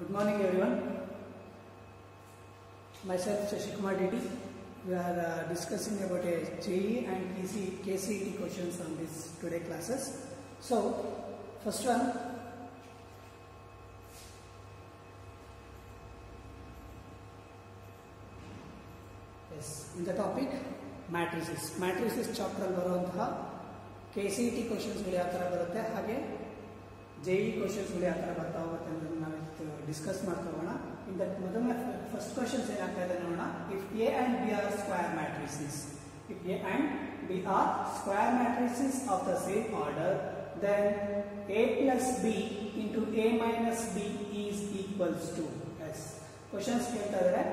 Good morning, everyone. Myself, Shashikumar Didi. We are uh, discussing about a JE and KC, KCET questions on this today classes. So, first one. Yes, in the topic matrices. Matrices chapter ಬರುವಂತಹ K C T ಕ್ವಶನ್ಸ್ಗಳು ಯಾವ ಥರ ಬರುತ್ತೆ ಹಾಗೆ J E ಕ್ವಶನ್ಸ್ಗಳು ಯಾವ ಥರ ಬರ್ತಾ ಹೋಗುತ್ತೆ ಅನ್ನೋದನ್ನ ನಾವು ಡಿಸ್ಕಸ್ ಮಾಡ್ತಾ ಹೋಗೋಣ ಇನ್ ದಟ್ ಮೊದಲ ಫಸ್ಟ್ ಕ್ವಶನ್ಸ್ ಏನಾಗ್ತಾ ಇದೆ ನೋಡೋಣ if A and B are square matrices if A and B are square matrices of the same order then A plus B into A minus B is equals to as questions ಕೇಳ್ತಾ ಇದ್ದಾರೆ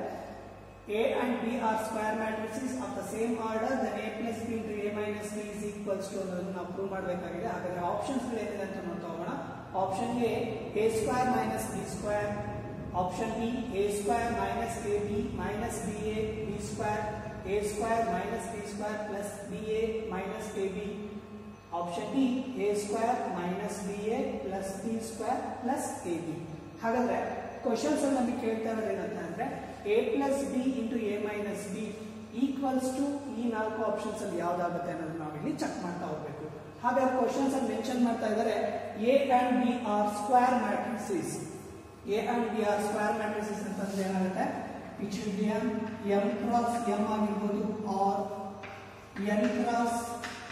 A and B are square matrices of the same order, then A plus B into A minus B is equals to ಅನ್ನೋದನ್ನ ನಾವು prove ಮಾಡಬೇಕಾಗಿದೆ ಹಾಗಾದ್ರೆ options ಏನಿದೆ ಅಂತ ನೋಡ್ತಾ ಹೋಗೋಣ option A A square minus B square option B A square minus A B minus B A B square A square minus B square plus B A minus A B option D A square minus B A plus B square plus A B ಹಾಗಾದ್ರೆ questions ಅಲ್ಲಿ ನಮಗೆ ಕೇಳ್ತಾ ಇರೋದು ಏನಂತ ಅಂದ್ರೆ A plus B into A minus B equals to ಈ ನಾಲ್ಕು options ಅಲ್ಲಿ ಯಾವ್ದಾಗುತ್ತೆ ಅನ್ನೋದು ನಾವು ಇಲ್ಲಿ ಚೆಕ್ ಮಾಡ್ತಾ ಹೋಗ್ಬೇಕು ಹಾಗಾದ್ರೆ ಕ್ವಶನ್ಸ್ ಅಲ್ಲಿ ಮೆನ್ಷನ್ ಮಾಡ್ತಾ ಇದ್ದಾರೆ A and B are square matrices A and B are square matrices ಅಂತಂದ್ರೆ ಏನಾಗುತ್ತೆ each be M M cross M ಆಗಿರ್ಬೋದು ಆರ್ ಎನ್ ಕ್ರಾಸ್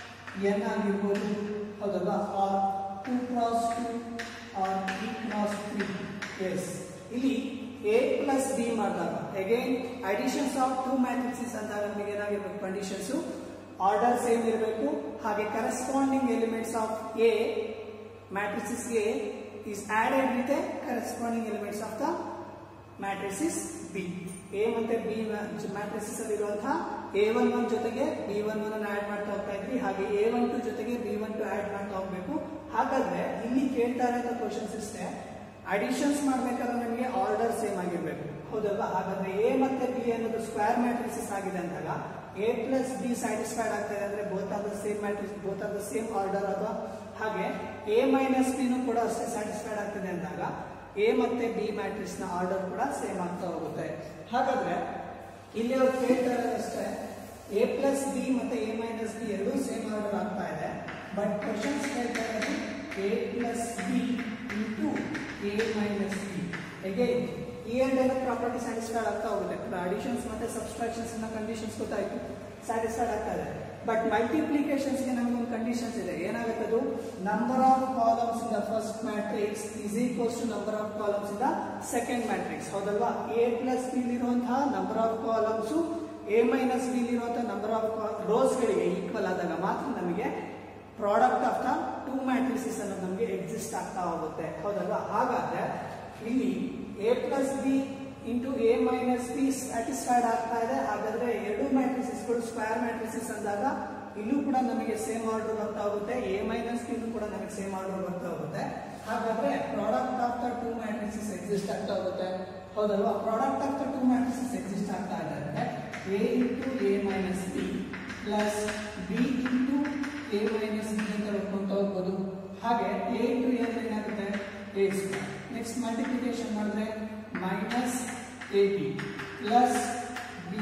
ಎನ್ ಆಗಿರ್ಬೋದು ಹೌದಲ್ವಾ or two cross two or three cross three yes ಇಲ್ಲಿ A plus B ಮಾಡಿದಾಗ again additions of two matrices ಅಂದಾಗ ನಮಗೆ ಏನಾಗಿರ್ಬೇಕು ಕಂಡೀಷನ್ಸ್ ಆರ್ಡರ್ ಸೇಮ್ ಇರಬೇಕು ಹಾಗೆ corresponding elements of A matrices A is added with a corresponding elements of the matrices B. A ಮತ್ತೆ B matrices ಅಲ್ಲಿ ಇರುವಂತಹ ಎ ಒನ್ ಒನ್ ಜೊತೆಗೆ ಬಿ ಒನ್ ಒನ್ ಆಡ್ ಮಾಡ್ತಾ ಹೋಗ್ತಾ ಇದ್ವಿ ಹಾಗೆ ಎ ಒನ್ ಟು ಜೊತೆಗೆ ಬಿ ಒನ್ ಟು ಆಡ್ ಮಾಡ್ತಾ ಹೋಗ್ಬೇಕು ಹಾಗಾದ್ರೆ ಇಲ್ಲಿ ಕೇಳ್ತಾ ಇರೋ ಕ್ವಶನ್ಸ್ ಇಷ್ಟೇ ಅಡಿಷನ್ಸ್ ಮಾಡ್ಬೇಕಾದ್ರೆ ನಮಗೆ ಆರ್ಡರ್ ಸೇಮ್ ಆಗಿರ್ಬೇಕು ಹೌದಲ್ವಾ ಹಾಗಾದ್ರೆ ಎ ಮತ್ತೆ ಬಿ ಅನ್ನೋದು ಸ್ಕ್ವೇರ್ ಮ್ಯಾಟ್ರಿಸಸ್ ಆಗಿದೆ ಅಂದಾಗ ಎ ಪ್ಲಸ್ ಬಿ ಸ್ಯಾಟಿಸ್ಫೈಡ್ ಆಗ್ತಾ ಇದೆ ಅಂದ್ರೆ both are the same matrix both are the same order ಅಥವಾ ಹಾಗೆ ಎ ಮೈನಸ್ ಬಿನೂ ಕೂಡ ಅಷ್ಟೇ ಸ್ಯಾಟಿಸ್ಫೈಡ್ ಆಗ್ತಿದೆ ಅಂದಾಗ ಎ ಮತ್ತೆ ಬಿ ಮ್ಯಾಟ್ರಿಕ್ಸ್ ನ ಆರ್ಡರ್ ಕೂಡ ಸೇಮ್ ಆಗ್ತಾ ಹೋಗುತ್ತೆ ಹಾಗಾದ್ರೆ ಇಲ್ಲಿ ಅವ್ರು ಕೇಳ್ತಾ ಇರೋದಷ್ಟೇ ಎ ಪ್ಲಸ್ ಬಿ ಮತ್ತೆ ಎ ಮೈನಸ್ ಬಿ ಎರಡೂ ಸೇಮ್ ಆರ್ಡರ್ ಆಗ್ತಾ ಇದೆ ಬಟ್ ಕ್ವಶನ್ಸ್ ಕೇಳ್ತಾ ಇರೋದು A plus B into A minus B ಹೇಗೆ ಈ ಅಂಡ್ ಏನೋ ಪ್ರಾಪರ್ಟಿ ಸ್ಯಾಟಿಸ್ಫೈಡ್ ಆಗ್ತಾ ಹೋಗುತ್ತೆ ಅಡಿಷನ್ಸ್ ಮತ್ತೆ ಸಬ್ಸ್ಟ್ರಾಕ್ಷನ್ಸ್ ನ ಕಂಡೀಷನ್ಸ್ ಗೊತ್ತಾಯ್ತು ಸ್ಯಾಟಿಸ್ಫೈಡ್ ಆಗ್ತಾ ಇದೆ ಬಟ್ ಮಲ್ಟಿಪ್ಲಿಕೇಶನ್ಸ್ ಗೆ ನಮಗೆ ಒಂದು ಕಂಡೀಷನ್ಸ್ ಇದೆ ಏನಾಗುತ್ತೆ ಅದು number of columns in the first matrix is equals to number of columns in the second matrix ಹೌದಲ್ವಾ ಎ ಪ್ಲಸ್ ಬಿ ಇರುವಂತಹ number of columns A minus B ಇರುವಂತಹ ನಂಬರ್ ಆಫ್ ರೋಸ್ ಗಳಿಗೆ ಈಕ್ವಲ್ ಆದಾಗ ಮಾತ್ರ ನಮಗೆ product of the two matrices ಅನ್ನೋದು ನಮಗೆ exist ಆಗ್ತಾ ಹೋಗುತ್ತೆ ಹೌದಲ್ವಾ ಹಾಗಾದ್ರೆ ಇಲ್ಲಿ A plus B into A minus B satisfied ಆಗ್ತಾ ಇದೆ ಹಾಗಾದ್ರೆ ಎರಡು ಮ್ಯಾಟ್ರಿಸಸ್ಗಳು ಸ್ಕ್ವೇರ್ ಮ್ಯಾಟ್ರಿಸಸ್ ಅಂದಾಗ ಇಲ್ಲೂ ಕೂಡ ನಮಗೆ ಸೇಮ್ ಆರ್ಡರ್ ಬರ್ತಾ ಹೋಗುತ್ತೆ ಎ ಮೈನಸ್ ಬಿ ಕೂಡ ನಮಗೆ ಸೇಮ್ ಆರ್ಡರ್ ಬರ್ತಾ ಹೋಗುತ್ತೆ ಹಾಗಾದ್ರೆ product of the two matrices exist ಆಗ್ತಾ ಹೋಗುತ್ತೆ ಹೌದಲ್ವಾ product of the two matrices exist ಆಗ್ತಾ ಇದೆ ಅಂದ್ರೆ A into A minus B plus B into A minus B ಅಂತ ಬರ್ಕೊಂತ ಹೋಗ್ಬೋದು ಹಾಗೆ ಎ ಇಂಟು ಎ ಅಂದ್ರೆ ಏನಾಗುತ್ತೆ ಎ ಸ್ಕ್ವೇರ್ ನೆಕ್ಸ್ಟ್ ಮಲ್ಟಿಪ್ಲಿಕೇಶನ್ ಮಾಡಿದ್ರೆ minus A B plus B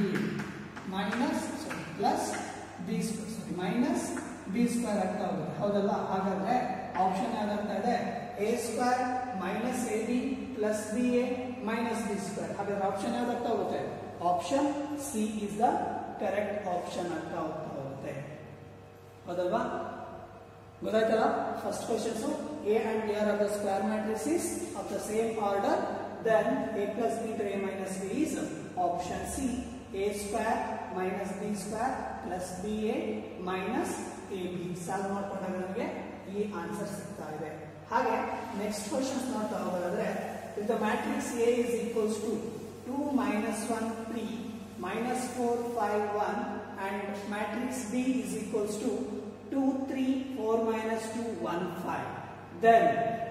minus sorry plus B square sorry minus B square ಆಗ್ತಾ ಹೋಗುತ್ತೆ ಹೌದಲ್ಲ ಹಾಗಾದ್ರೆ ಆಪ್ಷನ್ ಯಾವ್ದಾಗ್ತಾ ಇದೆ A square minus A B plus B A minus B square ಹಾಗಾದ್ರೆ ಆಪ್ಷನ್ ಯಾವ್ದಾಗ್ತಾ ಹೋಗುತ್ತೆ option C is the correct option ಆಗ್ತಾ ಹೋಗ್ತಾ ಹೋಗುತ್ತೆ ಹೌದಲ್ವಾ ಗೊತ್ತಾಯ್ತಲ್ಲ first questions A and B are are the square matrices of the same order then A plus B to A minus B is option C A square minus B square plus B A minus A B solve ಮಾಡ್ಕೊಂಡಾಗ ನಮಗೆ ಈ answer ಸಿಗ್ತಾ ಇದೆ ಹಾಗೆ next questions ನೋಡ್ತಾ ಹೋಗೋದಾದ್ರೆ if the matrix A is equals to two minus one three minus four five one and matrix B is equals to 2, 3, 4 minus 2, 1, 5. Then,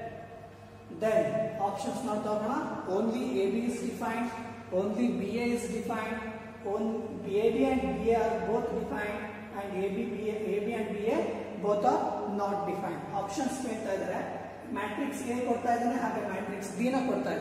then options not talking only AB is defined, only BA is defined, on AB and BA are both defined, and AB, BA, AB and BA both are not defined. Options ಕೇಳ್ತಾ ಇದ್ದಾರೆ matrix A ಕೊಡ್ತಾ ಇದ್ದಾನೆ ಹಾಗೆ matrix B ನ ಕೊಡ್ತಾ ಇದ್ದಾನೆ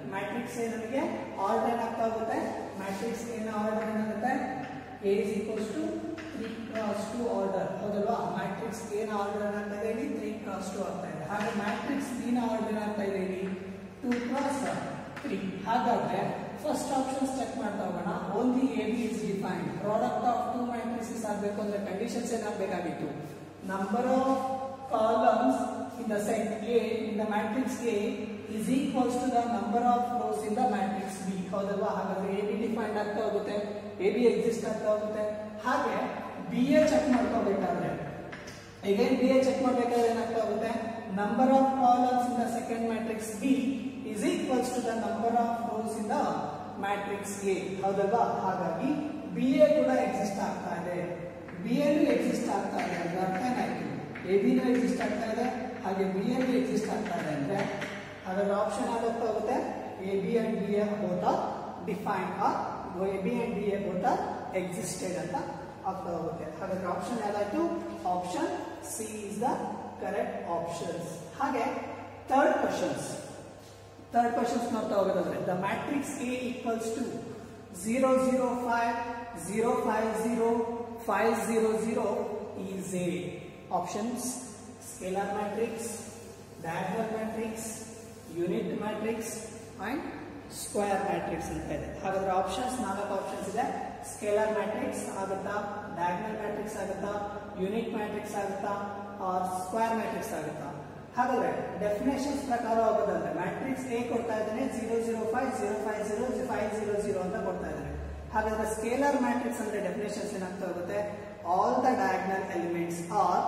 matrix A ನಮಗೆ order ಏನಾಗ್ತಾ ಹೋಗುತ್ತೆ ಮ್ಯಾಟ್ರಿಕ್ಸ್ ಎ ನ ಆರ್ಡರ್ ಏನಾಗುತ್ತೆ A is equals to three cross two order ಹೌದಲ್ವಾ ಮ್ಯಾಟ್ರಿಕ್ಸ್ ಎ ನ ಆರ್ಡರ್ ಏನಾಗ್ತಾ ಇದೆ ಇಲ್ಲಿ ತ್ರೀ ಕ್ರಾಸ್ ಟು ಆಗ್ತಾ ಇದೆ ಹಾಗೆ ಮ್ಯಾಟ್ರಿಕ್ಸ್ ಬಿ ನ ಆರ್ಡರ್ ಏನಾಗ್ತಾ ಇದೆ ಇಲ್ಲಿ ಟೂ ಕ್ರಾಸ್ ತ್ರೀ ಹಾಗಾದ್ರೆ ಫಸ್ಟ್ ಆಪ್ಷನ್ಸ್ ಚೆಕ್ ಮಾಡ್ತಾ ಹೋಗೋಣ only A B is defined product of two matrices ಆಗಬೇಕು ಅಂದ್ರೆ ಕಂಡೀಷನ್ಸ್ ಏನಾಗಬೇಕಾಗಿತ್ತು number of columns in the set A in the matrix A is equals to the number of rows in the matrix B ಹೌದಲ್ವಾ ಹಾಗಾದ್ರೆ A B defined ಆಗ್ತಾ ಹೋಗುತ್ತೆ A B exist ಆಗ್ತಾ ಹೋಗುತ್ತೆ ಹಾಗೆ ಬಿ ಎ ಚೆಕ್ ಮಾಡ್ಕೋಬೇಕಾದ್ರೆ again B A check ಮಾಡ್ಬೇಕಾದ್ರೆ ಏನಾಗ್ತಾ ಹೋಗುತ್ತೆ number of columns in the second matrix B is equals to the number of rows in the matrix A ಹೌದಲ್ವಾ ಹಾಗಾಗಿ ಬಿ ಎ ಕೂಡ ಎಕ್ಸಿಸ್ಟ್ ಆಗ್ತಾ ಇದೆ ಬಿ ಎಲ್ ಎಕ್ಸಿಸ್ಟ್ ಆಗ್ತಾ ಇದೆ ಅಂದ್ರೆ ಅರ್ಥ ಏನಾಯ್ತು ಎ ಬಿನೂ ಎಕ್ಸಿಸ್ಟ್ ಆಗ್ತಾ ಇದೆ ಹಾಗೆ ಬಿ ಎಲ್ ಎಕ್ಸಿಸ್ಟ್ ಆಗ್ತಾ ಇದೆ ಅಂದ್ರೆ ಹಾಗಾದ್ರೆ ಆಪ್ಷನ್ ಯಾವ್ದು ಹೋಗುತ್ತೆ A B and B A both define are A B and B A both existed ಅಂತ ಆಗ್ತಾ ಹೋಗುತ್ತೆ ಹಾಗಾದ್ರೆ ಆಪ್ಷನ್ ಯಾವ್ದಾಯ್ತು option C is the correct options ಹಾಗೆ ಥರ್ಡ್ ಕ್ವಶನ್ಸ್ ಥರ್ಡ್ ಕ್ವಶನ್ಸ್ ನೋಡ್ತಾ ಹೋಗೋದಾದ್ರೆ the matrix A equals to zero zero five zero five zero five zero zero is a options scalar matrix diagonal matrix unit matrix and square matrix ಅಂತ ಇದೆ ಹಾಗಾದ್ರೆ options ನಾಲ್ಕು options ಇದೆ scalar matrix ಆಗುತ್ತಾ diagonal matrix ಆಗುತ್ತಾ unit matrix ಆಗುತ್ತಾ or square matrix ಆಗುತ್ತಾ ಹಾಗಾದ್ರೆ ಡೆಫಿನೇಷನ್ಸ್ ಪ್ರಕಾರ ಹೋಗೋದಂದ್ರೆ ಮ್ಯಾಟ್ರಿಕ್ಸ್ ಎ ಕೊಡ್ತಾ ಇದ್ದಾನೆ zero zero five zero five zero five zero zero ಅಂತ ಕೊಡ್ತಾ ಇದ್ದಾನೆ ಹಾಗಾದ್ರೆ ಸ್ಕೇಲರ್ ಮ್ಯಾಟ್ರಿಕ್ಸ್ ಅಂದ್ರೆ ಡೆಫಿನೇಷನ್ಸ್ ಏನಾಗ್ತಾ ಹೋಗುತ್ತೆ all the diagonal elements are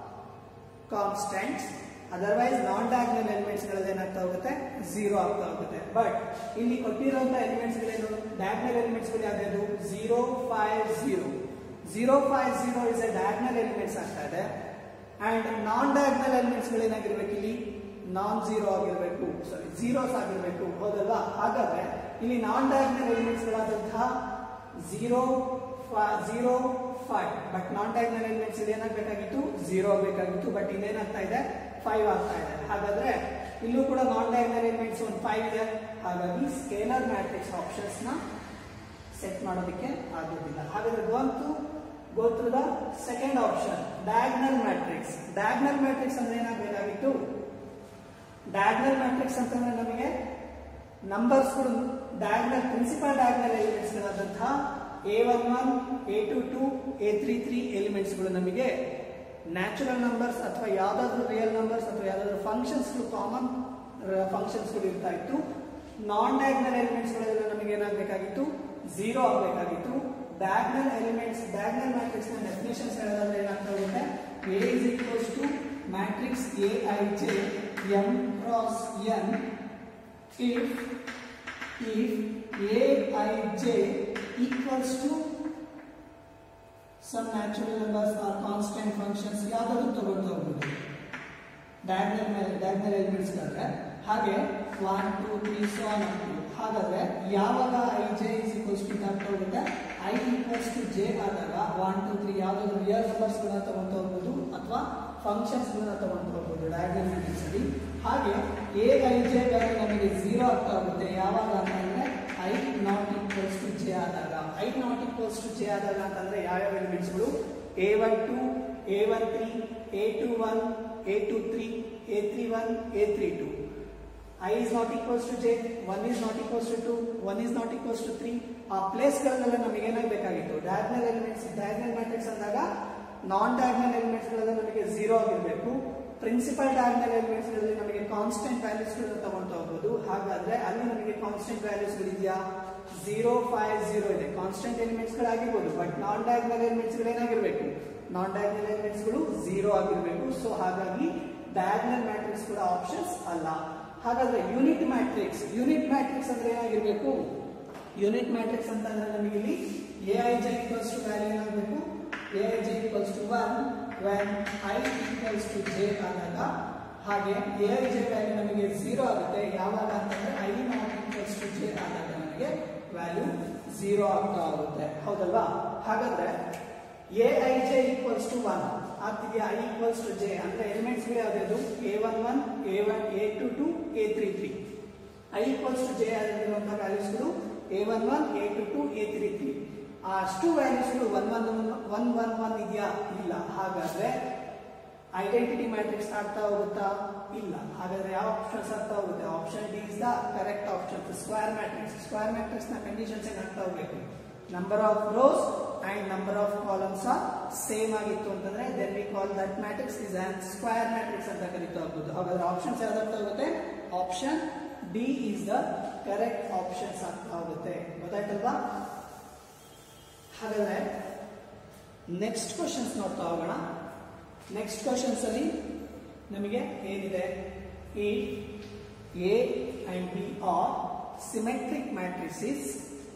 constants otherwise non diagonal elements ಗಳಲ್ಲಿ ಏನಾಗ್ತಾ ಹೋಗುತ್ತೆ ಝೀರೋ ಆಗ್ತಾ ಹೋಗುತ್ತೆ ಬಟ್ ಇಲ್ಲಿ ಕೊಟ್ಟಿರುವಂತಹ ಎಲಿಮೆಂಟ್ಸ್ ಗಳೇನು ಡಯಾಗ್ನಲ್ ಎಲಿಮೆಂಟ್ಸ್ ಗಳು ಯಾವ್ದು zero five zero zero five zero is a diagonal elements ಆಗ್ತಾ ಇದೆ ಅಂಡ್ ನಾನ್ ಡಯಾಗ್ನಲ್ ಎಲಿಮೆಂಟ್ಸ್ ಗಳು ಏನಾಗಿರ್ಬೇಕು ಇಲ್ಲಿ ನಾನ್ ಝೀರೋ ಆಗಿರ್ಬೇಕು ಸಾರಿ ಝೀರೋಸ್ ಆಗಿರ್ಬೇಕು ಹೌದಲ್ವಾ ಹಾಗಾದ್ರೆ ಇಲ್ಲಿ ನಾನ್ ಡಯಾಗ್ನಲ್ ಎಲಿಮೆಂಟ್ಸ್ ಗಳಾದಂತಹ zero zero five but non diagonal elements ಇಲ್ಲಿ ಏನಾಗಬೇಕಾಗಿತ್ತು ಝೀರೋ ಆಗಬೇಕಾಗಿತ್ತು ಬಟ್ ಇಲ್ಲೇನಾಗ್ತಾ ಇದೆ ಫೈವ್ ಆಗ್ತಾ ಇದೆ ಹಾಗಾದ್ರೆ ಇಲ್ಲೂ ಕೂಡ ನಾನ್ ಡಯಾಗ್ನಲ್ ಎಲಿಮೆಂಟ್ಸ್ ಒಂದು ಫೈವ್ ಇದೆ ಹಾಗಾಗಿ ಸ್ಕೇಲರ್ ಮ್ಯಾಟ್ರಿಕ್ಸ್ ಆಪ್ಷನ್ಸ್ ನ ಸೆಟ್ ಮಾಡೋದಕ್ಕೆ ಆಗೋದಿಲ್ಲ ಹಾಗಾದ್ರೆ ಗೋಂತು go through the second option diagonal matrix diagonal matrix ಅಂದ್ರೆ ಏನಾಗಬೇಕಾಗಿತ್ತು ಡಯಾಗ್ನಲ್ ಮ್ಯಾಟ್ರಿಕ್ಸ್ ಅಂತಂದ್ರೆ ನಮಗೆ ನಂಬರ್ಸ್ಗಳು ಡಯಾಗ್ನಲ್ ಪ್ರಿನ್ಸಿಪಲ್ ಡಯಾಗ್ನಲ್ ಎಲಿಮೆಂಟ್ಸ್ ಗಳಾದಂತಹ A one one A two two A three three ಎಲಿಮೆಂಟ್ಸ್ಗಳು ನಮಗೆ ನ್ಯಾಚುರಲ್ ನಂಬರ್ಸ್ ಅಥವಾ ಯಾವ್ದಾದ್ರು ರಿಯಲ್ ನಂಬರ್ಸ್ ಅಥವಾ ಯಾವ್ದಾದ್ರು ಫಂಕ್ಷನ್ಸ್ಗಳು ಕಾಮನ್ ಫಂಕ್ಷನ್ಸ್ಗಳು ಇರ್ತಾ ಇತ್ತು ನಾನ್ ಡಯಾಗ್ನಲ್ ಎಲಿಮೆಂಟ್ಸ್ಗಳೆಲ್ಲ ನಮಗೆ ಏನಾಗಬೇಕಾಗಿತ್ತು ಝೀರೋ ಆಗಬೇಕಾಗಿತ್ತು ಡಯಾಗ್ನಲ್ ಎಲಿಮೆಂಟ್ಸ್ ಡಯಾಗ್ನಲ್ ಮ್ಯಾಟ್ರಿಕ್ಸ್ ನ ಡೆಫಿನೇಷನ್ಸ್ ಹೇಳೋದಾದ್ರೆ ಏನಾಗ್ತಾ ಹೋಗುತ್ತೆ A is equals to matrix A I J M cross N if if aij equals to some natural numbers or constant functions ಯಾವ್ದಾದ್ರು ತಗೊಂಡು ಹೋಗ್ಬೋದು ಡಯಾಗ್ನಲ್ ಮೇಲೆ ಡಯಾಗ್ನಲ್ ಎಲಿಮೆಂಟ್ಸ್ ಗಾದ್ರೆ ಹಾಗೆ ಒನ್ ಟೂ ತ್ರೀ ಸೋನ್ ಹಾಗಾದ್ರೆ ಯಾವಾಗ I J is equals to ಆಗ್ತಾ ಹೋಗುತ್ತೆ I equals to J ಆದಾಗ ಒನ್ ಟೂ ತ್ರೀ ಯಾವ್ದಾದ್ರು ರಿಯಲ್ ನಂಬರ್ಸ್ ಗಳನ್ನ ತಗೊಂಡು ಹೋಗ್ಬೋದು ಅಥವಾ ಫಂಕ್ಷನ್ಸ್ ಗಳನ್ನ ತಗೊಂಡು ಹೋಗ್ಬೋದು ಡಯಾಗ್ನಲ್ ಮ್ಯಾಟ್ರಿಕ್ಸ್ ಅಲ್ಲಿ ಹಾಗೆ ಎ ಐ ಜೆ ವ್ಯಾಲ್ಯೂ ನಮಗೆ ಝೀರೋ ಆಗ್ತಾ ಹೋಗುತ್ತೆ ಯಾವಾಗ ಅಂತಂದ್ರೆ I not equals to J ಆದಾಗ I not equals to J ಆದಾಗ ಅಂತಂದ್ರೆ ಯಾವ್ಯಾವ ಎಲಿಮೆಂಟ್ಸ್ಗಳು A one two A one three A two one A two three A three one A three two I is not equals to J one is not equals to two one is not equals to three ಆ ಪ್ಲೇಸ್ಗಳನ್ನೆಲ್ಲ ನಮಗೆ ಏನಾಗಬೇಕಾಗಿತ್ತು diagonal elements diagonal matrix ಅಂದಾಗ ನಾನ್ diagonal elements ಗಳೆಲ್ಲ ನಮಗೆ zero ಆಗಿರಬೇಕು principal diagonal elements ಗಳಲ್ಲಿ ನಮಗೆ ಕಾನ್ಸ್ಟೆಂಟ್ ವ್ಯಾಲ್ಯೂಸ್ ಗಳನ್ನ ತಗೊಂಡು ಹೋಗ್ಬೋದು ಹಾಗಾದ್ರೆ ಅಲ್ಲಿ ನಮಗೆ ಕಾನ್ಸ್ಟೆಂಟ್ ವ್ಯಾಲ್ಯೂಸ್ ಗಳಿದೆಯಾ ಝೀರೋ ಫೈವ್ ಝೀರೋ ಇದೆ ಕಾನ್ಸ್ಟೆಂಟ್ ಎಲಿಮೆಂಟ್ಸ್ ಗಳಾಗಿರ್ಬೋದು ಬಟ್ ನಾನ್ ಡಯಾಗ್ನಲ್ ಎಲಿಮೆಂಟ್ಸ್ ಗಳು ಏನಾಗಿರ್ಬೇಕು ನಾನ್ ಡಯಾಗ್ನಲ್ ಎಲಿಮೆಂಟ್ಸ್ ಗಳು ಝೀರೋ ಆಗಿರ್ಬೇಕು ಸೊ ಹಾಗಾಗಿ ಡಯಾಗ್ನಲ್ ಮ್ಯಾಟ್ರಿಕ್ಸ್ ಕೂಡ ಆಪ್ಷನ್ಸ್ ಅಲ್ಲ ಹಾಗಾದ್ರೆ ಯೂನಿಟ್ ಮ್ಯಾಟ್ರಿಕ್ಸ್ ಯೂನಿಟ್ ಮ್ಯಾಟ್ರಿಕ್ಸ್ ಅಂದ್ರೆ ಏನಾಗಿರ್ಬೇಕು ಯೂನಿಟ್ ಮ್ಯಾಟ್ರಿಕ್ಸ್ ಅಂತ ಅಂದ್ರೆ ನಮಗೆ ಇಲ್ಲಿ A I J equals to value ಏನಾಗಬೇಕು A I J equals to one when I equals to J ಆದಾಗ ಹಾಗೆ ಎ ಐ ಜೆ ವ್ಯಾಲ್ಯೂ ನಮಗೆ ಝೀರೋ ಆಗುತ್ತೆ ಯಾವಾಗ ಅಂತಂದ್ರೆ I not equals to J ಆದಾಗ ನಮಗೆ ವ್ಯಾಲ್ಯೂ ಝೀರೋ ಆಗ್ತಾ ಹೋಗುತ್ತೆ ಹೌದಲ್ವಾ ಹಾಗಾದ್ರೆ A I J equals to one ಆಗ್ತಿದೆಯಾ ಐ ಈಕ್ವಲ್ಸ್ ಟು ಜೆ ಅಂದ್ರೆ ಎಲಿಮೆಂಟ್ಸ್ ಯಾವ್ದು A one one A one A two two A three three I equals to J ಆಗಿರುವಂತಹ ವ್ಯಾಲ್ಯೂಸ್ಗಳು A one one A two two A three three ಆ ಅಷ್ಟು ವ್ಯಾಲ್ಯೂಸ್ಗಳು one one one one one ಇದೆಯಾ ಇಲ್ಲ ಹಾಗಾದ್ರೆ ಐಡೆಂಟಿಟಿ ಮ್ಯಾಟ್ರಿಕ್ಸ್ ಆಗ್ತಾ ಹೋಗುತ್ತಾ ಇಲ್ಲ ಹಾಗಾದ್ರೆ ಯಾವ ಆಪ್ಷನ್ಸ್ ಆಗ್ತಾ ಹೋಗುತ್ತೆ option D is the correct option square matrix square matrix ನ ಕಂಡೀಷನ್ಸ್ ಏನಾಗ್ತಾ ಹೋಗ್ಬೇಕು number of rows and number of columns are same ಆಗಿತ್ತು ಅಂತಂದ್ರೆ then we call that matrix is an square matrix ಅಂತ ಕರಿತಾ ಹೋಗ್ಬೋದು ಹಾಗಾದ್ರೆ ಆಪ್ಷನ್ಸ್ ಯಾವ್ದಾಗ್ತಾ ಹೋಗುತ್ತೆ option D is the correct options ಆಗ್ತಾ ಹೋಗುತ್ತೆ ಗೊತ್ತಾಯ್ತಲ್ವಾ ಹಾಗಾದ್ರೆ ನೆಕ್ಸ್ಟ್ ಕ್ವಶನ್ಸ್ ನೋಡ್ತಾ ಹೋಗೋಣ ನೆಕ್ಸ್ಟ್ ಕ್ವಶನ್ಸ್ ಅಲ್ಲಿ ನಮಗೆ ಏನಿದೆ ಈ A and B are symmetric matrices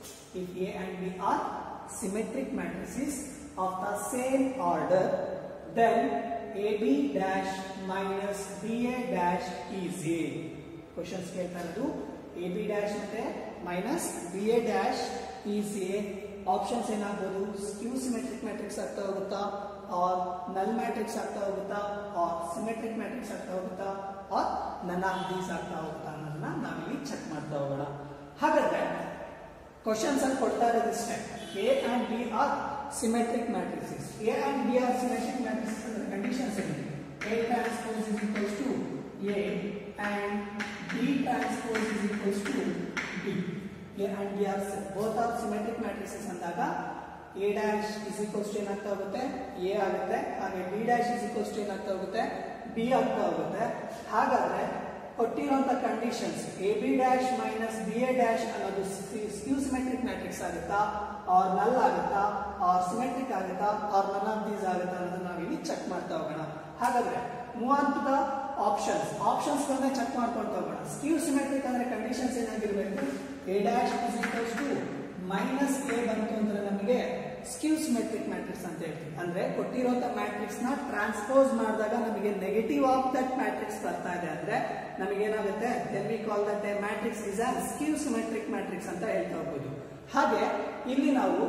if A and B are symmetric matrices of the same order, then AB dash minus BA dash is A. Questions ಕೇಳ್ತಾ ಇರೋದು ಎ ಬಿ ಡ್ಯಾಶ್ ಮತ್ತೆ minus B A dash is a options ಏನಾಗ್ಬೋದು skew symmetric matrix ಆಗ್ತಾ ಹೋಗುತ್ತಾ R ನಲ್ matrix ಆಗ್ತಾ ಹೋಗುತ್ತಾ R symmetric matrix ಆಗ್ತಾ ಹೋಗುತ್ತಾ ಆರ್ ನನ್ ಆಫ್ ದೀಸ್ ಆಗ್ತಾ ಹೋಗುತ್ತಾ ಅನ್ನೋದನ್ನ ನಾವಿಲ್ಲಿ ಚೆಕ್ ಮಾಡ್ತಾ ಹೋಗೋಣ ಹಾಗಾದ್ರೆ ಕ್ವಶನ್ಸ್ ಅಲ್ಲಿ ಕೊಡ್ತಾ ಇರೋದಿಷ್ಟೇ A and B are symmetric matrices A and B are symmetric matrices ಅಂದ್ರೆ ಕಂಡೀಷನ್ಸ್ ಏನಿದೆ A transpose is equals to A and B transpose is equals to B A and B are both are symmetric matrices ಅಂದಾಗ A dash is equals to ಏನಾಗ್ತಾ ಹೋಗುತ್ತೆ A ಆಗುತ್ತೆ ಹಾಗೆ B dash is equals to ಏನಾಗ್ತಾ ಹೋಗುತ್ತೆ B ಆಗ್ತಾ ಹೋಗುತ್ತೆ ಹಾಗಾದ್ರೆ ಕೊಟ್ಟಿರುವಂತ conditions A B dash minus B A dash ಅನ್ನೋದು ಸ್ಕ್ಯೂ ಸಿಮೆಟ್ರಿಕ್ ಮ್ಯಾಟ್ರಿಕ್ಸ್ ಆಗುತ್ತಾ ಆರ್ ನಲ್ ಆಗುತ್ತಾ ಆರ್ ಸಿಮೆಟ್ರಿಕ್ ಆಗುತ್ತಾ ಆರ್ ನನ್ ಆಫ್ ದೀಸ್ ಆಗುತ್ತಾ ಅನ್ನೋದನ್ನ ನಾವಿಲ್ಲಿ ಚೆಕ್ ಮಾಡ್ತಾ ಹೋಗೋಣ ಹಾಗಾದ್ರೆ ಮೂವತ್ತದ ಆಪ್ಷನ್ಸ್ ಆಪ್ಷನ್ಸ್ ಗಳನ್ನ ಚೆಕ್ ಮಾಡ್ಕೊಳ್ತಾ ಹೋಗೋಣ ಸ್ಕ್ಯೂ ಸಿಮೆಟ್ರಿಕ್ ಅಂದ್ರೆ ಕಂಡೀಷನ್ಸ್ ಏನಾಗಿರ್ಬೇಕು A dash is equals to minus A ಬಂತು ಅಂದ್ರೆ ನಮಗೆ ಸ್ಕ್ಯೂ ಸಿಮೆಟ್ರಿಕ್ ಮ್ಯಾಟ್ರಿಕ್ಸ್ ಅಂತ ಹೇಳ್ತೀವಿ ಅಂದ್ರೆ ಕೊಟ್ಟಿರುವಂತ ಮ್ಯಾಟ್ರಿಕ್ಸ್ ನ ಟ್ರಾನ್ಸ್ಪೋಸ್ ಮಾಡಿದಾಗ ನಮಗೆ ನೆಗೆಟಿವ್ ಆಫ್ ದಟ್ ಮ್ಯಾಟ್ರಿಕ್ಸ್ ಬರ್ತಾ ಇದೆ ಅಂದ್ರೆ ನಮಗೆ ಏನಾಗುತ್ತೆ then we call that a matrix is a skew symmetric matrix ಅಂತ ಹೇಳ್ತಾ ಹೋಗ್ಬೋದು ಹಾಗೆ ಇಲ್ಲಿ ನಾವು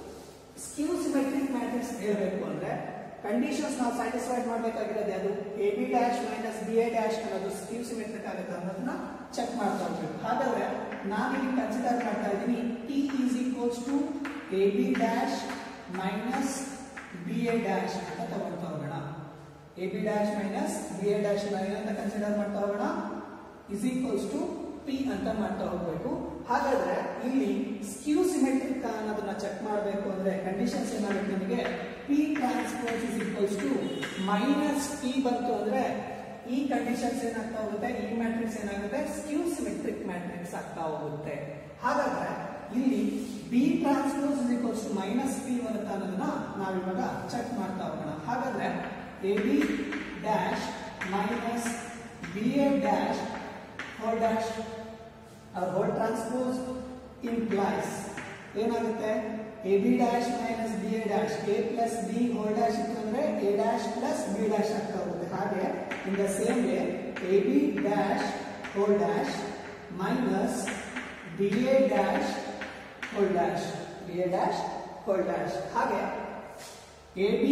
ಸ್ಕ್ಯೂ ಸಿಮೆಟ್ರಿಕ್ ಮ್ಯಾಟ್ರಿಕ್ಸ್ ಹೇಳ್ಬೇಕು ಅಂದ್ರೆ ಕಂಡೀಷನ್ಸ್ ನಾವು ಸ್ಯಾಟಿಸ್ಫೈಡ್ ಮಾಡಬೇಕಾಗಿರೋದು ಅದು A B dash minus B A dash ಅನ್ನೋದು ಸ್ಕ್ಯೂ ಸಿಮೆಟ್ರಿಕ್ ಆಗುತ್ತೆ ಅನ್ನೋದನ್ನ ಚೆಕ್ ಮಾಡ್ತಾ ಹೋಗ್ಬೇಕು ಹಾಗಾದ್ರೆ ನಾನಿಲ್ಲಿ ಕನ್ಸಿಡರ್ ಮಾಡ್ತಾ ಇದ್ದೀನಿ T is equals to A B dash minus B A dash ಅಂತ ತಗೊಳ್ತಾ ಹೋಗೋಣ A B dash minus B A dash ಏನಂತ ಕನ್ಸಿಡರ್ ಮಾಡ್ತಾ ಹೋಗೋಣ ಇಸ್ ಈಕ್ವಲ್ಸ್ ಟು ಪಿ ಅಂತ ಮಾಡ್ತಾ ಹೋಗ್ಬೇಕು ಹಾಗಾದ್ರೆ ಇಲ್ಲಿ ಸ್ಕ್ಯೂ ಸಿಮೆಟ್ರಿಕ್ ಅನ್ನೋದನ್ನ ಚೆಕ್ ಮಾಡಬೇಕು ಅಂದ್ರೆ ಕಂಡೀಷನ್ಸ್ ಏನಾಗುತ್ತೆ ನಮಗೆ P transpose is equals to minus P ಬಂತು ಅಂದ್ರೆ ಈ ಕಂಡೀಷನ್ಸ್ ಏನಾಗ್ತಾ ಹೋಗುತ್ತೆ ಈ ಮ್ಯಾಟ್ರಿಕ್ಸ್ ಏನಾಗುತ್ತೆ ಸ್ಕ್ಯೂ ಸಿಮೆಟ್ರಿಕ್ ಮ್ಯಾಟ್ರಿಕ್ಸ್ ಆಗ್ತಾ ಹೋಗುತ್ತೆ ಹಾಗಾದ್ರೆ ಇಲ್ಲಿ B transpose is equals to minus P ಬರುತ್ತಾ ಅನ್ನೋದನ್ನ ನಾವಿವಾಗ ಚೆಕ್ ಮಾಡ್ತಾ ಹೋಗೋಣ ಹಾಗಾದ್ರೆ A B dash minus B A dash whole dash whole transpose implies ಏನಾಗುತ್ತೆ A B dash minus B A dash A plus B whole dash ಇತ್ತು ಅಂದ್ರೆ A dash plus B dash ಆಗ್ತಾ ಹೋಗುತ್ತೆ ಹಾಗೆ in the same way A B dash whole dash minus B A dash whole dash B A dash whole dash ಹಾಗೆ A B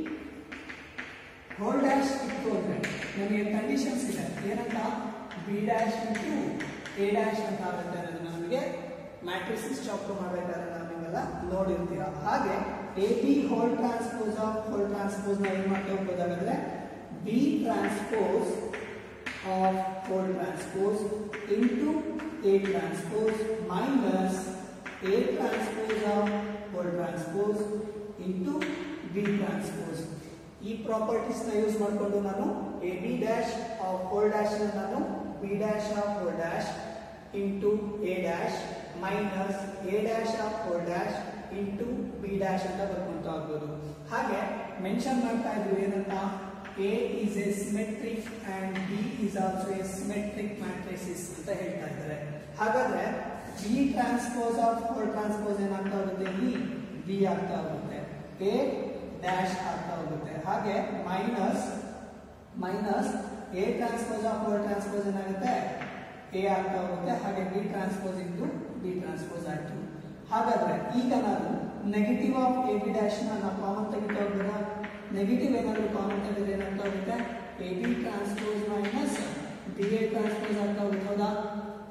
whole dash ಇತ್ತು ಅಂದ್ರೆ ನಮಗೆ conditions ಇದೆ ಏನಂತ B dash into A dash ಅಂತ ಆಗುತ್ತೆ ಅನ್ನೋದನ್ನ ನಮಗೆ ಮ್ಯಾಟ್ರಿಕ್ಸ್ ಚಾಪ್ಟರ್ ಮಾಡಬೇಕಾದ್ರೆ ನಾವು ನೀವೆಲ್ಲ ನೋಡಿರ್ತೀರ ಹಾಗೆ A B whole transpose of whole transpose ನ ಏನ್ ಮಾಡ್ತಾ ಹೋಗ್ಬೋದಾಗಂದ್ರೆ B transpose of whole transpose into A transpose minus A transpose of whole transpose into B transpose ಈ ಪ್ರಾಪರ್ಟೀಸ್ ನ ಯೂಸ್ ಮಾಡಿಕೊಂಡು ನಾನು A B dash of whole dash ನಾನು B dash of whole dash into A dash minus A dash of whole dash into B dash ಅಂತ ಬರ್ಕೊಂತ ಆಗ್ಬೋದು ಹಾಗೆ mention ಮಾಡ್ತಾ ಇದ್ವಿ ಏನಂತ A is a symmetric and B is also a symmetric matrices ಅಂತ ಹೇಳ್ತಾ ಇದ್ದಾರೆ ಹಾಗಾದ್ರೆ B transpose of whole transpose ಏನಾಗ್ತಾ ಹೋಗುತ್ತೆ ಇಲ್ಲಿ ಬಿ ಆಗ್ತಾ ಹೋಗುತ್ತೆ ಎ ಡ್ಯಾಶ್ ಆಗ್ತಾ ಹೋಗುತ್ತೆ ಹಾಗೆ minus minus A transpose of whole transpose ಏನಾಗುತ್ತೆ ಎ ಆಗ್ತಾ ಹೋಗುತ್ತೆ ಹಾಗೆ B transpose into B transpose ಆಯ್ತು ಹಾಗಾದ್ರೆ ಈಗ ನಾನು negative of A B dash ನಾನು ಕಾಮನ್ ತೆಗಿತಾ ಹೋಗ್ಬೋದಾ ನೆಗೆಟಿವ್ ಏನಾದರೂ ಕಾಮನ್ ತೆಗೆದ್ರೆ ಏನಾಗ್ತಾ ಹೋಗುತ್ತೆ A B transpose minus B A transpose ಆಗ್ತಾ ಹೋಗ್ಬೋದಾ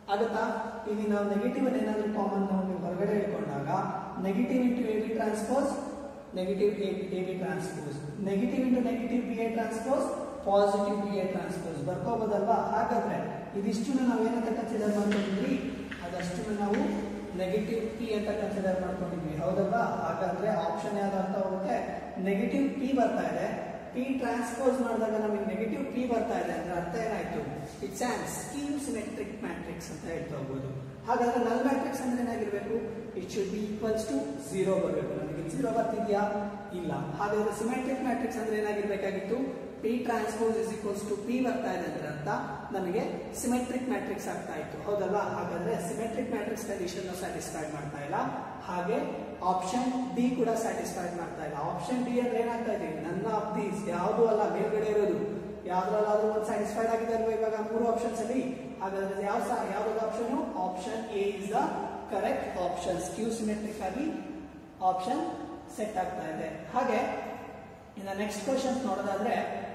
ಆಗುತ್ತಾ ಇಲ್ಲಿ ನಾವು ನೆಗೆಟಿವ್ ಏನಾದರೂ ಕಾಮನ್ ನಾವು ನೀವು ಹೊರಗಡೆ ಇಟ್ಕೊಂಡಾಗ negative into A B transpose negative A B transpose negative into negative B A transpose positive B A transpose ಬರ್ಕೋಬೋದಲ್ವಾ ಹಾಗಾದ್ರೆ ಇದಿಷ್ಟು ನಾವು ಏನಂತ ಕನ್ಸಿಡರ್ ಮಾಡ್ಕೊಂಡಿದ್ವಿ ಅದಷ್ಟು ನಾವು ನೆಗೆಟಿವ್ ಪಿ ಅಂತ ಕನ್ಸಿಡರ್ ಮಾಡ್ಕೊಂಡಿದ್ವಿ ಹೌದಲ್ವಾ ಹಾಗಾದ್ರೆ ಆಪ್ಷನ್ ಯಾವ್ದು ಅರ್ಥ ಹೋಗುತ್ತೆ ನೆಗೆಟಿವ್ ಪಿ ಬರ್ತಾ ಇದೆ ಪಿ ಟ್ರಾನ್ಸ್ಪೋಸ್ ಮಾಡಿದಾಗ ನಮಗೆ ನೆಗೆಟಿವ್ ಪಿ ಬರ್ತಾ ಇದೆ ಅಂದ್ರೆ ಅರ್ಥ ಏನಾಯ್ತು it's an skew symmetric matrix ಅಂತ ಹೇಳ್ತಾ ಹೋಗ್ಬೋದು ಹಾಗಾದ್ರೆ ನಲ್ ಮ್ಯಾಟ್ರಿಕ್ಸ್ ಅಂದ್ರೆ ಏನಾಗಿರ್ಬೇಕು it should be equals to zero ಬರಬೇಕು ನಮಗೆ ಝೀರೋ ಬರ್ತಿದ್ಯಾ ಇಲ್ಲ ಹಾಗಾದ್ರೆ ಸಿಮೆಟ್ರಿಕ್ ಮ್ಯಾಟ್ರಿಕ್ಸ್ ಅಂದ್ರೆ ಏನಾಗಿರ್ಬೇಕಾಗಿತ್ತು P transpose is equals to P ಬರ್ತಾ ಇದೆ ಅಂದ್ರೆ ಅರ್ಥ ನಮಗೆ ಸಿಮೆಟ್ರಿಕ್ ಮ್ಯಾಟ್ರಿಕ್ಸ್ ಆಗ್ತಾ ಇತ್ತು ಹೌದಲ್ವಾ ಹಾಗಾದ್ರೆ ಸಿಮೆಟ್ರಿಕ್ ಮ್ಯಾಟ್ರಿಕ್ಸ್ ಕಂಡೀಷನ್ ಸ್ಯಾಟಿಸ್ಫೈಡ್ ಮಾಡ್ತಾ ಇಲ್ಲ ಹಾಗೆ ಆಪ್ಷನ್ ಡಿ ಕೂಡ ಸ್ಯಾಟಿಸ್ಫೈಡ್ ಮಾಡ್ತಾ ಇಲ್ಲ ಆಪ್ಷನ್ ಡಿ ಅಂದ್ರೆ ಏನಾಗ್ತಾ ಇದೆ ನನ್ನ ಆಫ್ ದೀಸ್ ಯಾವುದು ಅಲ್ಲ ಮೇಲ್ಗಡೆ ಇರೋದು ಯಾವ್ದ್ರಲ್ಲಾದ್ರೂ ಒಂದು ಸ್ಯಾಟಿಸ್ಫೈಡ್ ಆಗಿದೆ ಅಲ್ವಾ ಇವಾಗ ಮೂರು ಆಪ್ಷನ್ಸ್ ಅಲ್ಲಿ ಹಾಗಾದ್ರೆ ಯಾವ ಯಾವ್ದು option option A is the correct option skew symmetric ಆಗಿ ಆಪ್ಷನ್ ಸೆಟ್ ಆಗ್ತಾ ಇದೆ ಹಾಗೆ ಇನ್ನು ನೆಕ್ಸ್ಟ್ ಕ್ವಶನ್ ನೋಡೋದಾದ್ರೆ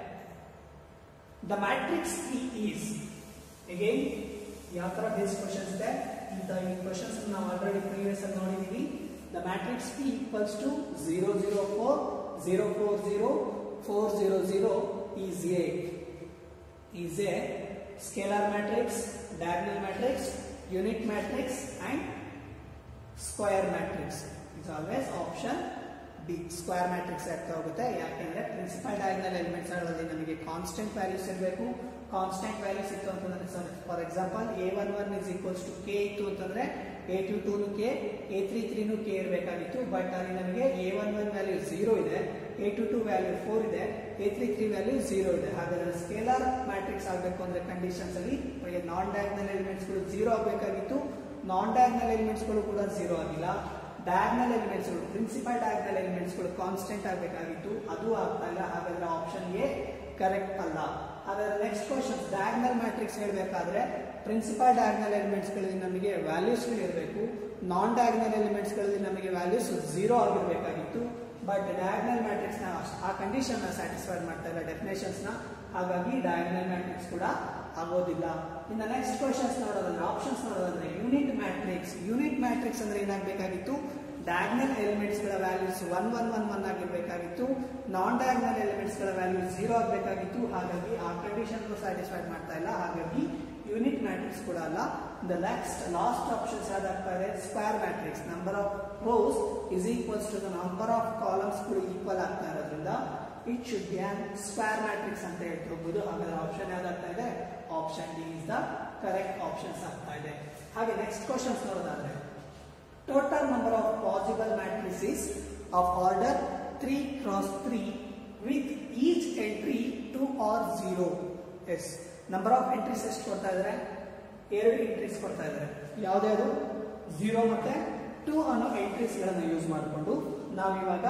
the matrix P is again ಯಾವ ತರ ಬೇಸ್ ಕ್ವಶನ್ಸ್ ಇದೆ ಇಂಥ ಈ ಕ್ವಶನ್ಸ್ ನಾವು ಆಲ್ರೆಡಿ ಪ್ರೀವಿಯಸ್ ಅಲ್ಲಿ ನೋಡಿದೀವಿ the matrix P equals to zero zero four zero four zero four zero zero is a is a scalar matrix diagonal matrix, unit matrix and square matrix. It's always option D square matrix ಆಗ್ತಾ ಹೋಗುತ್ತೆ ಯಾಕೆಂದ್ರೆ principal diagonal elements ಗಳಲ್ಲಿ ನಮಗೆ constant values ಇರಬೇಕು constant values ಇತ್ತು ಅಂತಂದ್ರೆ for example A one one is equals to K ಇತ್ತು ಅಂತಂದ್ರೆ ಎ ಟು ಟೂನು ಕೆ ಎ ತ್ರೀ ತ್ರೀನು ಕೆ ಇರಬೇಕಾಗಿತ್ತು ಬಟ್ ಅಲ್ಲಿ ನಮಗೆ A one one value zero ಇದೆ A two two value four ಇದೆ A three three value zero ಇದೆ ಹಾಗಾದ್ರೆ ಸ್ಕೇಲಾರ್ ಮ್ಯಾಟ್ರಿಕ್ಸ್ ಆಗಬೇಕು ಅಂದ್ರೆ ಕಂಡೀಷನ್ಸ್ ಅಲ್ಲಿ ನಾನ್ ಡಯಾಗ್ನಲ್ ಎಲಿಮೆಂಟ್ಸ್ಗಳು ಝೀರೋ ಆಗಬೇಕಾಗಿತ್ತು ನಾನ್ ಡಯಾಗ್ನಲ್ ಎಲಿಮೆಂಟ್ಸ್ಗಳು ಕೂಡ ಝೀರೋ ಆಗಿಲ್ಲ ಡಯಾಗ್ನಲ್ ಎಲಿಮೆಂಟ್ಸ್ಗಳು ಪ್ರಿನ್ಸಿಪಲ್ ಡಯಾಗ್ನಲ್ ಎಲಿಮೆಂಟ್ಸ್ಗಳು ಕಾನ್ಸ್ಟೆಂಟ್ ಆಗಬೇಕಾಗಿತ್ತು ಅದು ಆಗ್ತಾ ಇಲ್ಲ ಹಾಗಾದ್ರೆ ಆಪ್ಷನ್ ಎ ಕರೆಕ್ಟ್ ಅಲ್ಲ ಹಾಗಾದ್ರೆ ನೆಕ್ಸ್ಟ್ ಕ್ವಶನ್ ಡಯಾಗ್ನಲ್ ಮ್ಯಾಟ್ರಿಕ್ಸ್ ಹೇಳಬೇಕಾದ್ರೆ ಪ್ರಿನ್ಸಿಪಲ್ ಡಯಾಗ್ನಲ್ ಎಲಿಮೆಂಟ್ಸ್ಗಳಲ್ಲಿ ನಮಗೆ ವ್ಯಾಲ್ಯೂಸ್ಗಳು ಇರಬೇಕು ನಾನ್ ಡಯಾಗ್ನಲ್ ಎಲಿಮೆಂಟ್ಸ್ಗಳಲ್ಲಿ ನಮಗೆ ವ್ಯಾಲ್ಯೂಸ್ ಝೀರೋ ಆಗಿರಬೇಕಾಗಿತ್ತು ಬಟ್ ಡಯಾಗ್ನಲ್ ಮ್ಯಾಟ್ರಿಕ್ಸ್ ನ ಆ ಕಂಡೀಷನ್ ನ ಸ್ಯಾಟಿಸ್ಫೈ ಮಾಡ್ತಾ ಇಲ್ಲ ಡೆಫಿನೇಷನ್ಸ್ ನ ಹಾಗಾಗಿ ಡಯಾಗ್ನಲ್ ಮ್ಯಾಟ್ರಿಕ್ಸ್ ಕೂಡ ಆಗೋದಿಲ್ಲ ಇನ್ನು ನೆಕ್ಸ್ಟ್ ಕ್ವಶನ್ಸ್ ನೋಡೋದಂದ್ರೆ ಆಪ್ಷನ್ಸ್ ನೋಡೋದಂದ್ರೆ ಯೂನಿಟ್ ಮ್ಯಾಟ್ರಿಕ್ಸ್ ಯೂನಿಟ್ ಮ್ಯಾಟ್ರಿಕ್ಸ್ ಅಂದ್ರೆ ಏನಾಗಬೇಕಾಗಿತ್ತು ಡಯಾಗ್ನಲ್ ಎಲಿಮೆಂಟ್ಸ್ ಗಳ values one one one one ಆಗಿರ್ಬೇಕಾಗಿತ್ತು ನಾನ್ ಡಯಾಗ್ನಲ್ ಎಲಿಮೆಂಟ್ಸ್ ಗಳ ವ್ಯಾಲ್ಯೂ ಝೀರೋ ಆಗಬೇಕಾಗಿತ್ತು ಹಾಗಾಗಿ ಆ ಕಂಡೀಷನ್ ಸ್ಯಾಟಿಸ್ಫೈ ಮಾಡ್ತಾ ಇಲ್ಲ ಹಾಗಾಗಿ ಯೂನಿಟ್ ಮ್ಯಾಟ್ರಿಕ್ಸ್ ಕೂಡ ಅಲ್ಲ ದ ನೆಕ್ಸ್ಟ್ ಲಾಸ್ಟ್ ಆಪ್ಷನ್ಸ್ ಯಾವ್ದಾಗ್ತಾ ಇದೆ square matrix number of rows is equals to the number of columns ಕೂಡ ಈಕ್ವಲ್ ಆಗ್ತಾ ಇರೋದ್ರಿಂದ it should be an square matrix ಅಂತ ಹೇಳ್ತಿರ್ಬೋದು ಹಾಗಾದ್ರೆ ಆಪ್ಷನ್ ಯಾವ್ದಾಗ್ತಾ ಇದೆ option D is the correct options ಆಗ್ತಾ ಇದೆ ಹಾಗೆ ನೆಕ್ಸ್ಟ್ ಕ್ವಶನ್ಸ್ ನೋಡೋದಾದ್ರೆ total number of possible matrices of order three cross three with each entry two or zero is number of entries ಎಷ್ಟು ಕೊಡ್ತಾ ಇದ್ದಾರೆ ಎರಡು ಎಂಟ್ರೀಸ್ ಕೊಡ್ತಾ ಇದ್ದಾರೆ ಯಾವ್ದ್ಯಾವುದು ಝೀರೋ ಮತ್ತೆ ಟೂ ಅನ್ನೋ ಎಂಟ್ರೀಸ್ ಗಳನ್ನ ಯೂಸ್ ಮಾಡಿಕೊಂಡು ನಾವಿವಾಗ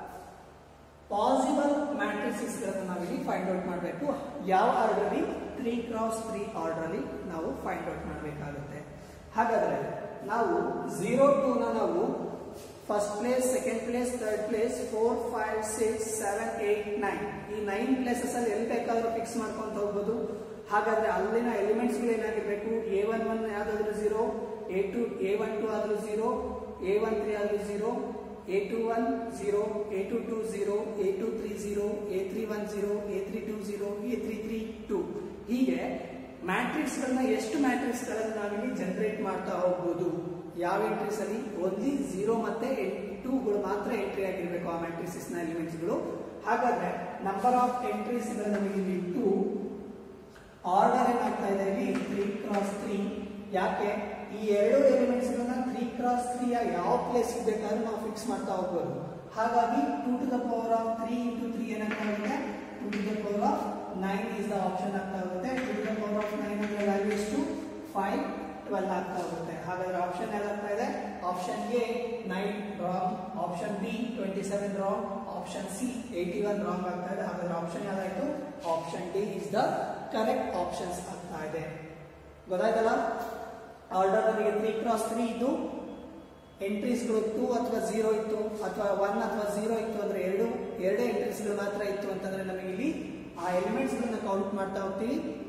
ಪಾಸಿಬಲ್ ಮ್ಯಾಟ್ರಿಸಸ್ ಗಳನ್ನ ನಾವಿಲ್ಲಿ ಫೈಂಡ್ ಔಟ್ ಮಾಡಬೇಕು ಯಾವ ಆರ್ಡರ್ ಅಲ್ಲಿ ತ್ರೀ ಕ್ರಾಸ್ ತ್ರೀ ಆರ್ಡರ್ ಅಲ್ಲಿ ನಾವು ಫೈಂಡ್ ಔಟ್ ಮಾಡಬೇಕಾಗುತ್ತೆ ಹಾಗಾದ್ರೆ ನಾವು ಝೀರೋ ಟೂ ನ ನಾವು first place second place third place four five six seven eight nine ಈ ನೈನ್ ಪ್ಲೇಸಸ್ ಅಲ್ಲಿ ಎಲ್ಲಿ ಬೇಕಾದ್ರೂ ಫಿಕ್ಸ್ ಮಾಡ್ಕೊಂತ ಹೋಗ್ಬೋದು ಹಾಗಾದ್ರೆ ಅಲ್ಲಿನ ಎಲಿಮೆಂಟ್ಸ್ ಗಳು ಏನಾಗಿರ್ಬೇಕು ಎ ಒನ್ ಒನ್ ಯಾವ್ದಾದ್ರು zero A two A one two ಆದ್ರೂ ಝೀರೋ ಎ ಒನ್ ತ್ರೀ ಆದ್ರೂ zero A two one zero A two two zero A two three zero A three one zero A three two zero A three three two ಹೀಗೆ matrix ಗಳನ್ನ ಎಷ್ಟು matrix ಗಳನ್ನ ನಾವಿಲ್ಲಿ generate ಮಾಡ್ತಾ ಹೋಗ್ಬೋದು ಯಾವ entries ಅಲ್ಲಿ ಓನ್ಲಿ ಝೀರೋ ಮತ್ತೆ ಟೂಗಳು ಮಾತ್ರ ಎಂಟ್ರಿ ಆಗಿರ್ಬೇಕು ಆ ಮ್ಯಾಟ್ರಿಸಸ್ ನ ಎಲಿಮೆಂಟ್ಸ್ ಗಳು ಹಾಗಾದ್ರೆ ನಂಬರ್ ಆಫ್ ಎಂಟ್ರೀಸ್ ಗಳು ನಮಗೆ ಇಲ್ಲಿ ಟೂ ಆರ್ಡರ್ ಏನಾಗ್ತಾ ಇದೆ ಇಲ್ಲಿ ತ್ರೀ ಕ್ರಾಸ್ ತ್ರೀ ಯಾಕೆ ಈ ಎರಡು ಎಲಿಮೆಂಟ್ಸ್ ಗಳನ್ನ ತ್ರೀ ಕ್ರಾಸ್ ತ್ರೀ ಯಾವ ಪ್ಲೇಸ್ ಬೇಕಾದ್ರೂ ನಾವು ಫಿಕ್ಸ್ ಮಾಡ್ತಾ ಹೋಗ್ಬೋದು ಹಾಗಾಗಿ two to the power of three into three ಏನಾಗ್ತಾ ಹೋಗುತ್ತೆ two to the power of nine is the option ಆಗ್ತಾ ಹೋಗುತ್ತೆ two to the power of nine ಅಂದ್ರೆ ವ್ಯಾಲ್ಯೂ ಎಷ್ಟು ಫೈವ್ ಟ್ವೆಲ್ ಆಗ್ತಾ ಹೋಗುತ್ತೆ ಹಾಗಾದ್ರೆ ಆಪ್ಷನ್ ಏನಾಗ್ತಾ ಇದೆ option A nine wrong option B twenty seven wrong option C eighty one wrong ಆಗ್ತಾ ಇದೆ ಹಾಗಾದ್ರೆ ಆಪ್ಷನ್ ಯಾವ್ದಾಯ್ತು option D is the correct options ಆಗ್ತಾ ಇದೆ ಗೊತ್ತಾಯ್ತಲ್ಲ ಆರ್ಡರ್ ನಮಗೆ ತ್ರೀ ಕ್ರಾಸ್ ತ್ರೀ ಇದ್ದು ಎಂಟ್ರೀಸ್ಗಳು ಟೂ ಅಥವಾ ಝೀರೋ ಇತ್ತು ಅಥವಾ ಒನ್ ಅಥವಾ ಝೀರೋ ಇತ್ತು ಅಂದ್ರೆ ಎರಡು ಎರಡೇ ಎಂಟ್ರೀಸ್ಗಳು ಮಾತ್ರ ಇತ್ತು ಅಂತಂದ್ರೆ ನಮಗೆ ಇಲ್ಲಿ ಆ ಎಲಿಮೆಂಟ್ಸ್ಗಳನ್ನ ಕೌಂಟ್ ಮಾಡ್ತಾ ಹೋಗ್ತೀವಿ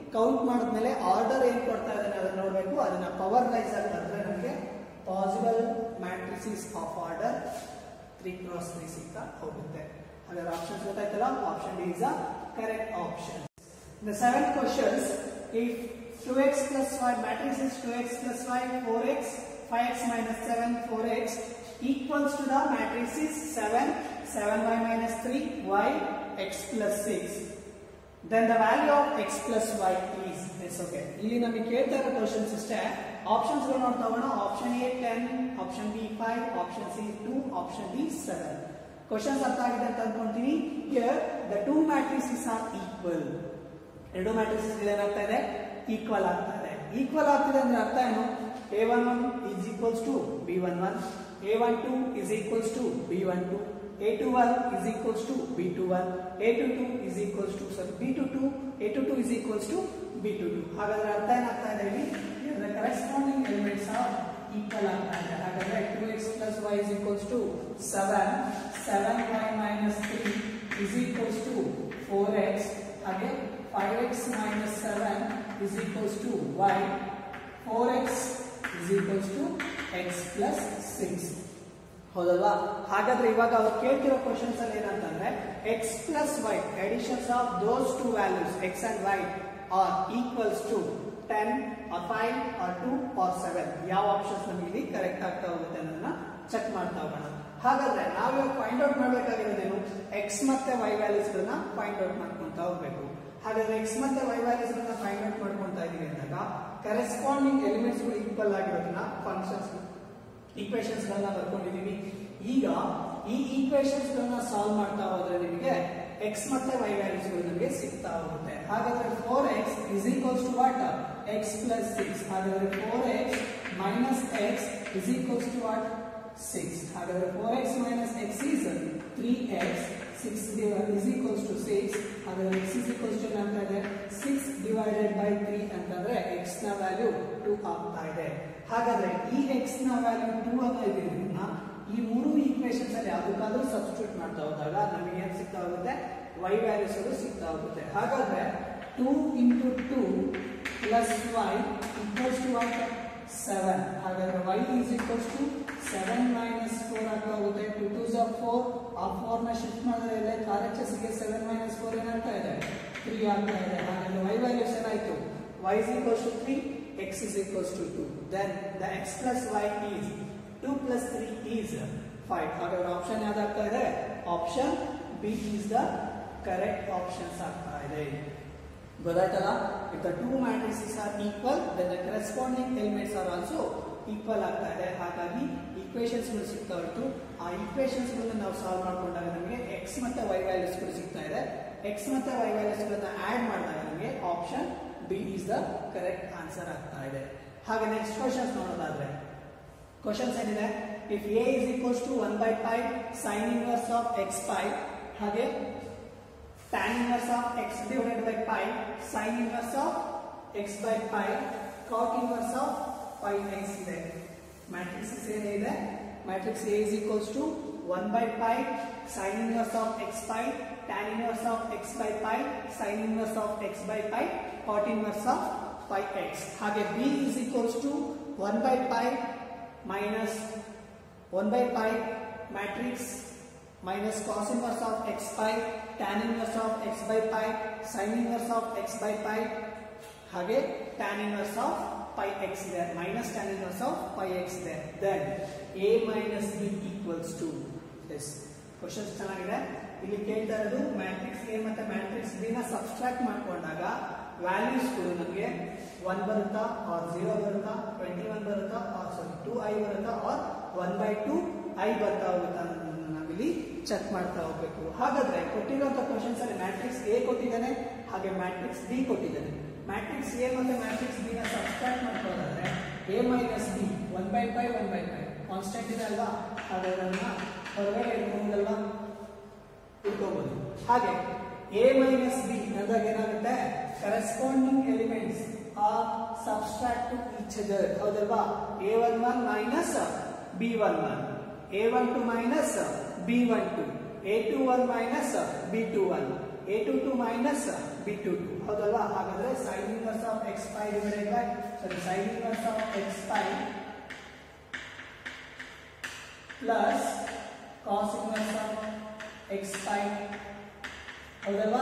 ಕೌಂಟ್ ಮಾಡಿದ್ಮೇಲೆ ಆರ್ಡರ್ ಏನ್ ಕೊಡ್ತಾ ಇದ್ದಾನೆ ಅದನ್ನ ನೋಡಬೇಕು ಅದನ್ನ ಪವರ್ ವೈಸ್ ಆಗಿ ಬಂದ್ರೆ ನಮಗೆ possible matrices of order three cross three ಸಿಗ್ತಾ ಹೋಗುತ್ತೆ ಹಾಗಾದ್ರೆ ಆಪ್ಷನ್ಸ್ ಗೊತ್ತಾಯ್ತಲ್ಲ option D is a correct option The seventh questions, if 2x plus 5 matrix is 2x plus 5, 4x, 5x minus 7, 4x equals to the matrix is 7, 7y minus 3, y, x plus 6. Then the value of x plus y is this okay. ಇಲ್ಲಿ ನಮಗೆ ಕೇಳ್ತಾ ಇರೋ questions ಇಷ್ಟೇ options ಗಳು ನೋಡ್ತಾ ಹೋಗೋಣ option A ten option B five option C two option D seven questions ಅರ್ಥ ಆಗಿದೆ ಅಂತ ಅನ್ಕೊಂತೀನಿ here the two matrices are equal ಎರಡು ಮ್ಯಾಟ್ರಿಸಸ್ ಏನಾಗ್ತಾ ಇದೆ ಈಕ್ವಲ್ ಆಗ್ತಾ ಇದೆ ಈಕ್ವಲ್ ಆಗ್ತಿದೆ ಅಂದ್ರೆ ಅರ್ಥ ಏನು A one one is equals to B one one A one two is equals to B one two A two one is equals to B two one A two two is equals to sorry B two two A two two is equals to B two two ಹಾಗಾದ್ರೆ ಅರ್ಥ ಏನಾಗ್ತಾ ಇದೆ ಇಲ್ಲಿ corresponding elements R equal ಆಗ್ತಾ ಇದೆ ಹಾಗಾದ್ರೆ two X plus Y is equals to seven seven Y minus three is equals to four X ಹಾಗೆ 5x minus 7 is equals to y 4x is equals to x plus 6 ಹೌದಲ್ವಾ ಹಾಗಾದ್ರೆ ಇವಾಗ ಅವ್ರು ಕೇಳ್ತಿರೋ questions ಅಲ್ಲಿ ಏನಂತಂದ್ರೆ X plus Y additions of those two values X and Y are equals to ten or five or two or seven ಯಾವ options ನಮಗೆ ಇಲ್ಲಿ correct ಆಗ್ತಾ ಹೋಗುತ್ತೆ ಅನ್ನೋದನ್ನ ಚೆಕ್ ಮಾಡ್ತಾ ಹೋಗೋಣ ಹಾಗಾದ್ರೆ ನಾವು ಇವಾಗ ಫೈಂಡ್ ಔಟ್ ಮಾಡ್ಬೇಕಾಗಿರೋದೇನು ಎಕ್ಸ್ ಮತ್ತೆ ವೈ ವ್ಯಾಲ್ಯೂಸ್ ಗಳನ್ನ ಫೈಂಡ್ ಔಟ್ ಮಾಡ್ಕೊಂತ ಹೋಗ್ಬೇಕು ಹಾಗಾದ್ರೆ ಎಕ್ಸ್ ಮತ್ತೆ ವೈ ವ್ಯಾಲ್ಯೂಸ್ ಗಳನ್ನ ಫೈಂಡ್ ಔಟ್ ಮಾಡ್ಕೊಂತ ಇದೀವಿ ಅಂದಾಗ ಕರೆಸ್ಪಾಂಡಿಂಗ್ ಎಲಿಮೆಂಟ್ಸ್ ಗಳು ಈಕ್ವಲ್ ಆಗಿರೋದನ್ನ ಫಂಕ್ಷನ್ಸ್ ಈಕ್ವೇಶನ್ಸ್ ಗಳನ್ನ ಬರ್ಕೊಂಡಿದೀವಿ ಈಗ ಈ ಈಕ್ವೇಶನ್ಸ್ ಗಳನ್ನ ಸಾಲ್ವ್ ಮಾಡ್ತಾ ಹೋದ್ರೆ ನಿಮಗೆ ಎಕ್ಸ್ ಮತ್ತೆ ವೈ ವ್ಯಾಲ್ಯೂಸ್ ಗಳು ನಿಮಗೆ ಸಿಗ್ತಾ ಹೋಗುತ್ತೆ ಹಾಗಾದ್ರೆ four X is equals to what X plus six ಹಾಗಾದ್ರೆ four X minus X is equals to what six ಹಾಗಾದ್ರೆ four X minus X is three X six is equals to six ಹಾಗಾದ್ರೆ X is equals to ಏನಾಗ್ತಾ ಇದೆ six divided by three ಅಂತಂದ್ರೆ X ನ value two ಆಗ್ತಾ ಇದೆ ಹಾಗಾದ್ರೆ ಈ ಎಕ್ಸ್ ನ ವ್ಯಾಲ್ಯೂ ಟೂ ಅನ್ನೋ ಇದನ್ನ ಈ ಮೂರು ಈಕ್ವೇಶನ್ಸ್ ಅಲ್ಲಿ ಯಾವುದಕ್ಕಾದ್ರೂ ಸಬ್ಸ್ಟಿಟ್ಯೂಟ್ ಮಾಡ್ತಾ ಹೋದಾಗ ನಮಗೆ ಏನ್ ಸಿಗ್ತಾ ಹೋಗುತ್ತೆ ವೈ ವ್ಯಾಲ್ಯೂಸ್ ಅದು ಸಿಗ್ತಾ ಹೋಗುತ್ತೆ ಹಾಗಾದ್ರೆ two into two plus Y equals to what seven ಹಾಗಾದ್ರೆ Y is equals to seven minus four ಆಗ್ತಾ ಹೋಗುತ್ತೆ ಟು ಟೂ ಝ ಫೋರ್ ಆ ಫೋರ್ ನ ಶಿಫ್ಟ್ ಮಾಡಿದ್ರೆ ಇಲ್ಲ ಆರ್ ಎಚ್ ಎಸ್ ಗೆ ಸೆವೆನ್ ಮೈನಸ್ ಫೋರ್ ಏನಾಗ್ತಾ ಇದೆ ತ್ರೀ ಆಗ್ತಾ ಇದೆ ಹಾಗಾದ್ರೆ ವೈ ವ್ಯಾಲ್ಯೂಸ್ ಏನಾಯ್ತು Y is equals to three X is equals to two then the X plus Y is two plus three is five ಹಾಗಾದ್ರೆ ಆಪ್ಷನ್ ಯಾವ್ದಾಗ್ತಾ ಇದೆ option B is the correct options ಆಗ್ತಾ ಇದೆ ಗೊತ್ತಾಯ್ತಲ್ಲ if the two matrices are equal then the corresponding elements are also equal ಆಗ್ತಾ ಇದೆ ಹಾಗಾಗಿ equations ಗಳು ಸಿಗ್ತಾ ಉಂಟು ಆ ಈಕ್ವೇಶನ್ಸ್ ಗಳನ್ನ ನಾವು ಸಾಲ್ವ್ ಮಾಡ್ಕೊಂಡಾಗ ನಮಗೆ ಎಕ್ಸ್ ಮತ್ತೆ ವೈ ವ್ಯಾಲ್ಯೂಸ್ ಗಳು ಸಿಗ್ತಾ ಇದೆ ಎಕ್ಸ್ ಮತ್ತೆ ವೈ ವ್ಯಾಲ್ಯೂಸ್ ಗಳನ್ನ ಆಡ್ ಮಾಡಿದಾಗ ನಮಗೆ option B is the correct answer ಆಗ್ತಾ ಇದೆ ಹಾಗೆ ನೆಕ್ಸ್ಟ್ ಕ್ವಶನ್ಸ್ ನೋಡೋದಾದ್ರೆ ಕ್ವಶನ್ಸ್ ಏನಿದೆ if A is equals to one by five sine inverse of X five ಹಾಗೆ tan inverse of x divided by pi sin inverse of x by pi cot inverse of pi x ಇದೆ matrix ಏನಿದೆ matrix A is equals to 1 by pi sin inverse of x pi tan inverse of x by pi sin inverse of x by pi cot inverse of pi x ಹಾಗೆ B is equals to 1 by pi minus 1 by pi matrix minus cos inverse of x pi tan inverse of x by pi sin inverse of x by pi ಹಾಗೆ tan inverse of pi x ಇದೆ minus tan inverse of pi x ಇದೆ then a minus b equals to yes questions ಚೆನ್ನಾಗಿದೆ ಇಲ್ಲಿ ಕೇಳ್ತಾ ಇರೋದು matrix A ಮತ್ತೆ matrix B ನ subtract ಮಾಡ್ಕೊಂಡಾಗ ವ್ಯಾಲ್ಯೂಸ್ ಕೂಡ ನಮಗೆ ಒನ್ ಬರುತ್ತಾ ಆರ್ ಜೀರೋ ಬರುತ್ತಾ ಟ್ವೆಂಟಿ ಒನ್ ಬರುತ್ತಾ ಆರ್ ಸಾರಿ ಟೂ ಐ ಬರುತ್ತಾ or one by two I ಬರ್ತಾ ಹೋಗುತ್ತಾ ಅನ್ನೋದನ್ನ ನಾವಿಲ್ಲಿ ಚೆಕ್ ಮಾಡ್ತಾ ಹೋಗ್ಬೇಕು ಹಾಗಾದ್ರೆ ಕೊಟ್ಟಿರುವಂತ ಕ್ವಶನ್ಸ್ ಅಲ್ಲಿ ಮ್ಯಾಟ್ರಿಕ್ಸ್ ಎ ಕೊಟ್ಟಿದ್ದಾನೆ ಹಾಗೆ ಮ್ಯಾಟ್ರಿಕ್ಸ್ ಬಿ ಕೊಟ್ಟಿದ್ದಾನೆ ಮ್ಯಾಟ್ರಿಕ್ಸ್ ಎ ಮತ್ತೆ ಮ್ಯಾಟ್ರಿಕ್ಸ್ ಬಿ ನ ಸಬ್ಸ್ಟ್ರಾಕ್ಟ್ ಮಾಡ್ಕೊಳ್ಳೋದಾದ್ರೆ A minus B one by five one by pi constant ಇದೆ ಅಲ್ವಾ ಹಾಗಾದ್ರೆ ಅದನ್ನ ಹೊರಗಡೆ ಇಟ್ಕೊಂಡಲ್ವಾ ಇಟ್ಕೋಬಹುದು ಹಾಗೆ ಎ ಮೈನಸ್ ಬಿ ಅಂದಾಗ ಏನಾಗುತ್ತೆ corresponding elements are subtract to each other ಹೌದಲ್ವಾ A one one minus B one one A one two minus B one two A two one minus B two one A two two minus B two two ಹೌದಲ್ವಾ ಹಾಗಾದ್ರೆ sine inverse of X pi divided by sorry sine inverse of X pi plus cos inverse of X pi ಹೌದಲ್ವಾ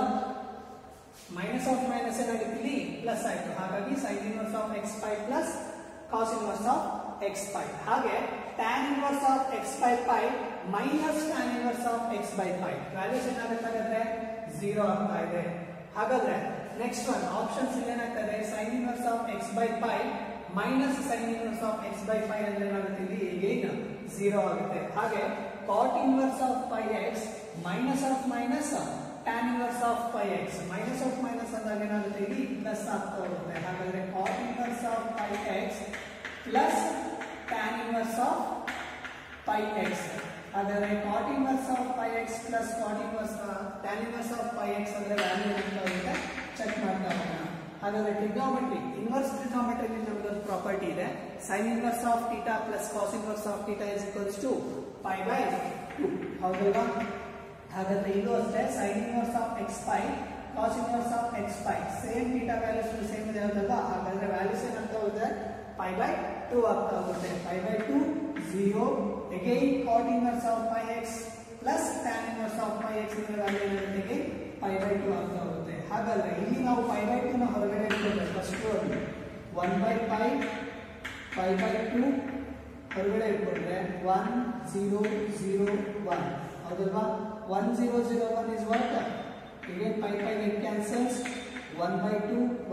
minus of minus ಏನಾಗುತ್ತೆ ಇಲ್ಲಿ plus ಆಯ್ತು ಹಾಗಾಗಿ sign inverse of X pi plus cos inverse of X pi ಹಾಗೆ tan inverse of X by pi minus tan inverse of X by pi values ಏನಾಗಬೇಕಾಗುತ್ತೆ zero ಆಗ್ತಾ ಇದೆ ಹಾಗಾದ್ರೆ ನೆಕ್ಸ್ಟ್ ಒನ್ ಆಪ್ಷನ್ಸ್ ಏನಾಗ್ತದೆ sine inverse of X by pi minus sine inverse of X by pi ಅಂದ್ರೆ ಏನಾಗುತ್ತೆ ಇಲ್ಲಿ ಏನು zero ಆಗುತ್ತೆ ಹಾಗೆ cot inverse of pi X minus of minus tan inverse of pi X minus of minus ಅಂದಾಗ ಏನಾಗುತ್ತೆ ಇಲ್ಲಿ ಪ್ಲಸ್ ಆಗ್ತಾ ಹೋಗುತ್ತೆ ಹಾಗಾದ್ರೆ cot inverse of pi X plus tan inverse of pi X ಹಾಗಾದ್ರೆ cot inverse of pi X plus cot inverse tan inverse of pi X ಅಂದ್ರೆ value ಅಂತ ಆಗುತ್ತೆ ಚೆಕ್ ಮಾಡ್ತಾ ಹೋಗೋಣ ಹಾಗಾದ್ರೆ ಟ್ರಿಗ್ನೋಮೆಟ್ರಿ ಇನ್ವರ್ಸ್ ಟ್ರಿಗ್ನೋಮೆಟ್ರಿ ನಮ್ಗೊಂದು ಪ್ರಾಪರ್ಟಿ ಇದೆ sine inverse of theta plus cos inverse of theta is equals to pi by two ಹೌದಲ್ವಾ ಹಾಗಾದ್ರೆ ಇದು ಅಷ್ಟೇ sine inverse of X pi cos inverse of X pi same theta values same ಇದೆ ಹೌದಲ್ವಾ ಹಾಗಾದ್ರೆ values ಏನಾಗ್ತಾ ಹೋಗುತ್ತೆ ಪೈ ಬೈ ಟೂ ಆಗ್ತಾ ಹೋಗುತ್ತೆ pi by two zero again cot inverse of pi X plus tan inverse of pi X ಇದರ value ಏನಾಗುತ್ತೆ pi by two ಆಗ್ತಾ ಹೋಗುತ್ತೆ ಹಾಗಾದ್ರೆ ಇಲ್ಲಿ ನಾವು ಪೈ ಬೈ ಟು ನ ಹೊರಗಡೆ ಇಟ್ಕೊಂಡ್ರೆ first one by pi pi by two ಹೊರಗಡೆ ಇಟ್ಕೊಂಡ್ರೆ ಒನ್ ಝೀರೋ ಝೀರೋ ಒನ್ ಹೌದಲ್ವಾ one zero zero one is what again pi pi get cancels 1 by 2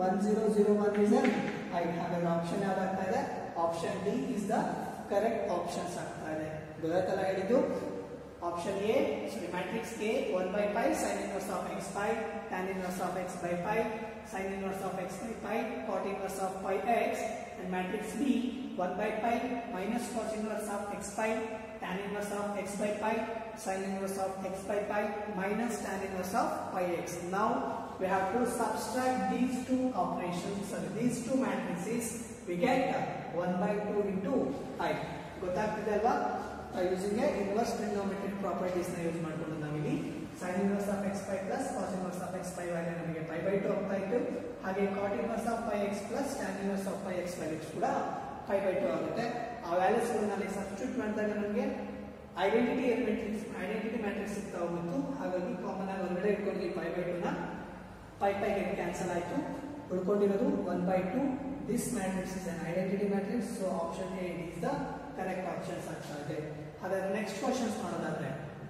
1001 is an i ಹಾಗಾದ್ರೆ ಆಪ್ಷನ್ ಯಾವ್ದಾಗ್ತಾ ಇದೆ option D is the correct options ಆಗ್ತಾ ಇದೆ ಗೊತ್ತಾಯ್ತಲ್ಲ ಹೇಳಿದ್ದು option A sorry matrix A 1 by pi sin inverse of x pi tan inverse of x by pi sin inverse of x by pi cot inverse of pi x and matrix b 1 by pi minus cos inverse of x pi tan inverse of x by pi sin inverse of x by pi minus tan inverse of pi x. Now we have to subtract these two operations, sorry, these two matrices. We get 1 by 2 into i. ಗೊತ್ತಾಗ್ತಿದೆ ಅಲ್ವಾ using a inverse trigonometric properties ನ use ಮಾಡ್ಕೊಂಡು ನಾವಿಲ್ಲಿ sine inverse of X pi plus cos inverse of X pi value ನಮಗೆ pi by two ಆಗ್ತಾ ಇತ್ತು ಹಾಗೆ cot inverse of pi X plus tan inverse of pi X values ಕೂಡ five by two ಆಗುತ್ತೆ ಆ values ನಲ್ಲಿ substitute ಮಾಡಿದಾಗ ನಮಗೆ ಐಡೆಂಟಿಟಿ ಮ್ಯಾಟ್ರಿಕ್ಸ್ ಐಡೆಂಟಿಟಿ ಮ್ಯಾಟ್ರಿಕ್ಸ್ ಸಿಗ್ತಾ ಹೋಗಿತ್ತು ಹಾಗಾಗಿ ಕಾಮನ್ ಆಗಿ ಹೊರಗಡೆ ಇಟ್ಕೊಂಡ್ವಿ ಫೈವ್ ಬೈ ಟು ನ ಫೈವ್ ಫೈವ್ ಗೆಟ್ ಕ್ಯಾನ್ಸಲ್ ಆಯಿತು ಉಳ್ಕೊಂಡಿರೋದು one by two this matrix is an identity matrix so option A is the correct options ಆಗ್ತಾ ಇದೆ ಹಾಗಾದ್ರೆ ನೆಕ್ಸ್ಟ್ ಕ್ವಶನ್ಸ್ ಮಾಡೋದಾದ್ರೆ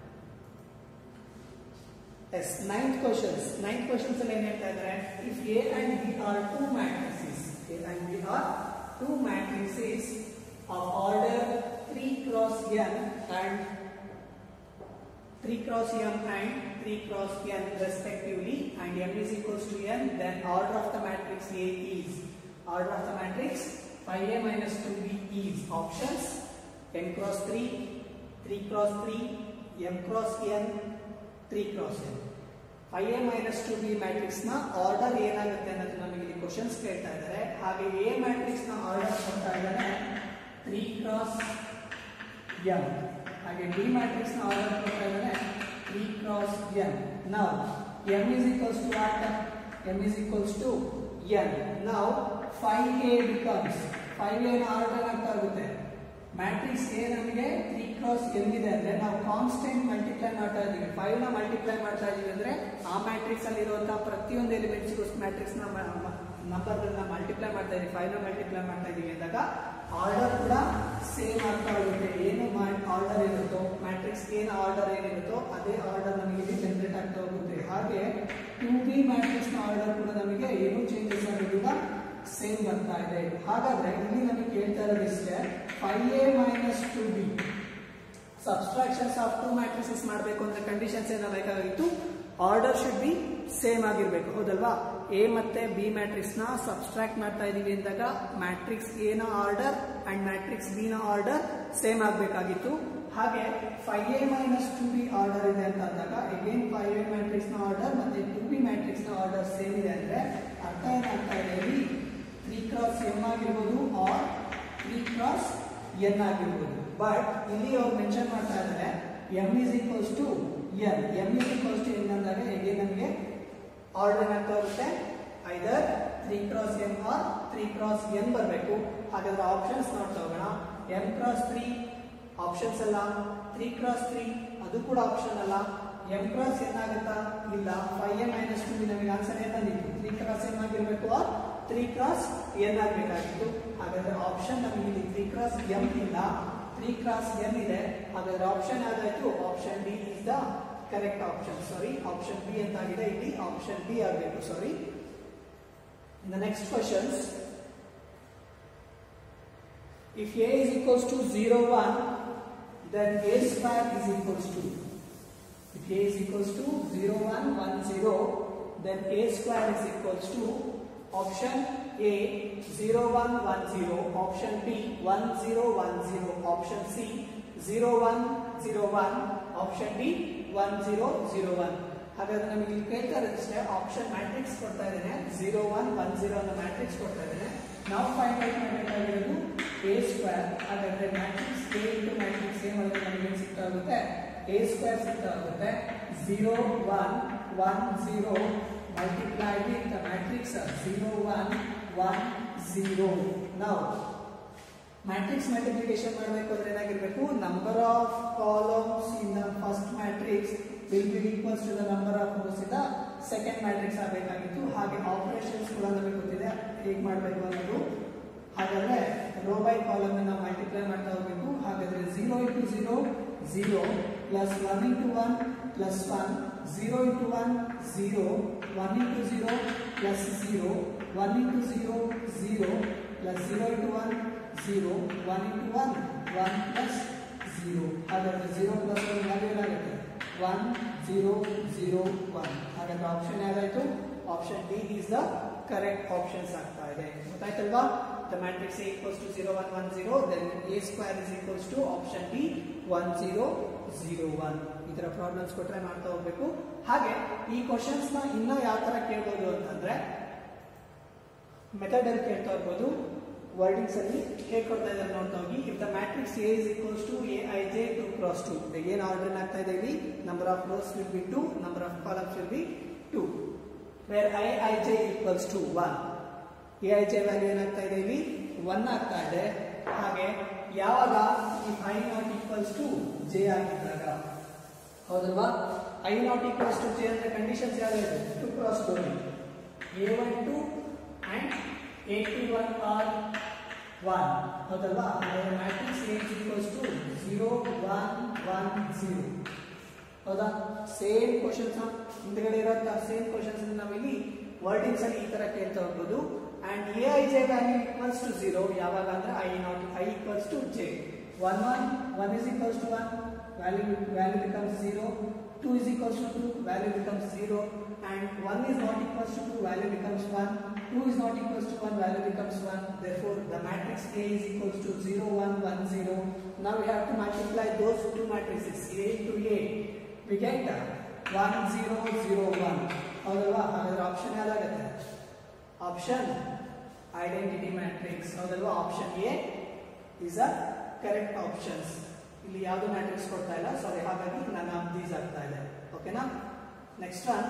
yes ninth questions ninth questions ಅಲ್ಲಿ ಏನ್ ಹೇಳ್ತಾ ಇದ್ದಾರೆ if A and B are two matrices A and B are two matrices of order 3 cross n and 3 cross m and 3 cross n respectively and m is equals to n then order of the matrix A is order of the matrix 5a minus 2b is options n cross 3 3 cross 3 m cross n 3 cross n 5a minus 2b matrix ನ order ಏನಾಗುತ್ತೆ ಅನ್ನೋದು ನಮಗೆ ಇಲ್ಲಿ questions ಕೇಳ್ತಾ ಇದ್ದಾರೆ ಹಾಗೆ A matrix ನ order ಕೊಡ್ತಾ ಇದ್ದಾರೆ 3 ಕ್ರಾಸ್ m ಹಾಗೆ ಡಿ ಮ್ಯಾಟ್ರಿಕ್ಸ್ ನ ಆರ್ಡರ್ ಕೊಡ್ತಾ ಇದ್ದಾರೆ 3 cross n now m is equals to what m is equals to n now 5a becomes 5a ನ ಆರ್ಡರ್ ಆಗ್ತಾ ಆಗುತ್ತೆ ಮ್ಯಾಟ್ರಿಕ್ಸ್ ಎ ನಮಗೆ 3 ಕ್ರಾಸ್ n ಇದೆ ಅಂದ್ರೆ ನಾವು ಕಾನ್ಸ್ಟೆಂಟ್ ಮಲ್ಟಿಪ್ಲೈ ಮಾಡ್ತಾ ಇದೀವಿ 5 ನ ಮಲ್ಟಿಪ್ಲೈ ಮಾಡ್ತಾ ಇದೀವಿ ಅಂದ್ರೆ ಆ ಮ್ಯಾಟ್ರಿಕ್ಸ್ ಅಲ್ಲಿ ಇರುವಂತಹ ಪ್ರತಿಯೊಂದು ಎಲಿಮೆಂಟ್ಸ್ ಮ್ಯಾಟ್ರಿಕ್ಸ್ ನ ನಂಬರ್ ಗಳನ್ನ ಮಲ್ಟಿಪ್ಲೈ ಮಾಡ್ತಾ ಇದೀವಿ 5 ನ ಮಲ್ಟಿಪ್ಲೈ ಮಾಡ್ತಾ ಇದೀವಿ ಅಂದಾಗ ಆರ್ಡರ್ ಕೂಡ ಸೇಮ್ ಆಗ್ತಾ ಹೋಗುತ್ತೆ ಏನು ಆರ್ಡರ್ ಇರುತ್ತೋ ಮ್ಯಾಟ್ರಿಕ್ಸ್ ಏನು ಆರ್ಡರ್ ಏನಿರುತ್ತೋ ಅದೇ ಆರ್ಡರ್ ನಮಗೆ ಇಲ್ಲಿ ಜನರೇಟ್ ಆಗ್ತಾ ಹೋಗುತ್ತೆ ಹಾಗೆ ಟು ಬಿ ಮ್ಯಾಟ್ರಿಕ್ಸ್ ನ ಆರ್ಡರ್ ಕೂಡ ನಮಗೆ ಏನು ಚೇಂಜಸ್ ಆಗೋದಿಲ್ಲ ಸೇಮ್ ಬರ್ತಾ ಇದೆ ಹಾಗಾದ್ರೆ ಇಲ್ಲಿ ನಮಗೆ ಕೇಳ್ತಾ ಇರೋದು ಇಷ್ಟೇ five A minus two B subtractions of two matrices ಮಾಡಬೇಕು ಅಂದ್ರೆ ಕಂಡೀಷನ್ಸ್ ಏನೋ ಬೇಕಾಗಿತ್ತು ಆರ್ಡರ್ ಶುಡ್ ಬಿ ಸೇಮ್ ಆಗಿರ್ಬೇಕು ಹೌದಲ್ವಾ ಎ ಮತ್ತೆ ಬಿ ಮ್ಯಾಟ್ರಿಕ್ಸ್ ನ ಸಬ್ಸ್ಟ್ರಾಕ್ಟ್ ಮಾಡ್ತಾ ಇದೀವಿ ಅಂದಾಗ ಮ್ಯಾಟ್ರಿಕ್ಸ್ ಎ ನ ಆರ್ಡರ್ ಅಂಡ್ ಮ್ಯಾಟ್ರಿಕ್ಸ್ ಬಿ ನ ಆರ್ಡರ್ ಸೇಮ್ ಆಗಬೇಕಾಗಿತ್ತು ಹಾಗೆ five A minus two B order ಇದೆ ಅಂತ ಅಂದಾಗ ಅಗೇನ್ ಫೈವ್ ಎ ಮ್ಯಾಟ್ರಿಕ್ಸ್ ನ ಆರ್ಡರ್ ಮತ್ತೆ ಟು ಬಿ ಮ್ಯಾಟ್ರಿಕ್ಸ್ ನ ಆರ್ಡರ್ ಸೇಮ್ ಇದೆ ಅಂದ್ರೆ ಅರ್ಥ ಏನಾಗ್ತಾ ಇದೆ ಇಲ್ಲಿ ತ್ರೀ ಕ್ರಾಸ್ ಎಂ ಆಗಿರ್ಬೋದು ಆರ್ ತ್ರೀ ಕ್ರಾಸ್ ಎನ್ ಆಗಿರ್ಬೋದು ಬಟ್ ಇಲ್ಲಿ ಅವ್ರು ಮೆನ್ಷನ್ ಮಾಡ್ತಾ ಇದ್ದಾರೆ M is equals to N M is equals to N ಅಂದಾಗ ಹೇಗೆ ನಮಗೆ ಆರ್ಡರ್ ಏನಾಗ್ತಾ ಹೋಗುತ್ತೆ either three cross M or three cross N ಬರಬೇಕು ಹಾಗಾದ್ರೆ ಆಪ್ಷನ್ಸ್ ನೋಡ್ತಾ ಹೋಗೋಣ ಎಂ ಕ್ರಾಸ್ ತ್ರೀ ಆಪ್ಷನ್ಸ್ ಅಲ್ಲ ತ್ರೀ ಕ್ರಾಸ್ ತ್ರೀ ಅದು ಕೂಡ ಆಪ್ಷನ್ ಅಲ್ಲ ಎಂ ಕ್ರಾಸ್ ಎನ್ ಆಗುತ್ತಾ ಇಲ್ಲ ಫೈವ್ ಎಂ ಮೈನಸ್ ಟು ನಮಗೆ ಆನ್ಸರ್ ಏನ್ ಬಂದಿತ್ತು ತ್ರೀ ಕ್ರಾಸ್ ಎಂ ಆಗಿರ್ಬೇಕು ಆರ್ ತ್ರೀ ಕ್ರಾಸ್ ಎನ್ ಆಗಬೇಕಾಗಿತ್ತು ಹಾಗಾದ್ರೆ ಆಪ್ಷನ್ ನಮಗೆ ಇಲ್ಲಿ ತ್ರೀ ಕ್ರಾಸ್ ಎಂ ಇಲ್ಲ ತ್ರೀ ಕ್ರಾಸ್ ಎನ್ ಇದೆ ಹಾಗಾದ್ರೆ ಆಪ್ಷನ್ ಯಾವ್ದಾಯ್ತು option D is the correct option sorry option B ಅಂತ ಆಗಿದೆ ಇಲ್ಲಿ ಆಪ್ಷನ್ ಬಿ ಆಗಬೇಕು ಸಾರಿ In the next questions, if a is equals to 0, 1, then a square is equals to. If a is equals to 0, 1, 1, 0, then a square is equals to option A 0, 1, 1, 0, option B 1, 0, 1, 0, option C 0, 1, 0, 1, option D 1, 0, 0, 1. ಹಾಗಾದ್ರೆ ನಮಗೆ ಇಲ್ಲಿ ಕೇಳ್ತಾ ಇರೋದಷ್ಟೇ option matrix ಕೊಡ್ತಾ ಇದ್ದೇನೆ zero one one zero ಅನ್ನೋ matrix ಕೊಡ್ತಾ ಇದ್ದೇನೆ ನಾವು ಫೈಂಡ್ ಔಟ್ ಮಾಡಬೇಕಾಗಿರೋದು ಎ ಸ್ಕ್ವೇರ್ ಹಾಗಾದ್ರೆ matrix A into matrix A ಮಾಡಿದ್ರೆ ನಮಗೆ ಏನು ಸಿಗ್ತಾ ಹೋಗುತ್ತೆ ಎ ಸ್ಕ್ವೇರ್ ಸಿಗ್ತಾ ಹೋಗುತ್ತೆ zero one one zero multiplied with the matrix zero one one zero ನಾವು ಮ್ಯಾಟ್ರಿಕ್ಸ್ ಮಲ್ಟಿಪ್ಲಿಕೇಶನ್ ಮಾಡಬೇಕು ಅಂದ್ರೆ ಏನಾಗಿರ್ಬೇಕು number of columns in the first matrix will be equals to the number of rows in the second matrix ಆಗಬೇಕಾಗಿತ್ತು ಹಾಗೆ operations ಕೂಡ ನಮಗೆ ಗೊತ್ತಿದೆ ಹೇಗೆ ಮಾಡಬೇಕು ಅನ್ನೋದು ಹಾಗಾದ್ರೆ ರೋ ಬೈ ಕಾಲಮ್ ನಾವು ಮಲ್ಟಿಪ್ಲೈ ಮಾಡ್ತಾ ಹೋಗಬೇಕು ಹಾಗಾದ್ರೆ zero into zero zero plus one into one plus one zero into one zero one into zero plus zero one into zero zero plus zero into one zero one into one one plus zero ಹಾಗಾದ್ರೆ zero plus one value ಏನಾಗುತ್ತೆ one zero zero one ಹಾಗಾದ್ರೆ option ಯಾವ್ದಾಯ್ತು option D is the correct options ಆಗ್ತಾ ಇದೆ ಗೊತ್ತಾಯ್ತಲ್ವಾ the matrix A equals to zero one one zero then A square is equals to option D one zero zero one ಈ ತರ problems ಕೊಟ್ರೆ ಮಾಡ್ತಾ ಹೋಗ್ಬೇಕು ಹಾಗೆ ಈ ಕ್ವಶನ್ಸ್ ನ ಇನ್ನ ಯಾವ ತರ ಕೇಳ್ಬೋದು ಅಂತಂದ್ರೆ ಮೆಥಡ್ ಅಲ್ಲಿ ಕೇಳ್ತಾ ಇರ್ಬೋದು ವರ್ಡಿಂಗ್ಸ್ ಅಲ್ಲಿ ಹೇಗೆ ಕೊಡ್ತಾ ಇದ್ದಾರೆ ನೋಡ್ತಾ ಹೋಗಿ if the matrix A is equals to A I J two cross two ಏನ್ ಆರ್ಡರ್ ಆಗ್ತಾ ಇದೆ ಇಲ್ಲಿ number of rows will be two number of columns will be two where I I J equals to one A I J value ಏನಾಗ್ತಾ ಇದೆ ಇಲ್ಲಿ one ಆಗ್ತಾ ಇದೆ ಹಾಗೆ ಯಾವಾಗ if I not equals to J ಆಗಿದ್ದಾಗ ಹೌದಲ್ವಾ I not equals to J ಅಂದ್ರೆ ಕಂಡೀಷನ್ಸ್ ಯಾವ್ದು to cross two A one two and A two one or one ಹೌದಲ್ವಾ matrix A equals to zero one one zero ಹೌದಾ same questions ಹಿಂದ್ಗಡೆ ಇರೋಂಥ same questions ನಾವಿಲ್ಲಿ wordings ಅಲ್ಲಿ ಈ ತರ ಕೇಳ್ತಾ ಹೋಗ್ಬೋದು and A I J value equals to zero ಯಾವಾಗ ಅಂದ್ರೆ I not I equals to J one one one is equals to one value value becomes zero two is equals to two value becomes zero and 1 is not equals to 2 value becomes 1 2 is not equals to 1 value becomes 1 therefore the matrix A is equals to 0 1 1 0 now we have to multiply those two matrices A into A we get 1 0 0 1 ಹೌದಲ್ವಾ ಹಾಗಾದ್ರೆ option ಯಾವ್ದಾಗುತ್ತೆ option identity matrix ಹೌದಲ್ವಾ option A is a correct options ಇಲ್ಲಿ ಯಾವುದು matrix ಕೊಡ್ತಾ ಇಲ್ಲ ಸಾರಿ ಹಾಗಾಗಿ ನನ್ನ ದೀಸ್ ಆಗ್ತಾ ಇದೆ ಓಕೆನಾ next one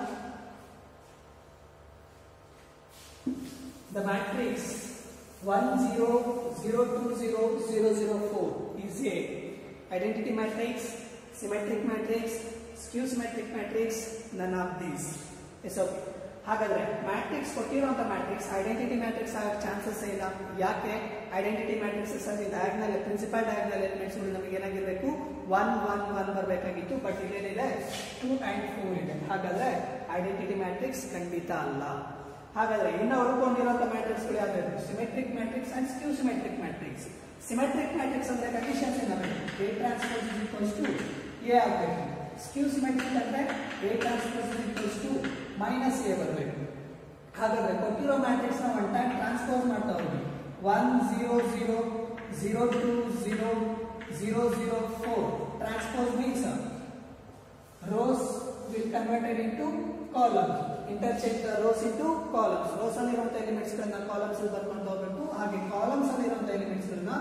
the matrix 1 0 0 2 0 0 0 4 is a identity matrix symmetric matrix skew symmetric matrix none of these yes okay ಹಾಗಾದ್ರೆ ಮ್ಯಾಟ್ರಿಕ್ಸ್ ಕೊಟ್ಟಿರುವಂತ ಮ್ಯಾಟ್ರಿಕ್ಸ್ ಐಡೆಂಟಿಟಿ ಮ್ಯಾಟ್ರಿಕ್ಸ್ ಆಗೋ ಚಾನ್ಸಸ್ ಇಲ್ಲ ಯಾಕೆ ಐಡೆಂಟಿಟಿ ಮ್ಯಾಟ್ರಿಕ್ಸಸ್ ಅಲ್ಲಿ ಡಯಾಗ್ನಲ್ ಪ್ರಿನ್ಸಿಪಲ್ ಡಯಾಗ್ನಲ್ ಎಲಿಮೆಂಟ್ಸ್ ನಮಗೆ ಏನಾಗಿರ್ಬೇಕು ಒನ್ ಒನ್ ಒನ್ ಬರಬೇಕಾಗಿತ್ತು but ಇಲ್ಲೇನಿದೆ ಟೂ ಅಂಡ್ ಫೋರ್ ಇದೆ ಹಾಗಾದ್ರೆ ಐಡೆಂಟಿಟಿ ಮ್ಯಾಟ್ರಿಕ್ಸ್ ಖಂಡಿತ ಅಲ್ಲ ಹಾಗಾದ್ರೆ ಇನ್ನು ಉಳ್ಕೊಂಡಿರುವಂತ ಮ್ಯಾಟ್ರಿಕ್ಸ್ಗಳು ಯಾವ್ದು symmetric matrix and skew symmetric matrix symmetric matrix ಅಂದ್ರೆ ಕಂಡೀಷನ್ಸ್ ಏನಾಗಬೇಕು A transpose is equals to A ಆಗಬೇಕು ಸ್ಕ್ಯೂ ಸಿಮೆಟ್ರಿಕ್ ಅಂದ್ರೆ A transpose is equals to minus A ಬರಬೇಕು ಹಾಗಾದ್ರೆ ಕೊಟ್ಟಿರೋ ಮ್ಯಾಟ್ರಿಕ್ಸ್ ನ ಒನ್ ಟೈಮ್ ಟ್ರಾನ್ಸ್ಪೋಸ್ ಮಾಡ್ತಾ ಹೋಗಿ one zero zero zero two zero zero zero four transpose means rows will converted into columns interchange rows into columns rows ಅಲ್ಲಿ ಇರುವಂತಹ elements ಗಳನ್ನ columns ಅಲ್ಲಿ ಬರ್ಕೊಂಡು ಹೋಗ್ಬೇಕು ಹಾಗೆ ಕಾಲಮ್ಸ್ ಅಲ್ಲಿ ಇರುವಂತಹ ಎಲಿಮೆಂಟ್ಸ್ ಗಳನ್ನ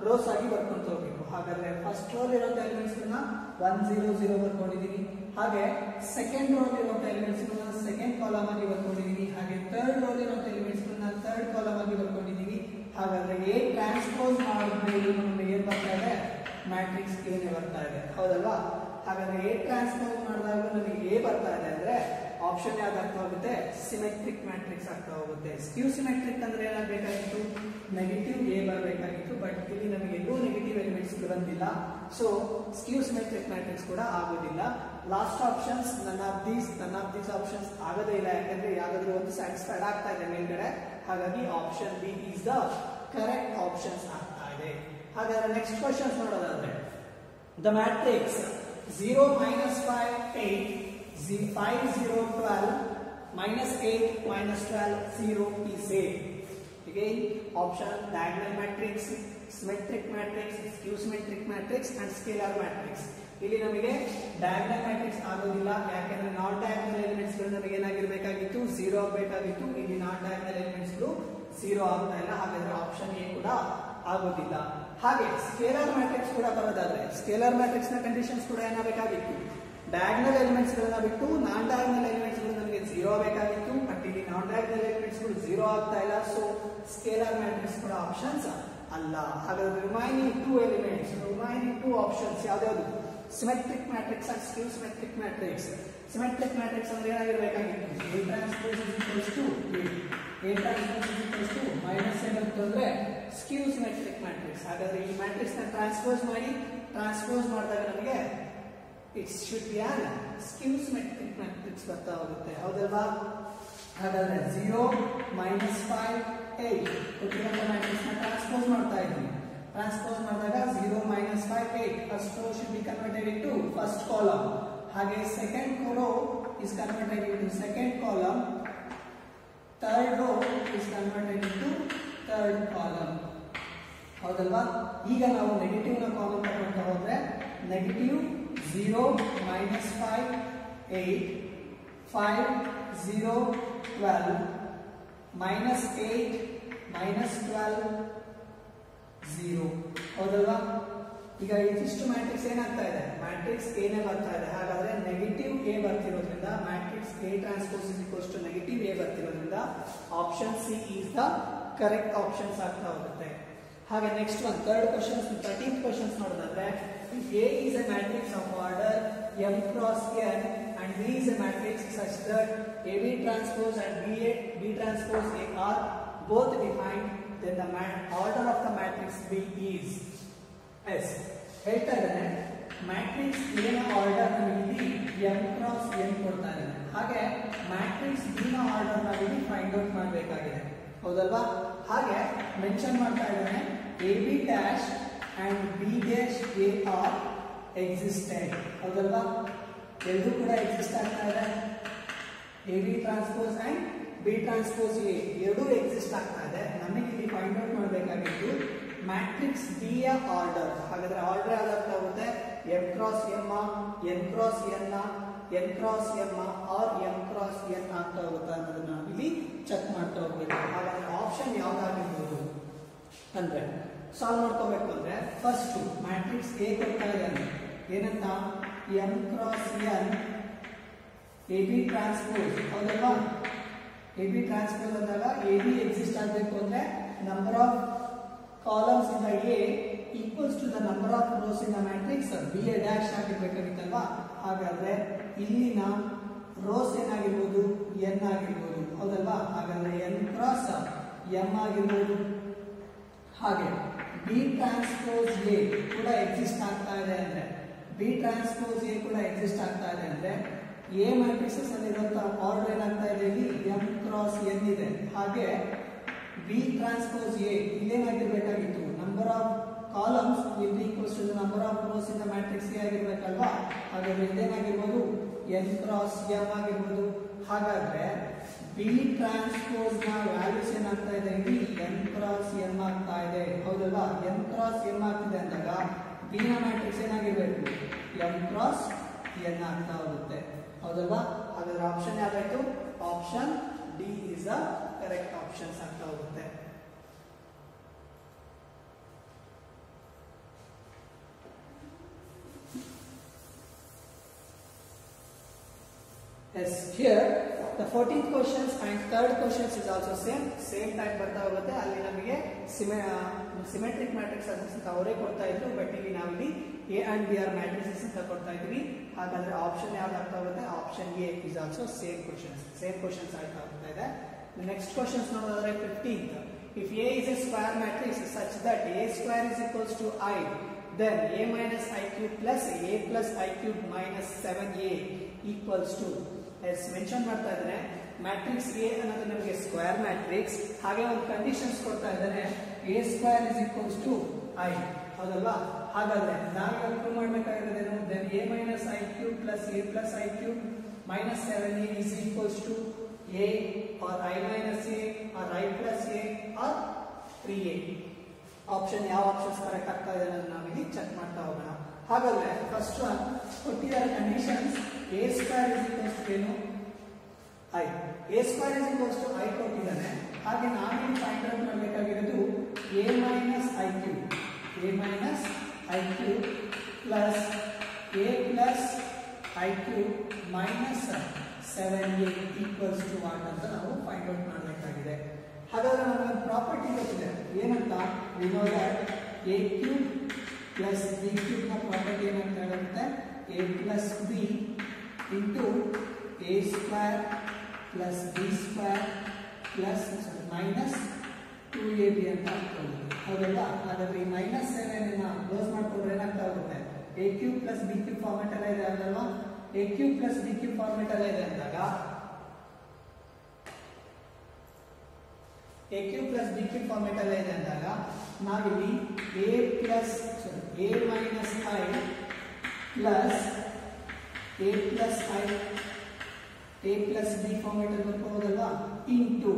ರೋಸ್ ಆಗಿ ಬರ್ಕೊಂತ ಹೋಗ್ಬೇಕು ಹಾಗಾದ್ರೆ ಫಸ್ಟ್ ರೋಲ್ ಇರುವಂತ ಎಲಿಮೆಂಟ್ಸ್ ಒನ್ ಜೀರೋ ಜೀರೋ ಬರ್ಕೊಂಡಿದೀನಿ ಹಾಗೆ ಸೆಕೆಂಡ್ ರೋಲ್ ಇರುವಂತ ಎಲಿಮೆಂಟ್ಸ್ ಸೆಕೆಂಡ್ ಕಾಲಮ್ ಆಗಿ ಬರ್ಕೊಂಡಿದೀನಿ ಹಾಗೆ ಥರ್ಡ್ ರೋಲ್ ಇರುವಂತ ಎಲಿಮೆಂಟ್ಸ್ ಥರ್ಡ್ ಕಾಲಮ್ ಆಗಿ ಬರ್ಕೊಂಡಿದೀನಿ ಹಾಗಾದ್ರೆ ಎ ಟ್ರಾನ್ಸ್ಪೋಸ್ ಮಾಡಿದ್ರೆ ನಮಗೆ ಏನ್ ಬರ್ತಾ ಇದೆ ಮ್ಯಾಟ್ರಿಕ್ಸ್ ಏನೇ ಬರ್ತಾ ಇದೆ ಹೌದಲ್ವಾ ಹಾಗಾದ್ರೆ ಎ ಟ್ರಾನ್ಸ್ಪೋಸ್ ಮಾಡಿದಾಗ ನಮಗೆ ಎ ಬರ್ತಾ ಇದೆ ಅಂದ್ರೆ ಆಪ್ಷನ್ ಯಾವ್ದು ಆಗ್ತಾ ಹೋಗುತ್ತೆ ಸಿಮೆಟ್ರಿಕ್ ಮ್ಯಾಟ್ರಿಕ್ಸ್ ಆಗ್ತಾ ಹೋಗುತ್ತೆ ಸ್ಕ್ಯೂ ಸಿಮೆಟ್ರಿಕ್ ಅಂದ್ರೆ ಏನಾಗಬೇಕಾಗಿತ್ತು ನೆಗೆಟಿವ್ ಎ ಬರಬೇಕಾಗಿತ್ತು ಬಟ್ ಇಲ್ಲಿ ನಮಗೆ ಎಲ್ಲೂ ನೆಗೆಟಿವ್ ಎಲಿಮೆಂಟ್ಸ್ ಬಂದಿಲ್ಲ ಸೊ ಸ್ಕ್ಯೂ ಸಿಮೆಟ್ರಿಕ್ ಮ್ಯಾಟ್ರಿಕ್ಸ್ ಕೂಡ ಆಗೋದಿಲ್ಲ last options none of these none of these options ಆಗೋದೇ ಇಲ್ಲ ಯಾಕಂದ್ರೆ ಯಾವ್ದಾದ್ರು ಒಂದು ಸ್ಯಾಟಿಸ್ಫೈಡ್ ಆಗ್ತಾ ಇದೆ ಮೇಲ್ಗಡೆ ಹಾಗಾಗಿ option B is the correct options ಆಗ್ತಾ ಇದೆ ಹಾಗಾದ್ರೆ ನೆಕ್ಸ್ಟ್ ಕ್ವಶನ್ಸ್ ನೋಡೋದಾದ್ರೆ the matrix zero minus five eight five zero twelve minus eight minus twelve zero is A. Again, option diagonal matrix, symmetric matrix, skew symmetric matrix and scalar matrix. ಇಲ್ಲಿ ನಮಗೆ diagonal matrix ಆಗೋದಿಲ್ಲ ಯಾಕೆಂದ್ರೆ ನಾನ್ diagonal elements ಗಳು ನಮಗೆ ಏನಾಗಿರ್ಬೇಕಾಗಿತ್ತು zero ಆಗಬೇಕಾಗಿತ್ತು ಇಲ್ಲಿ non diagonal elements ಗಳು zero ಆಗ್ತಾ ಇಲ್ಲ ಹಾಗಾದ್ರೆ ಆಪ್ಷನ್ ಎ ಕೂಡ ಆಗೋದಿಲ್ಲ ಹಾಗೆ ಸ್ಕೇಲರ್ ಮ್ಯಾಟ್ರಿಕ್ಸ್ ಕೂಡ ಬರೋದಾದ್ರೆ ಸ್ಕೇಲರ್ ಮ್ಯಾಟ್ರಿಕ್ಸ್ ನ ಕಂಡೀಷನ್ಸ್ ಕೂಡ ಏನಾಗಬೇಕಾಗಿತ್ತು ಡಯಾಗ್ನಲ್ ಎಲಿಮೆಂಟ್ಸ್ ಗಳನ್ನ ಬಿಟ್ಟು ನಾನ್ ಡಯಾಗ್ನಲ್ ಎಲಿಮೆಂಟ್ಸ್ ಗಳು ನಮಗೆ ಝೀರೋ ಬೇಕಾಗಿತ್ತು ಬಟ್ ಇಲ್ಲಿ ನಾನ್ ಡಯಾಗ್ನಲ್ ಎಲಿಮೆಂಟ್ಸ್ ಗಳು ಝೀರೋ ಆಗ್ತಾ ಇಲ್ಲ ಸೊ ಸ್ಕೇಲರ್ ಮ್ಯಾಟ್ರಿಕ್ಸ್ ಕೂಡ ಆಪ್ಷನ್ಸ್ ಅಲ್ಲ ಹಾಗಾದ್ರೆ remaining two elements remaining two options ಯಾವ್ದಾವ್ದು symmetric matrix and skew symmetric matrix symmetric matrix ಅಂದ್ರೆ ಏನಾಗಿರ್ಬೇಕಾಗಿತ್ತು A transpose is equals to A transpose is equals to minus ಏನಾಗುತ್ತೆ ಅಂದ್ರೆ ಸ್ಕ್ಯೂ ಸಿಮೆಟ್ರಿಕ್ ಮ್ಯಾಟ್ರಿಕ್ಸ್ ಹಾಗಾದ್ರೆ ಈ ಮ್ಯಾಟ್ರಿಕ್ಸ್ ನ ಟ್ರಾನ್ಸ್ಪೋಸ್ ಮಾಡಿ ಟ್ರಾನ್ಸ್ಪೋಸ್ ಮಾಡಿದಾಗ ನಮಗೆ it should be an skew symmetric matrix ಬರ್ತಾ ಹೋಗುತ್ತೆ ಹೌದಲ್ವಾ ಹಾಗಾದ್ರೆ ಝೀರೋ ಮೈನಸ್ ಫೈವ್ ಏಟ್ ಕೊಟ್ಟಿರುವಂತ ಮ್ಯಾಟ್ರಿಕ್ಸ್ ನ ಟ್ರಾನ್ಸ್ಪೋಸ್ ಮಾಡ್ತಾ ಇದ್ದೀವಿ ಟ್ರಾನ್ಸ್ಪೋಸ್ ಮಾಡಿದಾಗ zero minus five eight first row should be converted into first column ಹಾಗೆ second row is converted into second column third row is converted into third column ಹೌದಲ್ವಾ ಈಗ ನಾವು negative ನ column ತಗೊಂಡ್ತಾ ಹೋದ್ರೆ negative zero minus five eight five zero twelve minus eight minus twelve zero ಹೌದಲ್ವಾ ಈಗ ಇದಿಷ್ಟು matrix ಏನಾಗ್ತಾ ಇದೆ ಮ್ಯಾಟ್ರಿಕ್ಸ್ ಏನೇ ಬರ್ತಾ ಇದೆ ಹಾಗಾದ್ರೆ ನೆಗೆಟಿವ್ ಎ ಬರ್ತಿರೋದ್ರಿಂದ matrix A transpose is equals to negative A ಬರ್ತಿರೋದ್ರಿಂದ option C is the correct options ಆಗ್ತಾ ಹೋಗುತ್ತೆ ಹಾಗೆ next one third questions thirteen questions ನೋಡೋದಾದ್ರೆ A is a matrix of order M cross N and B is a matrix such that AB transpose and BA B transpose A are both defined then the mat order of the matrix B is S ಹೇಳ್ತಾ ಇದ್ದಾನೆ matrix A ನ order ಇಲ್ಲಿ M cross N ಕೊಡ್ತಾ ಇದ್ದಾನೆ ಹಾಗೆ matrix B ನ order ನಾವು ಇಲ್ಲಿ ಫೈಂಡ್ ಔಟ್ ಮಾಡಬೇಕಾಗಿದೆ ಹೌದಲ್ವಾ ಹಾಗೆ ಮೆನ್ಷನ್ ಮಾಡ್ತಾ ಇದ್ದಾನೆ A B dash and B dash A are existent ಹೌದಲ್ವಾ ಎರಡೂ ಕೂಡ ಎಕ್ಸಿಸ್ಟ್ ಆಗ್ತಾ ಇದೆ A B transpose and B transpose A ಎರಡೂ ಎಕ್ಸಿಸ್ಟ್ ಆಗ್ತಾ ಇದೆ ನಮಗೆ ಇಲ್ಲಿ ಫೈಂಡ್ ಔಟ್ ಮಾಡಬೇಕಾಗಿತ್ತು ಮ್ಯಾಟ್ರಿಕ್ಸ್ ಬಿ ಯ ಆರ್ಡರ್ ಹಾಗಾದ್ರೆ ಆರ್ಡರ್ ಯಾವ್ದಾಗ್ತಾ ಹೋಗುತ್ತೆ M cross M N cross N N cross M or M cross N ಆಗ್ತಾ ಹೋಗುತ್ತಾ ಅನ್ನೋದನ್ನ ನಾವು ಇಲ್ಲಿ ಚೆಕ್ ಮಾಡ್ತಾ ಹೋಗ್ಬೇಕು ಹಾಗಾದ್ರೆ ಆಪ್ಷನ್ ಯಾವ್ದಾಗಿರ್ಬೋದು ಅಂದ್ರೆ ಸಾಲ್ವ್ ಮಾಡ್ಕೋಬೇಕು ಅಂದ್ರೆ ಫಸ್ಟ್ ಮ್ಯಾಟ್ರಿಕ್ಸ್ ಎ ಕೊಡ್ತಾ ಇದೆ ಏನಂತ M cross N A B transpose ಹೌದಲ್ವಾ ಎ ಬಿ ಟ್ರಾನ್ಸ್ಪೋಸ್ ಅಂದಾಗ ಎ ಬಿ ಎಕ್ಸಿಸ್ಟ್ ಆಗಬೇಕು ಅಂದ್ರೆ number of columns in the A equals to the number of rows in the matrix B A dash ಆಗಿರ್ಬೇಕಾಗಿತ್ತಲ್ವಾ ಹಾಗಾದ್ರೆ ಇಲ್ಲಿನ ರೋಸ್ ಏನಾಗಿರ್ಬೋದು ಎನ್ ಆಗಿರ್ಬೋದು ಹೌದಲ್ವಾ ಹಾಗಾದ್ರೆ ಎನ್ ಕ್ರಾಸ್ ಎಂ ಆಗಿರ್ಬೋದು ಹಾಗೆ ಬಿ ಟ್ರಾನ್ಸ್ಪೋಸ್ ಎ ಕೂಡ ಎಕ್ಸಿಸ್ಟ್ ಆಗ್ತಾ ಇದೆ ಅಂದ್ರೆ ಬಿ ಟ್ರಾನ್ಸ್ಪೋಸ್ ಎ ಕೂಡ ಎಕ್ಸಿಸ್ಟ್ ಆಗ್ತಾ ಇದೆ ಅಂದ್ರೆ ಎ ಮ್ಯಾಟ್ರಿಕ್ಸಸ್ ಅಲ್ಲಿರುವಂತ ಆರ್ಡರ್ ಏನಾಗ್ತಾ ಇದೆ ಇಲ್ಲಿ ಎಂ ಕ್ರಾಸ್ ಎನ್ ಇದೆ ಹಾಗೆ ಬಿ ಟ್ರಾನ್ಸ್ಪೋಸ್ ಎ ಇಲ್ಲೇನಾಗಿರ್ಬೇಕಾಗಿತ್ತು number of columns will be equals to the number of rows in the matrix A ಆಗಿರ್ಬೇಕಲ್ವಾ ಹಾಗಾದ್ರೆ ಇಲ್ಲೇನಾಗಿರ್ಬೋದು ಎನ್ ಕ್ರಾಸ್ ಎಂ ಆಗಿರ್ಬೋದು ಹಾಗಾದ್ರೆ ಬಿ ಟ್ರಾನ್ಸ್ಪೋಸ್ ನ ವ್ಯಾಲ್ಯೂಸ್ ಏನಾಗ್ತಾ ಇದೆ ಇಲ್ಲಿ ಎನ್ ಕ್ರಾಸ್ ಎಂ ಆಗ್ತಾ ಇದೆ ಹೌದಲ್ವಾ ಎನ್ ಕ್ರಾಸ್ ಎಂ ಆಗ್ತಿದೆ ಅಂದಾಗ ಬಿ ನ ಮ್ಯಾಟ್ರಿಕ್ಸ್ ಏನಾಗಿರ್ಬೇಕು ಎಂ ಕ್ರಾಸ್ ಎನ್ ಆಗ್ತಾ ಹೋಗುತ್ತೆ ಹೌದಲ್ವಾ ಹಾಗಾದ್ರೆ ಆಪ್ಷನ್ ಯಾವ್ದಾಯ್ತು option D is a correct options ಆಗ್ತಾ ಹೋಗುತ್ತೆ Yes, here the 14th questions and third questions is also same. Same type ಬರ್ತಾ ಹೋಗುತ್ತೆ ಅಲ್ಲಿ ನಮಗೆ ಸಿಮೆಟ್ರಿಕ್ ಮ್ಯಾಟ್ರಿಕ್ಸ್ ಅಂತ ಅವರೇ ಕೊಡ್ತಾ ಇದ್ರು ಬಟ್ ಇಲ್ಲಿ ನಾವಿಲ್ಲಿ A and B are matrices ಅಂತ ಕೊಡ್ತಾ ಇದ್ವಿ ಹಾಗಾದ್ರೆ ಆಪ್ಷನ್ ಯಾವ್ದು ಆಗ್ತಾ ಹೋಗುತ್ತೆ option A is also same questions same questions ಆಗ್ತಾ ಹೋಗ್ತಾ ಇದೆ ನೆಕ್ಸ್ಟ್ ಕ್ವಶನ್ಸ್ ನೋಡೋದಾದ್ರೆ fifteenth if A is a square matrix such that A square is equals to I then a minus i cube plus a plus i cube minus 7a equals to S mention ಮಾಡ್ತಾ ಇದ್ದಾರೆ matrix A ಅನ್ನೋದು ನಮಗೆ square matrix ಹಾಗೆ ಒಂದು conditions ಕೊಡ್ತಾ ಇದ್ದಾರೆ A square is equals to I ಹೌದಲ್ವಾ ಹಾಗಾದ್ರೆ ನಾವೀಗ ಪ್ರೂವ್ ಮಾಡ್ಬೇಕಾಗಿರೋದೇನು then A minus I cube plus A plus I cube minus seven A is equals to A or I minus A or I plus A or three A option ಯಾವ options correct ಆಗ್ತಾ ಇದೆ ಅನ್ನೋದು ನಾವಿಲ್ಲಿ check ಮಾಡ್ತಾ ಹೋಗೋಣ ಹಾಗಾದ್ರೆ first one ಕೊಟ್ಟಿದ್ದಾರೆ conditions A square is equals to ಏನು I A square is equals to I ಕೊಟ್ಟಿದ್ದಾನೆ ಹಾಗೆ ನಾವೇನು ಫೈಂಡ್ ಔಟ್ ಮಾಡಬೇಕಾಗಿರೋದು A minus I cube A minus I cube plus A plus I cube minus seven A equals to what ಅಂತ ನಾವು find out ಮಾಡಬೇಕಾಗಿದೆ ಹಾಗಾದ್ರೆ ನಮಗೆ ಪ್ರಾಪರ್ಟಿ ಗೊತ್ತಿದೆ ಏನಂತ we know that A cube plus B cube ನ property ಏನಂತ ಹೇಳುತ್ತೆ A plus B into A square plus B square plus minus two A B ಅಂತ ಹಾಕೊಳ್ಳಿ ಹೌದಲ್ಲ ಹಾಗಾದ್ರೆ ಈ ಮೈನಸ್ ಸೆವೆನ್ ಕ್ಲೋಸ್ ಮಾಡ್ಕೊಂಡ್ರೆ ಏನಾಗ್ತಾ ಹೋಗುತ್ತೆ A cube plus B cube format ಎಲ್ಲ ಇದೆ ಅಲ್ವಾ A cube plus B cube format ಎಲ್ಲ ಇದೆ ಅಂದಾಗ A cube plus B cube format ಎಲ್ಲ ಇದೆ ಅಂದಾಗ ನಾವಿಲ್ಲಿ A plus A minus I plus A plus I A plus B format ಅಲ್ಲಿ ಬರ್ಕೋಬೋದಲ್ವಾ into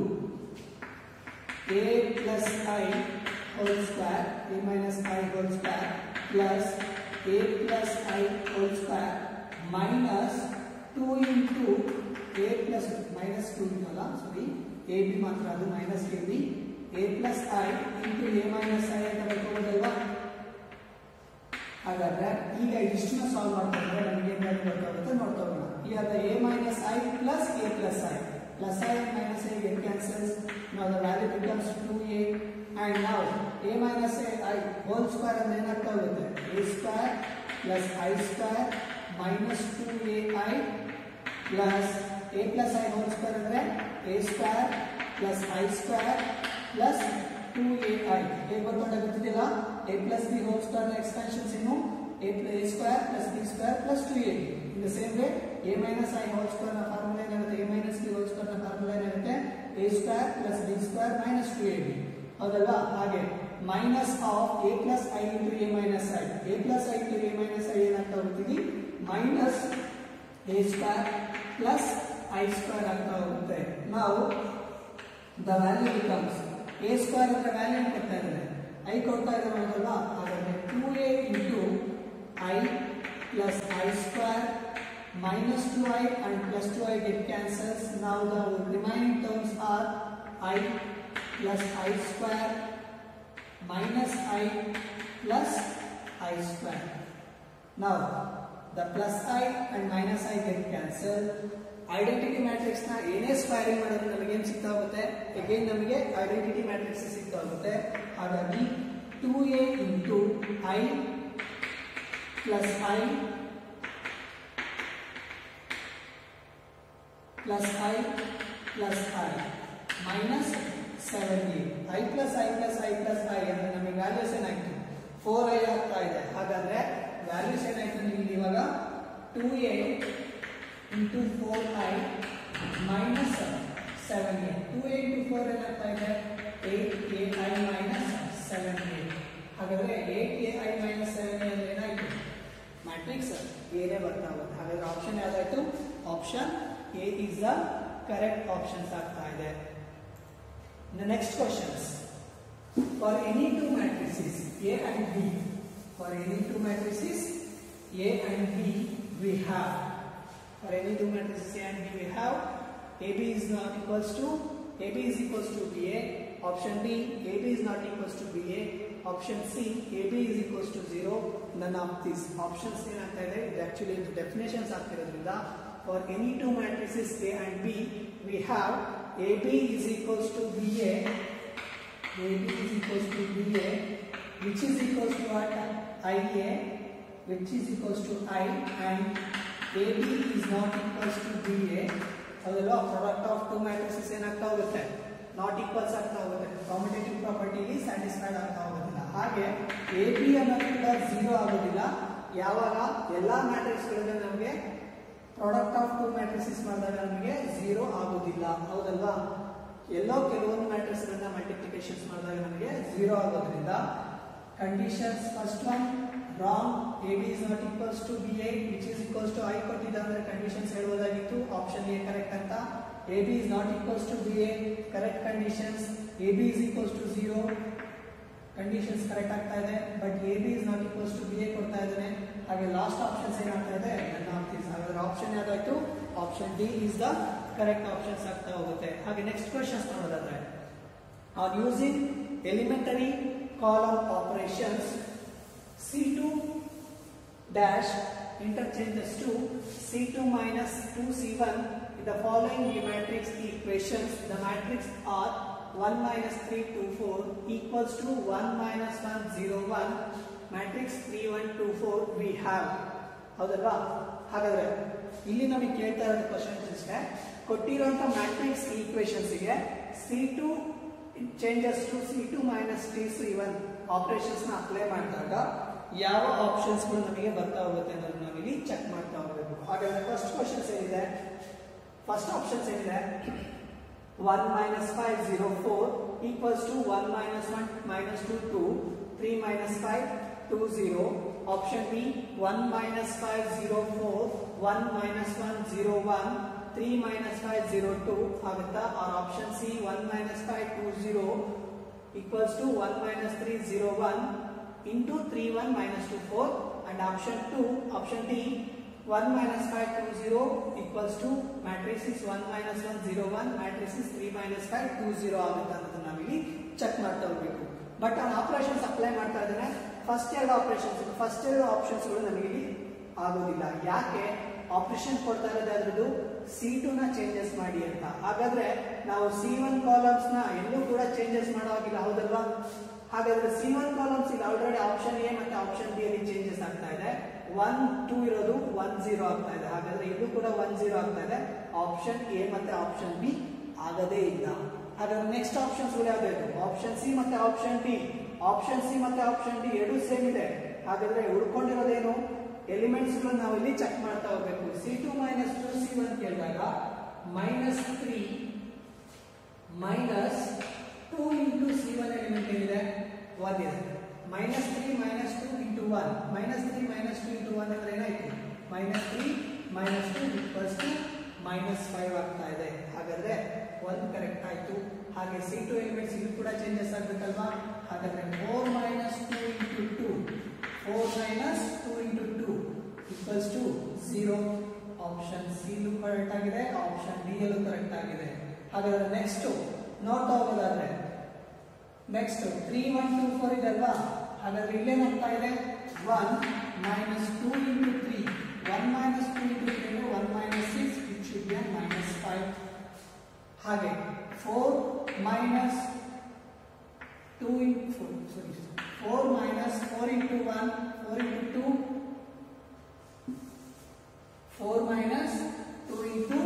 A plus I whole square A minus I whole square plus A plus I whole square minus two into A plus minus two ಅಲ್ಲ sorry A B ಮಾತ್ರ ಅದು minus A B A plus I into A minus I ಅಂತ ಬರ್ಕೋಬೋದಲ್ವಾ ಹಾಗಾದ್ರೆ ಈಗ ಇಷ್ಟನ್ನ solve ಮಾಡ್ಕೊಂಡ್ರೆ ನಮಗೆ ಏನು ಗೊತ್ತಾಗುತ್ತೆ ನೋಡ್ತಾ ಹೋಗೋಣ ಈಗ A minus I plus A plus I plus I and minus a get cancels now the value becomes 2a and now a minus a i whole square ಅಂದ್ರೆ ಏನಾಗ್ತಾ ಹೋಗುತ್ತೆ a square plus i square minus 2ai plus a plus i whole square ಅಂದ್ರೆ a square plus i square plus 2ai ಹೇಗೆ ಬರ್ಕೊಂಡೆ ಗೊತ್ತಿದೆಯಲ್ಲ a plus b whole square ನ ಎಕ್ಸ್ಪಾನ್ಷನ್ಸ್ ಏನು a plus a square plus b square plus 2ab in the same way a minus i whole square ನ formula ಏನಾಗುತ್ತೆ a minus b whole square ನ formula ಏನಾಗುತ್ತೆ a square plus b square minus 2ab ಹೌದಲ್ವಾ ಹಾಗೆ minus of A plus I into A minus I A plus I into A minus I ಏನಾಗ್ತಾ ಹೋಗ್ತೀವಿ minus A square plus I square ಆಗ್ತಾ ಹೋಗುತ್ತೆ ನಾವು the value becomes A square ಅಂದ್ರೆ value ಕೊಡ್ತಾ ಇದ್ದಾರೆ ಐ ಕೊಡ್ತಾ ಇದ್ದಾರೆ ಹೌದಲ್ವಾ ಹಾಗಾದ್ರೆ two A into I plus I square minus 2i and plus 2i get cancels. Now the remaining terms are i plus i square minus i plus i square. Now the plus i and minus i get cancelled. Identity matrix ನ ಏನೇ squaring ಮಾಡಿದ್ರೆ ನಮಗೆ ಏನು ಸಿಗ್ತಾ ಹೋಗುತ್ತೆ again ನಮಗೆ identity matrix ಸಿಗ್ತಾ ಹೋಗುತ್ತೆ ಹಾಗಾಗಿ two A into I plus I plus i plus i minus 7a i plus i plus i plus i ಅಂದ್ರೆ ನಮಗೆ ವ್ಯಾಲ್ಯೂಸ್ ಏನಾಯ್ತು 4i ಆಗ್ತಾ ಇದೆ ಹಾಗಾದ್ರೆ ವ್ಯಾಲ್ಯೂಸ್ ಏನಾಯ್ತು ನಿಮಗೆ ಇವಾಗ 2a into 4i minus 7a 2a into 4 ಏನಾಗ್ತಾ ಇದೆ 8ai minus 7a ಹಾಗಾದ್ರೆ 8ai minus 7a ಅಂದ್ರೆ ಏನಾಯ್ತು ಮ್ಯಾಟ್ರಿಕ್ಸ್ ಏನೇ ಬರ್ತಾ ಹೋಗುತ್ತೆ ಹಾಗಾದ್ರೆ ಆಪ್ಷನ್ ಯಾವ್ದಾಯ್ತು option A is the correct options ಆಗ್ತಾ ಇದೆ The next questions. For any two matrices A and B, for any two matrices A and B, we have. For any two matrices A and B, we have AB is not equals to AB is equals to BA. Option B, AB is not equals to BA. Option C, AB is equals to zero. None of these options ಏನಾಗ್ತಾ ಇದೆ ಇದು actually ಇದು definitions ಆಗ್ತಿರೋದ್ರಿಂದ for any two matrices A and B, we have AB is equals to BA, AB is equals to BA, which is equals to what? IA, which is equals to I, and AB is not equals to BA. ಹೌದಲ್ವಾ product of two matrices ಏನಾಗ್ತಾ ಹೋಗುತ್ತೆ naught equals ಆಗ್ತಾ ಹೋಗುತ್ತೆ competitive ಪ್ರಾಪರ್ಟಿಲಿ satisfied ಆಗ್ತಾ ಹೋಗೋದಿಲ್ಲ ಹಾಗೆ A B ಅನ್ನೋದು ಕೂಡ ಝೀರೋ ಆಗೋದಿಲ್ಲ ಯಾವಾಗ ಎಲ್ಲ ಮ್ಯಾಟ್ರಿಕ್ಸ್ಗಳಿಗೆ ನಮಗೆ ಪ್ರಾಡಕ್ಟ್ ಆಫ್ ಟು ಮ್ಯಾಟ್ರಿಸಸ್ ಮಾಡಿದಾಗ ನಮಗೆ ಝೀರೋ ಆಗೋದಿಲ್ಲ ಹೌದಲ್ವಾ ಎಲ್ಲೋ ಕೆಲವೊಂದು ಮ್ಯಾಟ್ರಿಕ್ಸ್ಗಳನ್ನ ಮಲ್ಟಿಪ್ಲಿಕೇಶನ್ಸ್ ಮಾಡಿದಾಗ ನಮಗೆ ಝೀರೋ ಆಗೋದ್ರಿಂದ conditions first one wrong A B is not equals to B A which is equals to I ಕೊಟ್ಟಿದ್ದ ಅಂದ್ರೆ ಕಂಡೀಷನ್ಸ್ ಹೇಳ್ಬೋದಾಗಿತ್ತು ಆಪ್ಷನ್ ಎ ಕರೆಕ್ಟ್ ಅಂತ A B is not equals to B A correct conditions A B is equals to zero conditions correct ಆಗ್ತಾ ಇದೆ but A B is not equals to B A ಕೊಡ್ತಾ ಇದ್ದಾನೆ ಹಾಗೆ last options ಏನಾಗ್ತಾ ಇದೆ ನನ್ ಆಗ್ತೀವಿ ಹಾಗಾದ್ರೆ ಆಪ್ಷನ್ ಯಾವ್ದಾಯ್ತು option D is the correct options ಆಗ್ತಾ ಹೋಗುತ್ತೆ ಹಾಗೆ ನೆಕ್ಸ್ಟ್ ಕ್ವಶನ್ಸ್ ನೋಡೋದಾದ್ರೆ on using elementary column operations C2 dash interchanges to C2 minus 2C1 in the following matrix equations. The matrix are 1 minus 3 2 4 equals to 1 minus 1 0 1 matrix 3 1 2 4 we have ಹೌದಲ್ವಾ ಹಾಗಾದ್ರೆ ಇಲ್ಲಿ ನಮಗೆ ಕೇಳ್ತಾ ಇರೋದು ಕ್ವಶನ್ಸ್ ಇಷ್ಟೇ ಕೊಟ್ಟಿರುವಂತ ಮ್ಯಾಟ್ರಿಕ್ಸ್ ಈಕ್ವೇಶನ್ಸ್ಗೆ C two changes to C two minus T C one operations ನ ಅಪ್ಲೈ ಮಾಡಿದಾಗ ಯಾವ ಆಪ್ಷನ್ಸ್ ಗಳು ನಮಗೆ ಬರ್ತಾ ಹೋಗುತ್ತೆ ಅನ್ನೋದು ನಾವು ಇಲ್ಲಿ ಚೆಕ್ ಮಾಡ್ತಾ ಹೋಗಬೇಕು ಹಾಗಾದ್ರೆ ಫಸ್ಟ್ ಕ್ವಶನ್ಸ್ ಏನಿದೆ ಫಸ್ಟ್ ಆಪ್ಷನ್ಸ್ ಏನಿದೆ one minus five zero four equals to one minus one minus two two three minus five two zero option B one minus five zero four one minus one zero one three minus five zero two ಆಗುತ್ತಾ or option C one minus five two zero equals to one minus three zero one into 3 1 minus 2 4 and option 2 option D 1 minus 5 2 0 equals to matrix is 1 minus 1 0 1 matrix is 3 minus 5 2 0 ಆಗುತ್ತೆ ಅನ್ನೋದನ್ನ ನಾವಿಲ್ಲಿ check ಮಾಡ್ತಾ ಹೋಗ್ಬೇಕು but ಆ operations apply ಮಾಡ್ತಾ ಇದ್ದೇನೆ first ಎರಡು operations first ಎರಡು ಆಪ್ಷನ್ಸ್ಗಳು ನಮಗೆ ಇಲ್ಲಿ ಆಗೋದಿಲ್ಲ ಯಾಕೆ ಆಪರೇಷನ್ ಕೊಡ್ತಾ ಇರೋದು ಅದ್ರದ್ದು ಸಿ ಟು ನ ಚೇಂಜಸ್ ಮಾಡಿ ಅಂತ ಹಾಗಾದ್ರೆ ನಾವು ಸಿ ಒನ್ ಕಾಲಮ್ಸ್ ನ ಎಲ್ಲೂ ಕೂಡ ಚೇಂಜಸ್ ಮಾಡೋ ಹಾಗಿಲ್ಲ ಹೌದಲ್ವಾ ಹಾಗಾದ್ರೆ ಸಿ ಒನ್ ಕಾಲಮ್ಸ್ ಇಲ್ಲಿ ಆಲ್ರೆಡಿ ಆಪ್ಷನ್ ಎ ಮತ್ತೆ ಆಪ್ಷನ್ ಬಿ ಅಲ್ಲಿ ಚೇಂಜಸ್ ಆಗ್ತಾ ಇದೆ ಒನ್ ಟೂ ಇರೋದು ಒನ್ ಜೀರೋ ಆಗ್ತಾ ಇದೆ ಹಾಗಾದ್ರೆ ಇದು ಕೂಡ ಒನ್ ಜೀರೋ ಆಗ್ತಾ ಇದೆ ಆಪ್ಷನ್ ಎ ಮತ್ತೆ ಆಪ್ಷನ್ ಬಿ ಆಗದೇ ಇಲ್ಲ ಹಾಗಾದ್ರೆ ನೆಕ್ಸ್ಟ್ ಆಪ್ಷನ್ಸ್ ಯಾವ್ದು ಆಪ್ಷನ್ ಸಿ ಮತ್ತೆ ಆಪ್ಷನ್ ಡಿ ಆಪ್ಷನ್ ಸಿ ಮತ್ತೆ ಆಪ್ಷನ್ ಡಿ ಎರಡು ಸೇಮ್ ಇದೆ ಹಾಗಾದ್ರೆ ಉಳ್ಕೊಂಡಿರೋದೇನು ಎಲಿಮೆಂಟ್ಸ್ ಗಳು ನಾವು ಇಲ್ಲಿ ಚೆಕ್ ಮಾಡ್ತಾ ಹೋಗ್ಬೇಕು C two minus two C one ಕೇಳಿದಾಗ minus three minus two into C one element ಏನಿದೆ ಒನ್ ಇದೆ minus three minus two into one minus three minus two into one ಅಂದ್ರೆ ಏನಾಯ್ತು minus three minus two equals to minus five ಆಗ್ತಾ ಇದೆ ಹಾಗಾದ್ರೆ one correct ಆಯ್ತು ಹಾಗೆ C two elements ಇದು ಕೂಡ ಚೇಂಜಸ್ ಆಗ್ಬೇಕಲ್ವಾ ಹಾಗಾದ್ರೆ four minus two into two four minus two into two equals to zero option C correct ಆಗಿದೆ ಆಪ್ಷನ್ ಡಿ ಯಲ್ಲೂ ಕರೆಕ್ಟ್ ಆಗಿದೆ ಹಾಗಾದ್ರೆ ನೆಕ್ಸ್ಟ್ ನೋಡ್ತಾ ಹೋಗೋದಾದ್ರೆ next three one two four ಇದೆ ಅಲ್ವಾ ಹಾಗಾದ್ರೆ ಇಲ್ಲೇನಾಗ್ತಾ ಇದೆ one minus two into three one minus two into three one minus six it should be minus five ಹಾಗೆ four minus two into four sorry four minus four into one four into two four minus two into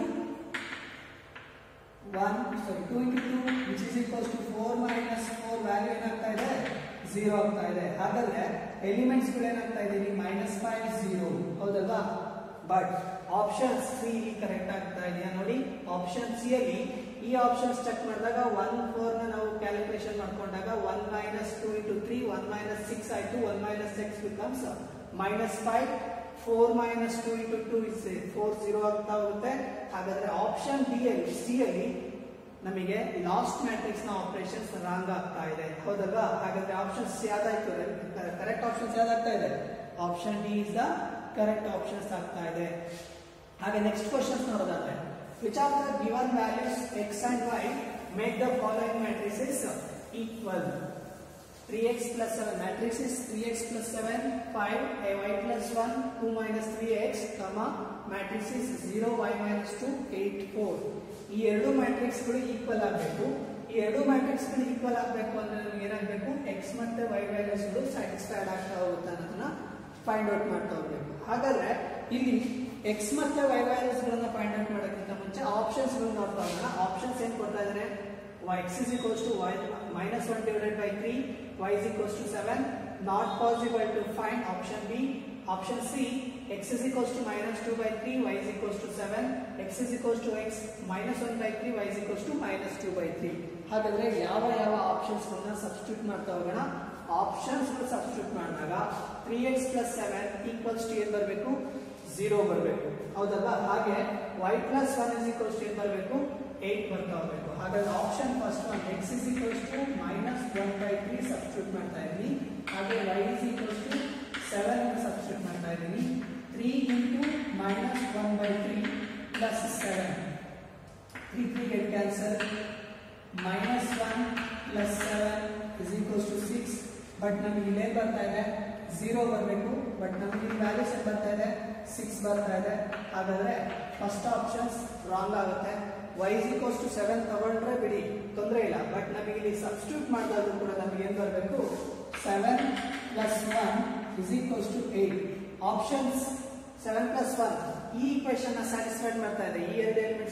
one sorry two into two which is equals to four minus four value ಏನಾಗ್ತಾ ಇದೆ zero ಆಗ್ತಾ ಇದೆ ಹಾಗಾದ್ರೆ elements ಗಳು ಏನಾಗ್ತಾ ಇದೆ ಇಲ್ಲಿ minus five zero ಹೌದಲ್ವಾ ಬಟ್ ಆಪ್ಷನ್ ಸಿ ಇಲ್ಲಿ ಕರೆಕ್ಟ್ ಆಗ್ತಾ ಇದೆಯಾ ನೋಡಿ ಆಪ್ಷನ್ ಸಿ ಅಲ್ಲಿ ಈ ಆಪ್ಷನ್ಸ್ ಚೆಕ್ ಮಾಡಿದಾಗ ಒನ್ ಫೋರ್ ನ ನಾವು ಕ್ಯಾಲ್ಕುಲೇಷನ್ ಮಾಡ್ಕೊಂಡಾಗ one minus two into three one minus six ಆಯ್ತು one minus six becomes minus five four minus two into two is four zero ಆಗ್ತಾ ಹೋಗುತ್ತೆ ಹಾಗಾದ್ರೆ ಆಪ್ಷನ್ ಡಿ ಅಲ್ಲಿ ಸಿ ಅಲ್ಲಿ ನಮಗೆ ಲಾಸ್ಟ್ ಮ್ಯಾಟ್ರಿಕ್ಸ್ ನ ಆಪರೇಷನ್ಸ್ ರಾಂಗ್ ಆಗ್ತಾ ಇದೆ ಹೌದಲ್ವಾ ಹಾಗಾದ್ರೆ ಆಪ್ಷನ್ಸ್ ಯಾವ್ದಾಯ್ತು ಕರೆಕ್ಟ್ ಆಪ್ಷನ್ಸ್ ಯಾವ್ದಾಗ್ತಾ ಇದೆ option D is the correct options ಆಗ್ತಾ ಇದೆ ಹಾಗೆ ನೆಕ್ಸ್ಟ್ ಕ್ವಶನ್ಸ್ ನೋಡೋದಾದ್ರೆ which are the given values X and y make the following matrices equal 3x plus 7 matrix is 3x plus 7 5 ay plus 1 2 minus 3x comma matrix is 0 y minus 2 8 4 ಈ ಎರಡು matrix ಗಳು equal ಆಗಬೇಕು ಈ ಎರಡು matrix ಗಳು equal ಆಗಬೇಕು ಅಂದ್ರೆ ನಮ್ಗೆ ಏನಾಗಬೇಕು x ಮತ್ತೆ y ವ್ಯಾಲ್ಯೂಸ್ ಗಳು ಸ್ಯಾಟಿಸ್ಫೈಡ್ ಆಗ್ತಾ ಹೋಗುತ್ತೆ ಅನ್ನೋದನ್ನ ಫೈಂಡ್ ಔಟ್ ಮಾಡ್ತಾ ಹೋಗ್ಬೇಕು ಹಾಗಾದ್ರೆ ಇಲ್ಲಿ x ಮತ್ತೆ y ವ್ಯಾಲ್ಯೂಸ್ ಗಳನ್ನ ಫೈಂಡ್ ಔಟ್ ಮಾಡೋಕ್ಕಿಂತ ಮುಂಚೆ ಆಪ್ಷನ್ಸ್ ಗಳು ನೋಡ್ತಾ ಹೋಗೋಣ ಆಪ್ಷನ್ಸ್ ಏನ್ ಕೊಡ್ತಾ ಇದ್ದಾರೆ x is equals to y minus 1 divided by 3 y is equals to 7 not possible to find option b option c x is equals to minus 2 by 3 y is equals to 7 x is equals to x minus 1 by 3 y is equals to minus 2 by 3 ಹಾಗಾದ್ರೆ ಯಾವ ಯಾವ options ಗಳನ್ನ substitute ಮಾಡ್ತಾ ಹೋಗೋಣ options ಗಳು substitute ಮಾಡಿದಾಗ 3x 7 equals to ಏನ್ ಬರಬೇಕು 0 ಬರಬೇಕು ಹೌದಲ್ವಾ ಹಾಗೆ y 1 is equals to ಏನ್ ಬರಬೇಕು 8 ಬರ್ತಾ ಹೋಗ್ಬೇಕು ಹಾಗಾದ್ರೆ option first one x is equals to minus 1 by 3 substitute ಮಾಡ್ತಾ ಇದ್ದೀನಿ ಹಾಗೆ y is equals to 7 substitute ಮಾಡ್ತಾ ಇದ್ದೀನಿ 3 into minus 1 by 3 plus 7 3 3 get cancel minus 1 plus 7 is equals to 6 but ನಮಗೆ ಇಲ್ಲೇ ಬರ್ತಾ ಇದೆ 0 ಬರಬೇಕು ಬಟ್ ನಮಗೆ ಇಲ್ಲಿ ವ್ಯಾಲ್ಯೂಸ್ ಏನು ಬರ್ತಾ ಇದೆ 6 ಬರ್ತಾ ಇದೆ ಹಾಗಾದ್ರೆ ಫಸ್ಟ್ ಆಪ್ಷನ್ಸ್ ರಾಂಗ್ ಆಗುತ್ತೆ y is equals to 7 ತಗೊಂಡ್ರೆ ಬಿಡಿ ತೊಂದರೆ ಇಲ್ಲ ಬಟ್ ನಮಗೆ ಇಲ್ಲಿ ಸಬ್ಸ್ಟಿಟ್ಯೂಟ್ ಮಾಡಿದಾಗಲೂ ಕೂಡ ನಮಗೆ ಏನು ಬರಬೇಕು 7 plus 1 is equals to 8 options 7 plus 1 ಈ ಈಕ್ವೇಶನ್ ನ ಸ್ಯಾಟಿಸ್ಫೈಡ್ ಮಾಡ್ತಾ ಇದೆ ಈ ಎರಡು ಎಲಿಮೆಂಟ್ಸ್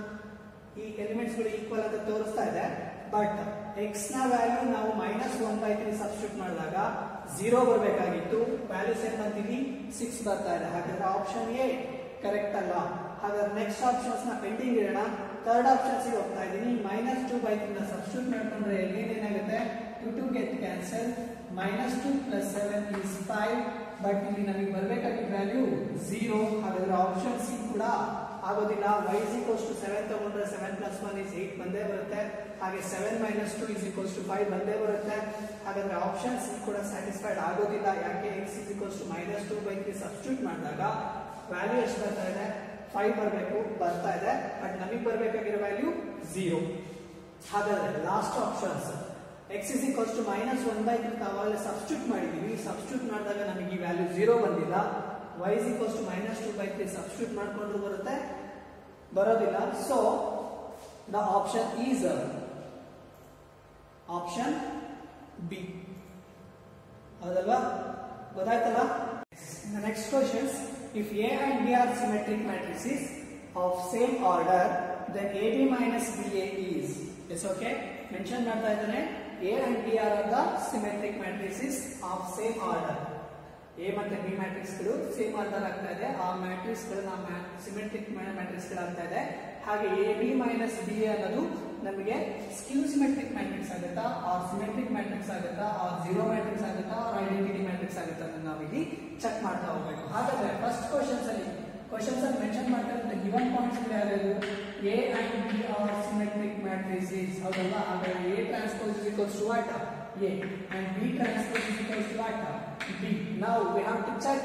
ಈ ಎಲಿಮೆಂಟ್ಸ್ ಗಳು ಈಕ್ವಲ್ ಅಂತ ತೋರಿಸ್ತಾ ಇದೆ ಬಟ್ ಎಕ್ಸ್ ನ ವ್ಯಾಲ್ಯೂ ನಾವು minus one by three substitute ಮಾಡಿದಾಗ ಝೀರೋ ಬರಬೇಕಾಗಿತ್ತು ವ್ಯಾಲ್ಯೂಸ್ ಏನ್ ಬಂದಿವಿ ಸಿಕ್ಸ್ ಬರ್ತಾ ಇದೆ ಹಾಗಾದ್ರೆ ಆಪ್ಷನ್ ಎ ಕರೆಕ್ಟ್ ಅಲ್ಲ ಹಾಗಾದ್ರೆ ನೆಕ್ಸ್ಟ್ ಆಪ್ಷನ್ಸ್ ನ ಪೆಂಡಿಂಗ್ ಇಡೋಣ ಥರ್ಡ್ ಆಪ್ಷನ್ಸ್ ಹೋಗ್ತಾ ಇದ್ದೀನಿ ಮೈನಸ್ ಟು ಬೈ ತ್ರೀ ನ ಸಬ್ಸ್ಟಿಟ್ಯೂಟ್ ಮಾಡ್ಕೊಂಡ್ರೆ ಏನೇನಾಗುತ್ತೆ two two get cancel minus two plus seven is five but ಇಲ್ಲಿ ನಮಗೆ ಬರಬೇಕಾಗಿದ್ದ ವ್ಯಾಲ್ಯೂ ಝೀರೋ ಹಾಗಾದ್ರೆ ಆಪ್ಷನ್ ಸಿ ಕೂಡ ಆಗೋದಿಲ್ಲ y is equals to 7 ತಗೊಂಡ್ರೆ 7 plus 1 is 8 ಬಂದೇ ಬರುತ್ತೆ ಹಾಗೆ 7 minus 2 is equals to 5 ಬಂದೇ ಬರುತ್ತೆ ಹಾಗಾದ್ರೆ ಆಪ್ಷನ್ ಸಿ ಕೂಡ ಸ್ಯಾಟಿಸ್ಫೈಡ್ ಆಗೋದಿಲ್ಲ ಯಾಕೆ x is equals to minus 2 by 3 substitute ಮಾಡಿದಾಗ ವ್ಯಾಲ್ಯೂ ಎಷ್ಟು ಬರ್ತಾ ಇದೆ 5 ಬರಬೇಕು ಬರ್ತಾ ಇದೆ ಬಟ್ ನಮಗೆ ಬರಬೇಕಾಗಿರೋ ವ್ಯಾಲ್ಯೂ 0 ಹಾಗಾದ್ರೆ last options x is equals to minus 1 by 3 ತಾವಾಗಲೇ ಸಬ್ಸ್ಟಿಟ್ಯೂಟ್ ಮಾಡಿದೀವಿ ಸಬ್ಸ್ಟಿಟ್ಯೂಟ್ ಮಾಡಿದಾಗ ನಮಗೆ ಈ ವ್ಯಾಲ್ಯೂ 0 ಬಂದಿಲ್ಲ y is equals to minus 2 by 3 substitute ಮಾಡ್ಕೊಂಡ್ರು ಬರುತ್ತೆ ಬರೋದಿಲ್ಲ so the option is option B ಹೌದಲ್ವಾ ಗೊತ್ತಾಯ್ತಲ್ಲ next questions if A and B are symmetric matrices of same order then A B minus B A is as okay mention ಮಾಡ್ತಾ ಇದ್ದಾನೆ A and B are are the symmetric matrices of same order A ಮತ್ತೆ B matrix ಗಳು same order ಆಗ್ತಾ ಇದೆ ಆ matrix ಗಳನ್ನ symmetric matrix ಗಳಾಗ್ತಾ ಇದೆ ಹಾಗೆ A B minus B A ಅನ್ನೋದು ನಮಗೆ ಸ್ಕ್ಯೂ ಸಿಮೆಟ್ರಿಕ್ ಮ್ಯಾಟ್ರಿಕ್ಸ್ ಆಗುತ್ತಾ ಆರ್ ಸಿಮೆಟ್ರಿಕ್ ಮ್ಯಾಟ್ರಿಕ್ಸ್ ಆಗುತ್ತಾ ಆರ್ ಜೀರೋ ಮ್ಯಾಟ್ರಿಕ್ಸ್ ಆಗುತ್ತಾ ಆರ್ ಐಡೆಂಟಿಟಿ ಮ್ಯಾಟ್ರಿಕ್ಸ್ ಆಗುತ್ತಾ ಅದನ್ನ ನಾವಿಲ್ಲಿ ಚೆಕ್ ಮಾಡ್ತಾ ಹೋಗ್ಬೇಕು ಹಾಗಾದ್ರೆ ಫಸ್ಟ್ ಕ್ವಶನ್ಸ್ ಅಲ್ಲಿ ಕ್ವಶನ್ಸ್ ಅಲ್ಲಿ ಮೆನ್ಷನ್ ಮಾಡ್ತಾರೆ ಗಿವನ್ ಪಾಯಿಂಟ್ಸ್ ಯಾರ್ಯಾರು A and B are symmetric matrices ಹೌದಲ್ವಾ ಹಾಗಾದ್ರೆ A transpose is equals to what A and B transpose is equals to what B. Now we have to check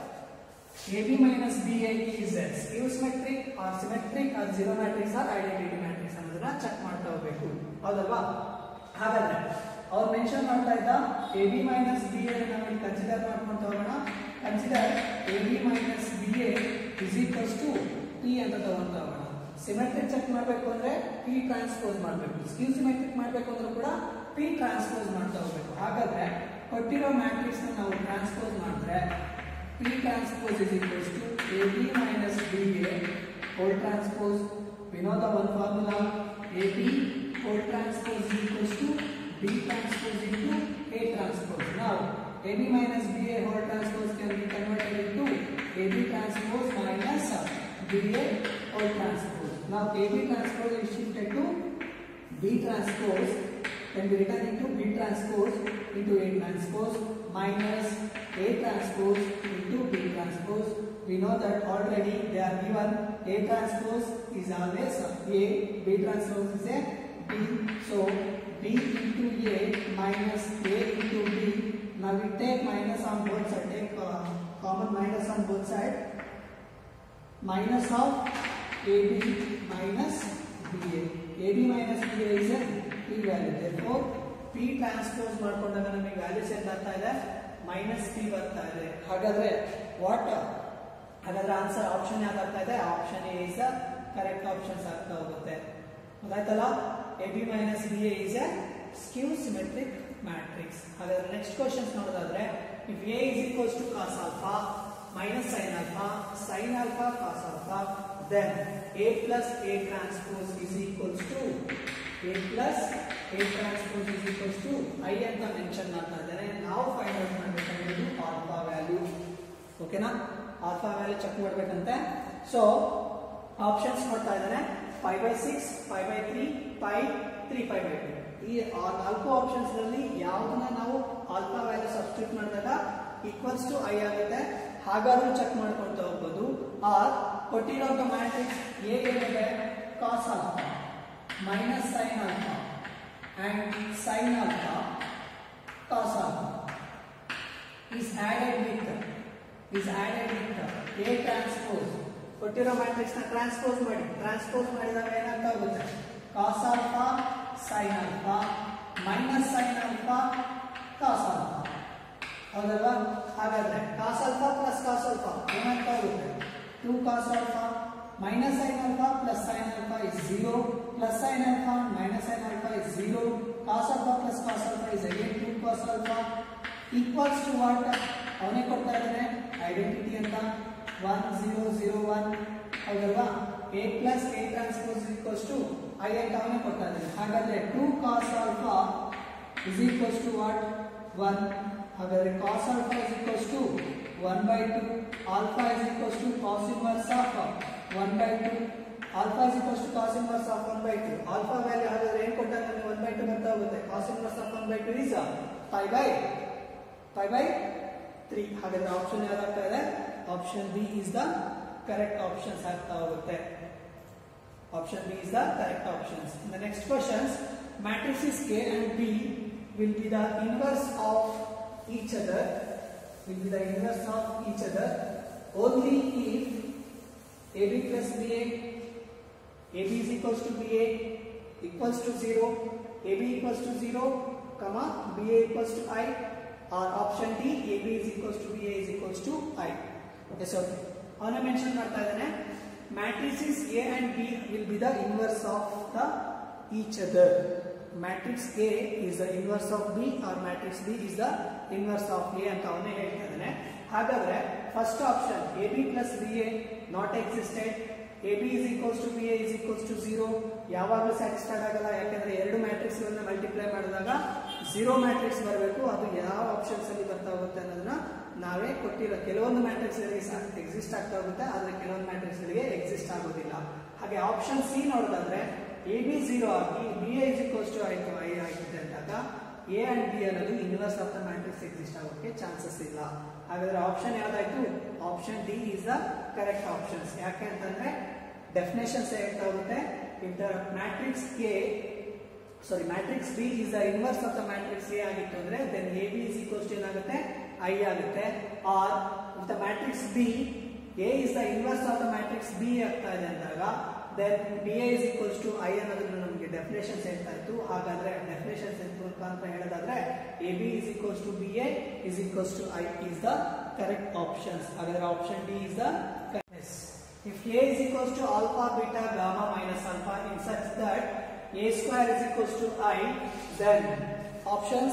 AB minus BA is skew symmetric or symmetric or zero matrix or identity matrix ಅನ್ನೋದನ್ನ check ಮಾಡ್ತಾ ಹೋಗ್ಬೇಕು ಹೌದಲ್ವಾ ಹಾಗಾದ್ರೆ ಅವ್ರು mention ಮಾಡ್ತಾ ಇದ್ದ A B minus B A ನಾವು ಇಲ್ಲಿ ಕನ್ಸಿಡರ್ ಮಾಡ್ಕೊಂತ ಹೋಗೋಣ consider A B minus B A is equals to T ಅಂತ ತಗೊಂತ ಹೋಗೋಣ ಸಿಮೆಟ್ರಿಕ್ ಚೆಕ್ ಮಾಡಬೇಕು ಅಂದ್ರೆ ಪಿ ಟ್ರಾನ್ಸ್ಪೋಸ್ ಮಾಡಬೇಕು ಸ್ಕ್ಯೂ ಸಿಮೆಟ್ರಿಕ್ ಮಾಡಬೇಕು ಅಂದ್ರೆ ಕೂಡ ಪಿ ಟ್ರಾನ್ಸ್ಪೋಸ್ ಮಾಡ್ತಾ ಹೋಗ್ಬೇಕು ಹಾಗಾದ್ರೆ ಕೊಟ್ಟಿರೋ ಮ್ಯಾಟ್ರಿಕ್ಸ್ ನಾವು ಟ್ರಾನ್ಸ್ಪೋಸ್ ಮಾಡಿದ್ರೆ P transpose is equals to A B minus B A whole transpose we know the one formula A B whole transpose equals to B transpose into A transpose ನಾವು A B minus B A whole transpose can be converted into A B transpose minus B A whole transpose ನಾವು A B transpose is shifted to B transpose can be written into B transpose into A transpose minus A transpose into B transpose. We know that already they are given A transpose is always A, B transpose is a B. So B into A minus A into B. Now we take minus on both sides, take uh, common minus on both sides. Minus of AB minus BA. AB minus BA is a P value. Therefore, P transpose ಮಾಡ್ಕೊಂಡಾಗ ನಮಗೆ values ಏನ್ ಬರ್ತಾ ಇದೆ minus P ಬರ್ತಾ ಇದೆ ಹಾಗಾದ್ರೆ what ಹಾಗಾದ್ರೆ answer option ಯಾವ್ದು ಆಗ್ತಾ ಇದೆ option A is correct options ಆಗ್ತಾ ಹೋಗುತ್ತೆ ಗೊತ್ತಾಯ್ತಲ್ಲ A B minus B A is a skew symmetric matrix ಹಾಗಾದ್ರೆ ನೆಕ್ಸ್ಟ್ ಕ್ವಶನ್ಸ್ ನೋಡೋದಾದ್ರೆ if A is equals to cos alpha minus sine alpha sine alpha cos alpha then A plus A transpose is equals to A plus A transpose is equals to I ಅಂತ mention ಮಾಡ್ತಾ ಇದ್ದಾರೆ ನಾವು find out ಮಾಡಬೇಕಾಗಿರೋದು alpha value ಓಕೆನಾ alpha value check ಮಾಡ್ಬೇಕಂತೆ so options ಕೊಡ್ತಾ ಇದ್ದಾರೆ five by six five by three pi three five by two ಈ ಆ ನಾಲ್ಕು ಆಪ್ಷನ್ಸ್ ನಲ್ಲಿ ಯಾವ್ದನ್ನ ನಾವು ಆಲ್ಫಾ ವ್ಯಾಲ್ಯೂ ಸಬ್ಸ್ಟಿಟ್ಯೂಟ್ ಮಾಡಿದಾಗ ಈಕ್ವಲ್ಸ್ ಟು ಐ ಆಗುತ್ತೆ ಹಾಗಾದ್ರೂ ಚೆಕ್ ಮಾಡ್ಕೊಳ್ತಾ ಹೋಗ್ಬೋದು ಆರ್ ಕೊಟ್ಟಿರೋ ಮ್ಯಾಟ್ರಿಕ್ಸ್ ಏನಿದೆ cos alpha minus sine alpha and sine alpha cos alpha is added with is added with A transpose ಕೊಟ್ಟಿರೋ ಮ್ಯಾಟ್ರಿಕ್ಸ್ ನ ಟ್ರಾನ್ಸ್ಪೋಸ್ ಮಾಡಿ ಟ್ರಾನ್ಸ್ಪೋಸ್ ಮಾಡಿದಾಗ ಏನಾಗ್ತಾ ಹೋಗುತ್ತೆ cos alpha sine alpha minus sine alpha cos alpha ಹೌದಲ್ವಾ ಹಾಗಾದ್ರೆ cos alpha plus cos alpha ಏನಾಗ್ತಾ ಹೋಗುತ್ತೆ two cos alpha minus sine alpha plus sine alpha is zero plus sine alpha minus sine alpha is zero cos alpha plus cos alpha is again two cos alpha equals to what ಅವನೇ ಕೊಡ್ತಾ ಇದ್ದಾನೆ identity ಅಂತ one zero zero one ಹೌದಲ್ವಾ A plus A transpose equals to I ಅಂತ ಅವನೇ ಕೊಡ್ತಾ ಇದ್ದಾನೆ ಹಾಗಾದ್ರೆ two cos alpha is equals to what one ಹಾಗಾದ್ರೆ cos alpha is equals to one by two alpha is equals to cos inverse of one by two alpha is equals to cos inverse of one by two alpha value ಹಾಗಾದ್ರೆ ಏನ್ ಕೊಟ್ಟಾಗ ನಮಗೆ one by two ಬರ್ತಾ ಹೋಗುತ್ತೆ cos inverse of one by two is five by five by three ಹಾಗಾದ್ರೆ option ಯಾವ್ದಾಗ್ತಾ ಇದೆ option B is the correct options ಆಗ್ತಾ ಹೋಗುತ್ತೆ option B is the correct options in the next questions matrices A and B will be the inverse of each other will be the inverse of each other only if AB plus BA AB is equals to BA equals to 0 AB equals to 0 comma BA equals to I or option D AB is equals to BA is equals to I yes okay ಅವನ mention ಮಾಡ್ತಾ ಇದ್ದಾನೆ matrices A and B will be the inverse of the each other matrix A is the inverse of B or matrix B is the inverse of A ಅಂತ ಅವನೇ ಹೇಳ್ತಾ ಇದ್ದಾನೆ ಹಾಗಾದ್ರೆ first option A B plus B A not existed A B is equals to B A is equals to zero ಯಾವಾಗಲೂ satisfied ಆಗಲ್ಲ ಯಾಕಂದ್ರೆ ಎರಡು matrix ಗಳನ್ನ ಮಲ್ಟಿಪ್ಲೈ ಮಾಡಿದಾಗ ಝೀರೋ ಮ್ಯಾಟ್ರಿಕ್ಸ್ ಬರಬೇಕು ಅದು ಯಾವ ಆಪ್ಷನ್ಸ್ ಅಲ್ಲಿ ಬರ್ತಾ ಹೋಗುತ್ತೆ ಅನ್ನೋದನ್ನ ನಾವೇ ಕೊಟ್ಟಿರೋ ಕೆಲವೊಂದು ಮ್ಯಾಟ್ರಿಕ್ಸ್ ಗಳಿಗೆ ಎಕ್ಸಿಸ್ಟ್ ಆಗ್ತಾ ಹೋಗುತ್ತೆ ಆದ್ರೆ ಕೆಲವೊಂದು ಮ್ಯಾಟ್ರಿಕ್ಸ್ ಗಳಿಗೆ ಎಕ್ಸಿಸ್ಟ್ ಆಗೋದಿಲ್ಲ ಹಾಗೆ ಆಪ್ಷನ್ ಸಿ ನೋಡೋದಾದ್ರೆ ಎ ಬಿ ಝೀರೋ ಆಗಿ B A is equals to ಆಯ್ತು ಐ ಆಗಿದೆ ಅಂದಾಗ ಎ ಅಂಡ್ ಬಿ ಅನ್ನೋದು inverse of the matrix exist ಆಗೋಕ್ಕೆ ಚಾನ್ಸಸ್ ಇಲ್ಲ ಹಾಗಾದ್ರೆ ಆಪ್ಷನ್ ಯಾವ್ದಾಯ್ತು option D is the correct options ಯಾಕೆ ಅಂತಂದ್ರೆ ಡೆಫಿನೇಷನ್ಸ್ ಹೇಳ್ತಾ ಹೋಗುತ್ತೆ if the matrix A sorry matrix B is the inverse of the matrix A ಆಗಿತ್ತು ಅಂದ್ರೆ then A B is equals to ಏನಾಗುತ್ತೆ ಐ ಆಗುತ್ತೆ or if the matrix B A is the inverse of the matrix B ಆಗ್ತಾ ಇದೆ ಅಂದಾಗ then B A is equals to I ಅನ್ನೋದನ್ನ ನಮಗೆ definitions ಹೇಳ್ತಾ ಇತ್ತು ಹಾಗಾದ್ರೆ ಡೆಫಿನೇಷನ್ಸ್ ಅಂತ ಹೇಳೋದಾದ್ರೆ A B is equals to B A is equals to I is the correct options ಹಾಗಾದ್ರೆ option D is the If A is equals to alpha, beta, gamma minus alpha in such that A square is equals to I, then options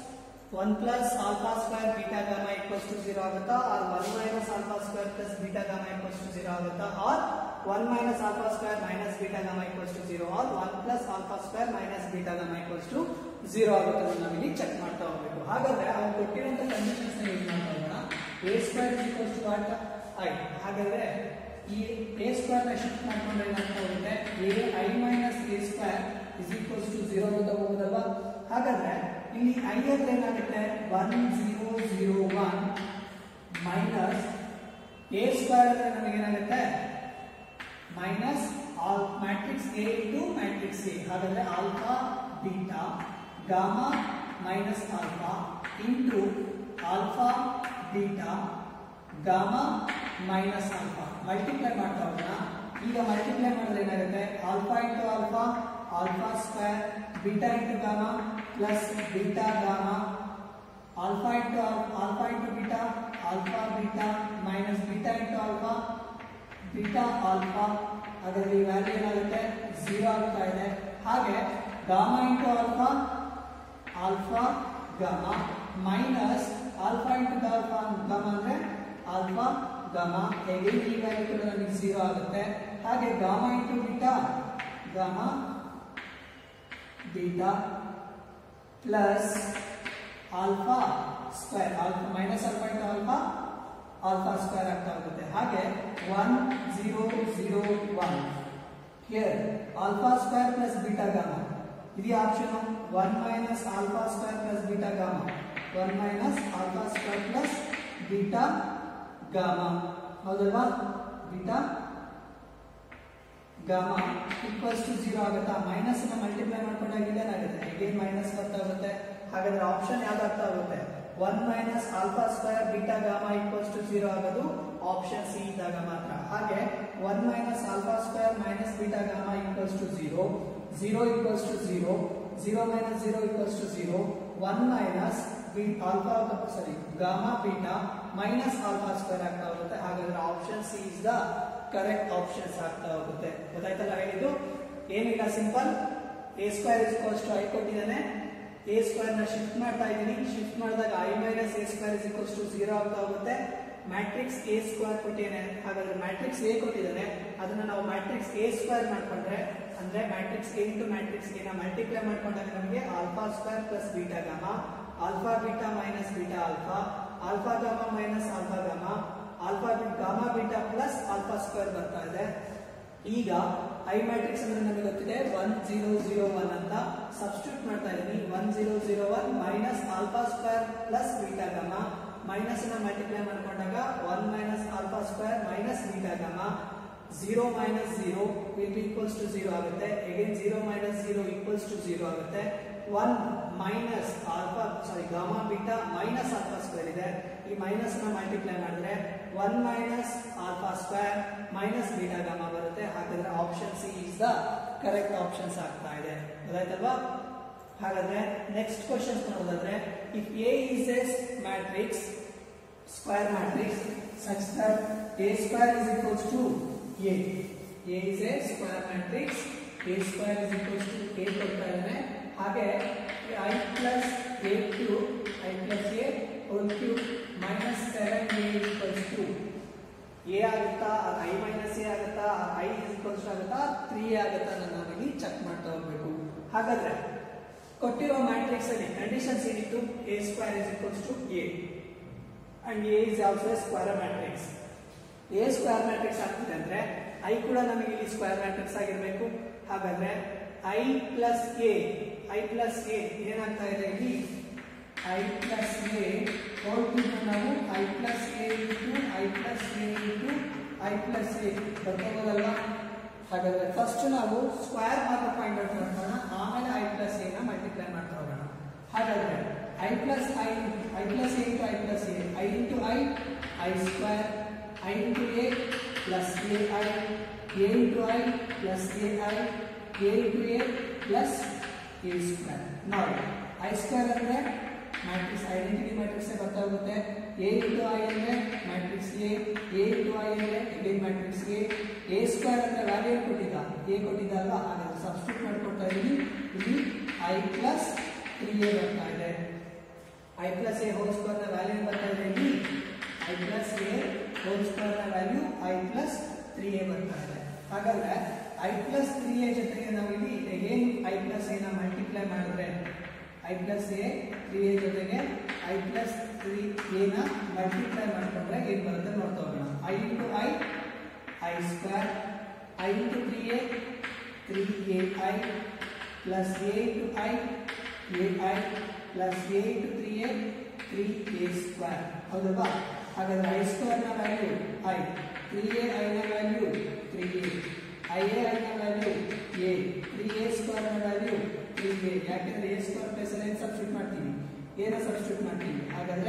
1 plus alpha square beta gamma equals to 0 ಆಗುತ್ತಾ or 1 minus alpha square plus beta gamma equals to 0 ಆಗುತ್ತಾ or 1 minus alpha square minus beta gamma equals to 0 or 1 plus alpha square minus beta gamma equals to 0 ಆಗುತ್ತೆ ಅದನ್ನ ನಾವಿಲ್ಲಿ check ಮಾಡ್ತಾ ಹೋಗ್ಬೇಕು ಹಾಗಾದ್ರೆ ಅವ್ನು ಕೊಟ್ಟಿರುವಂತ conditions use ಮಾಡ್ತಾ ಹೋಗೋಣ a square is equals to what i ಹಾಗಾದ್ರೆ ಈ a ಸ್ಕ್ವೇರ್ ನ ಶಿಫ್ಟ್ ಮಾಡ್ಕೊಂಡ್ರೆ ಏನಾಗ್ತಾ ಹೋಗುತ್ತೆ a i minus a square is equals to zero ಅಂತ ಹೋಗುದಲ್ವಾ ಹಾಗಾದ್ರೆ ಇಲ್ಲಿ i ಅಂದ್ರೆ ಏನಾಗುತ್ತೆ one zero zero one minus a square ಅಂದ್ರೆ ನಮಗೇನಾಗುತ್ತೆ minus all matrix A into matrix A ಹಾಗಾದ್ರೆ alpha beta gamma minus alpha into alpha beta gamma minus alpha multiply ಮಾಡ್ತಾ ಹೋಗೋಣ ಈಗ ಮಲ್ಟಿಪ್ಲೈ ಮಾಡಿದ್ರೆ ಏನಾಗುತ್ತೆ alpha into alpha alpha square beta into gamma plus beta gamma alpha into alpha into beta alpha beta minus beta into alpha beta alpha ಅದರಲ್ಲಿ ಈ value ಏನಾಗುತ್ತೆ zero ಆಗ್ತಾ ಇದೆ ಹಾಗೆ gamma into alpha alpha gamma minus alpha into alpha gamma ಅಂದ್ರೆ alpha gamma ಹೇಗೆ ಈ value ಕೂಡ ನಮಗೆ ಝೀರೋ ಆಗುತ್ತೆ ಹಾಗೆ gamma into beta gamma beta plus alpha square alpha minus alpha into alpha alpha square ಆಗ್ತಾ ಹೋಗುತ್ತೆ ಹಾಗೆ one zero zero one here alpha square plus beta gamma ಇದು option one minus alpha square plus beta gamma one minus alpha square plus beta gamma ಹೌದಲ್ವಾ beta gamma equals to zero ಆಗುತ್ತಾ minus ನ multiply ಮಾಡ್ಕೊಂಡಾಗ ಇಲ್ಲೇನಾಗುತ್ತೆ again minus ಬರ್ತಾ ಹೋಗುತ್ತೆ ಹಾಗಾದ್ರೆ option ಯಾವ್ದಾಗ್ತಾ ಹೋಗುತ್ತೆ one minus alpha square beta gamma equals to zero ಆಗೋದು ಆಪ್ಷನ್ ಸಿ ಇದ್ದಾಗ ಮಾತ್ರ ಹಾಗೆ one minus alpha square minus beta gamma equals to zero zero equals to zero zero minus zero equals to zero one minus alpha sorry gamma beta minus alpha square ಆಗ್ತಾ ಹೋಗುತ್ತೆ ಹಾಗಾದ್ರೆ option C is the correct options ಆಗ್ತಾ ಹೋಗುತ್ತೆ ಗೊತ್ತಾಯ್ತಲ್ಲ ಹೇಳಿದ್ದು ಏನಿಲ್ಲ simple A square is equals to I ಕೊಟ್ಟಿದ್ದಾನೆ A square ನ ಶಿಫ್ಟ್ ಮಾಡ್ತಾ ಇದ್ದೀನಿ ಶಿಫ್ಟ್ ಮಾಡಿದಾಗ I minus A square is equals to zero ಆಗ್ತಾ ಹೋಗುತ್ತೆ ಮ್ಯಾಟ್ರಿಕ್ಸ್ ಎ ಸ್ಕ್ವೇರ್ ಕೊಟ್ಟಿದ್ದಾನೆ ಹಾಗಾದ್ರೆ ಮ್ಯಾಟ್ರಿಕ್ಸ್ ಎ ಕೊಟ್ಟಿದ್ದಾನೆ ಅದನ್ನ ನಾವು ಮ್ಯಾಟ್ರಿಕ್ಸ್ ಎ ಸ್ಕ್ವೇರ್ ಮಾಡ್ಕೊಂಡ್ರೆ ಅಂದ್ರೆ matrix A into matrix A ನ ಮಲ್ಟಿಪ್ಲೈ ಮಾಡ್ಕೊಂಡಾಗ ನಮಗೆ alpha square plus beta gamma alpha beta minus beta alpha alpha gamma minus alpha gamma alpha gamma beta plus alpha square ಬರ್ತಾ ಇದೆ ಈಗ ಐ ಮ್ಯಾಟ್ರಿಕ್ಸ್ ಅಂದ್ರೆ ನಮಗೆ ಗೊತ್ತಿದೆ ಒನ್ ಜೀರೋ ಜೀರೋ ಒನ್ ಅಂತ ಸಬ್ಸ್ಟಿಟ್ಯೂಟ್ ಮಾಡ್ತಾ ಇದ್ದೀನಿ one zero zero one minus alpha square plus beta gamma minus ನ ಮಲ್ಟಿಪ್ಲೈ ಮಾಡ್ಕೊಂಡಾಗ one minus alpha square minus beta gamma zero minus zero will be equals to zero ಆಗುತ್ತೆ again zero minus zero equals to zero ಆಗುತ್ತೆ one minus alpha sorry gamma beta minus alpha square ಇದೆ ಈ minus ನ multiply ಮಾಡಿದ್ರೆ one minus alpha square minus beta gamma ಬರುತ್ತೆ ಹಾಗಾದ್ರೆ option C is the correct options ಆಗ್ತಾ ಇದೆ ಗೊತ್ತಾಯ್ತಲ್ವಾ ಹಾಗಾದ್ರೆ ನೆಕ್ಸ್ಟ್ ಕ್ವಶನ್ಸ್ ನೋಡೋದಾದ್ರೆ if A is a matrix square matrix such that A square is equals to A A is a square matrix A square is equals to A ಕೊಡ್ತಾ ಇದ್ದಾನೆ ಹಾಗೆ I plus A Q I plus A whole Q minus seven A equals to A ಆಗುತ್ತಾ I minus A ಆಗುತ್ತಾ I equals ಆಗುತ್ತಾ three ಆಗುತ್ತಾ ನಾನು ನಾವಿಲ್ಲಿ check ಮಾಡ್ತಾ ಹೋಗ್ಬೇಕು ಹಾಗಾದ್ರೆ ಕೊಟ್ಟಿರೋ ಮ್ಯಾಟ್ರಿಕ್ಸ್ ಅಲ್ಲಿ ಕಂಡೀಷನ್ಸ್ ಏನಿತ್ತು A square is equals to A and A is also square matrix A square matrix ಆಗ್ತಿದೆ ಅಂದ್ರೆ ಐ ಕೂಡ ನಮಗೆ ಇಲ್ಲಿ ಸ್ಕ್ವೇರ್ ಮ್ಯಾಟ್ರಿಕ್ಸ್ ಆಗಿರಬೇಕು ಹಾಗಾದ್ರೆ I plus A I plus A ಏನಾಗ್ತಾ ಇದೆ ಇಲ್ಲಿ ಐ ಪ್ಲಸ್ ಎ ಹೋಲ್ ನಾವು I plus A into I plus A into I plus A ಬರ್ಕೋಬೋದಲ್ಲ ಹಾಗಾದ್ರೆ ಫಸ್ಟ್ ನಾವು ಸ್ಕ್ವೇರ್ ಮಾತ್ರ ಫೈಂಡ್ ಔಟ್ ಮಾಡ್ಕೊಳ್ಳೋಣ ಆಮೇಲೆ ಐ ಪ್ಲಸ್ ಎ ನ ಮಲ್ಟಿಪ್ಲೈ ಮಾಡ್ತಾ ಹೋಗೋಣ ಹಾಗಾದ್ರೆ I plus I I plus A into I plus A I into I I square I into A plus A I A into I plus A I A into A plus A square ನೋಡಿ I square ಅಂದ್ರೆ matrix identity matrix ಬರ್ತಾ ಹೋಗುತ್ತೆ A into I ಅಂದ್ರೆ matrix A A into I ಅಂದ್ರೆ again matrix A A square ಅಂದ್ರೆ value ಕೊಟ್ಟಿದ್ದ A ಕೊಟ್ಟಿದ್ದ ಅಲ್ವಾ ಹಾಗಾದ್ರೆ ಸಬ್ಸ್ಟಿಟ್ಯೂಟ್ ಮಾಡ್ಕೊಡ್ತಾ ಇದೀನಿ ಇಲ್ಲಿ ಐ ಪ್ಲಸ್ ತ್ರೀ ಎ ಬರ್ತಾ ಇದೆ I plus A whole square ನ ವ್ಯಾಲ್ಯೂ ಬರ್ತಾ ಇದೆ ಇಲ್ಲಿ I plus A whole square ನ value I plus three A ಬರ್ತಾ ಇದೆ ಹಾಗಾದ್ರೆ ಐ ಪ್ಲಸ್ ತ್ರೀ ಎ ಜೊತೆಗೆ ನಾವು ಇಲ್ಲಿ ಅಗೇನ್ ಐ ಪ್ಲಸ್ ಎ ನ ಮಲ್ಟಿಪ್ಲೈ ಮಾಡಿದ್ರೆ I plus A three A ಜೊತೆಗೆ ಐ ಪ್ಲಸ್ ತ್ರೀ ಎ ನ ಮಲ್ಟಿಪ್ಲೈ ಮಾಡ್ಕೊಂಡ್ರೆ ಏನ್ ಬರುತ್ತೆ ನೋಡ್ತಾ ಹೋಗೋಣ I into I I square I into three A three A I plus A into I A I plus A into three A three A square ಹೌದಲ್ವಾ ಹಾಗಾದ್ರೆ I square ನ value I three A I ನ value three A I A I ನ value A three A square ನ value three A ಯಾಕೆಂದ್ರೆ A square place ಅಲ್ಲಿ ಏನು substitute ಮಾಡ್ತೀವಿ ಏನ ಸಬ್ಸ್ಟಿಟ್ಯೂಟ್ ಮಾಡ್ತೀವಿ ಹಾಗಾದ್ರೆ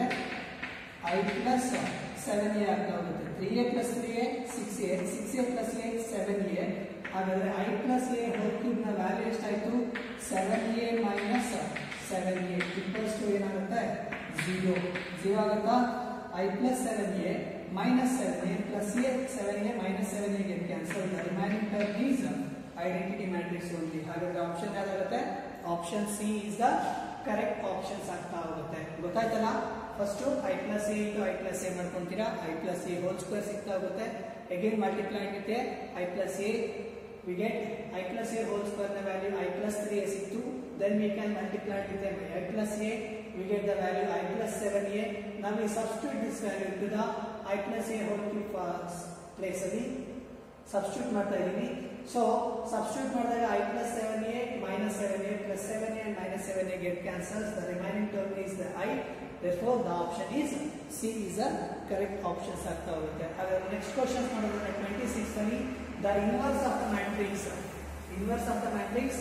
ಐ ಪ್ಲಸ್ ಸೆವೆನ್ ಎ ಆಗ್ತಾ ಹೋಗುತ್ತೆ three A plus three A six A six A plus A seven A ಹಾಗಾದ್ರೆ I plus A whole cube ನ ವ್ಯಾಲ್ಯೂ ಎಷ್ಟಾಯ್ತು seven A minus seven A equals to ಏನಾಗುತ್ತೆ zero zero ಆಗುತ್ತಾ I plus seven A minus seven A plus A seven A minus seven A get cancel the remaining term is identity matrix only ಹಾಗಾದ್ರೆ option ಯಾವ್ದಾಗುತ್ತೆ option C is the correct options ಆಗ್ತಾ ಹೋಗುತ್ತೆ ಗೊತ್ತಾಯ್ತಲ್ಲ first I plus A into I plus A ಮಾಡ್ಕೊಂತೀರಾ I plus A whole square ಸಿಗ್ತಾ ಹೋಗುತ್ತೆ again multiply ಆಗುತ್ತೆ I plus A we get i plus a whole square the value i plus 3a ಸಿಕ್ತು then we can multiply it with i plus a we get the value i plus 7a now we substitute this value into the i plus a whole cube place ಅಲ್ಲಿ substitute ಮಾಡ್ತಾ ಇದ್ದೀನಿ so substitute ಮಾಡಿದಾಗ I plus seven A minus seven A plus seven A minus seven A get cancels the remaining term is the I therefore the option is C is the correct options ಆಗ್ತಾ ಹೋಗುತ್ತೆ ಹಾಗಾದ್ರೆ next question ಮಾಡೋದ್ರೆ twenty six ಅಲ್ಲಿ the inverse of the matrix inverse of the matrix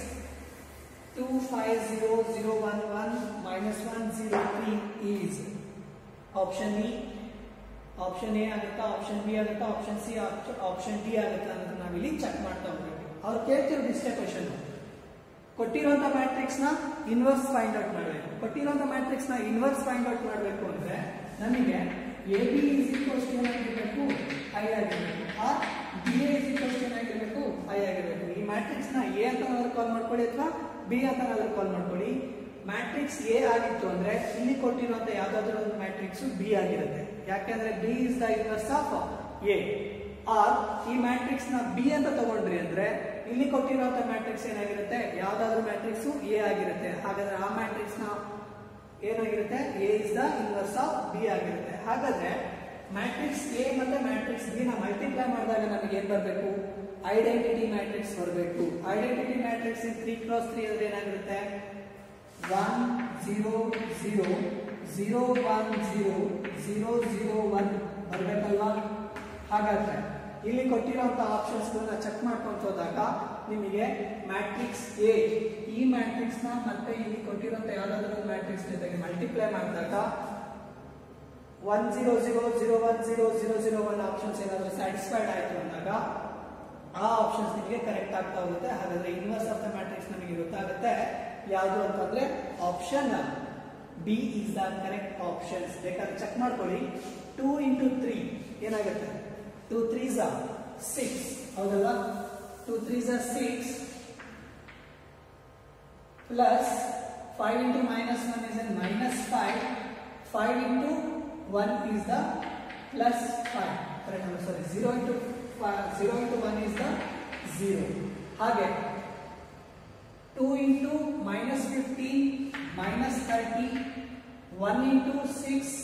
two five zero zero one one minus one zero three is option E option A ಆಗುತ್ತಾ option B ಆಗುತ್ತಾ option C option D ಆಗುತ್ತಾ ಅನ್ನೋದನ್ನ ನಾವಿಲ್ಲಿ check ಮಾಡ್ತಾ ಹೋಗ್ಬೇಕು ಅವ್ರು ಕೇಳ್ತಿರೋದು ಇಷ್ಟೇ ಕ್ವಶನ್ ಕೊಟ್ಟಿರುವಂತ ಮ್ಯಾಟ್ರಿಕ್ಸ್ ನ ಇನ್ವರ್ಸ್ ಫೈಂಡ್ ಔಟ್ ಮಾಡಬೇಕು ಕೊಟ್ಟಿರುವಂತ ಮ್ಯಾಟ್ರಿಕ್ಸ್ ನ ಇನ್ವರ್ಸ್ ಫೈಂಡ್ ಔಟ್ ಮಾಡಬೇಕು ಅಂದ್ರೆ ನಮಗೆ A B is equals to ಏನಾಗಿರ್ಬೇಕು ಐ ಆಗಿರ್ಬೇಕು or B A is equals to ಏನಾಗಿರ್ಬೇಕು ಐ ಆಗಿರ್ಬೇಕು ಈ ಮ್ಯಾಟ್ರಿಕ್ಸ್ ನ ಎ ಅಂತ ನಾದ್ರು ಕಾಲ್ ಮಾಡ್ಕೊಳ್ಳಿ ಅಥವಾ ಬಿ ಅಂತ ನಾದ್ರು ಕಾಲ್ ಮಾಡ್ಕೊಳ್ಳಿ ಮ್ಯಾಟ್ರಿಕ್ಸ್ ಎ ಆಗಿತ್ತು ಅಂದ್ರೆ ಇಲ್ಲಿ ಕೊಟ್ಟಿರುವಂತ ಯಾವ್ದಾದ್ರು ಒಂದು ಮ್ಯಾಟ್ರಿಕ್ಸ್ ಬಿ ಆಗಿರುತ್ತೆ ಯಾಕೆಂದ್ರೆ B is the inverse of A or ಈ ಮ್ಯಾಟ್ರಿಕ್ಸ್ ನ ಬಿ ಅಂತ ತಗೊಂಡ್ರಿ ಅಂದ್ರೆ ಇಲ್ಲಿ ಕೊಟ್ಟಿರುವಂತ ಮ್ಯಾಟ್ರಿಕ್ಸ್ ಏನಾಗಿರುತ್ತೆ ಯಾವ್ದಾದ್ರು ಮ್ಯಾಟ್ರಿಕ್ಸ್ ಎ ಆಗಿರುತ್ತೆ ಹಾಗಾದ್ರೆ ಆ ಮ್ಯಾಟ್ರಿಕ್ಸ್ ನ ಏನಾಗಿರುತ್ತೆ A is the inverse of B ಆಗಿರುತ್ತೆ ಹಾಗಾದ್ರೆ ಮ್ಯಾಟ್ರಿಕ್ಸ್ ಎ ಮತ್ತೆ ಮ್ಯಾಟ್ರಿಕ್ಸ್ ಬಿ ನ ಮಲ್ಟಿಪ್ಲೈ ಮಾಡಿದಾಗ ನಮಗೆ ಏನ್ ಬರಬೇಕು ಐಡೆಂಟಿಟಿ ಮ್ಯಾಟ್ರಿಕ್ಸ್ ಬರಬೇಕು identity matrix in three cross three ಅಂದ್ರೆ ಏನಾಗಿರುತ್ತೆ one zero zero zero one zero zero zero one ಬರಬೇಕಲ್ವಾ ಹಾಗಾದ್ರೆ ಇಲ್ಲಿ ಕೊಟ್ಟಿರುವಂತ ಆಪ್ಷನ್ಸ್ ಗಳನ್ನ ಚೆಕ್ ಮಾಡ್ಕೊಂತ ಹೋದಾಗ ನಿಮಗೆ ಮ್ಯಾಟ್ರಿಕ್ಸ್ ಎ ಈ ಮ್ಯಾಟ್ರಿಕ್ಸ್ ನ ಮತ್ತೆ ಇಲ್ಲಿ ಕೊಟ್ಟಿರುವಂತ ಯಾವ್ದಾದ್ರು ಮ್ಯಾಟ್ರಿಕ್ಸ್ ಜೊತೆಗೆ ಮಲ್ಟಿಪ್ಲೈ ಮಾಡಿದಾಗ one zero zero zero one zero zero zero one options ಏನಾದ್ರು ಸ್ಯಾಟಿಸ್ಫೈಡ್ ಆಯ್ತು ಅಂದಾಗ ಆ ಆಪ್ಷನ್ಸ್ ನಿಮಗೆ ಕರೆಕ್ಟ್ ಆಗ್ತಾ ಹೋಗುತ್ತೆ ಹಾಗಾದ್ರೆ ಇನ್ವರ್ಸ್ ಆಫ್ ದ ಮ್ಯಾಟ್ರಿಕ್ಸ್ ನಮಗೆ ಗೊತ್ತಾಗುತ್ತೆ ಯಾವುದು ಅಂತಂದ್ರೆ option B is the correct options ಬೇಕಾದ್ರೆ ಚೆಕ್ ಮಾಡ್ಕೊಳ್ಳಿ ಟೂ ಇಂಟು ತ್ರೀ ಏನಾಗುತ್ತೆ ಟೂ ತ್ರೀಸ್ ಸಿಕ್ಸ್ ಹೌದಲ್ಲ two threes six plus five into minus one is in minus five five into one is the plus five correct sorry zero into zero into one is the zero ಹಾಗೆ two into minus fifteen minus thirty one into six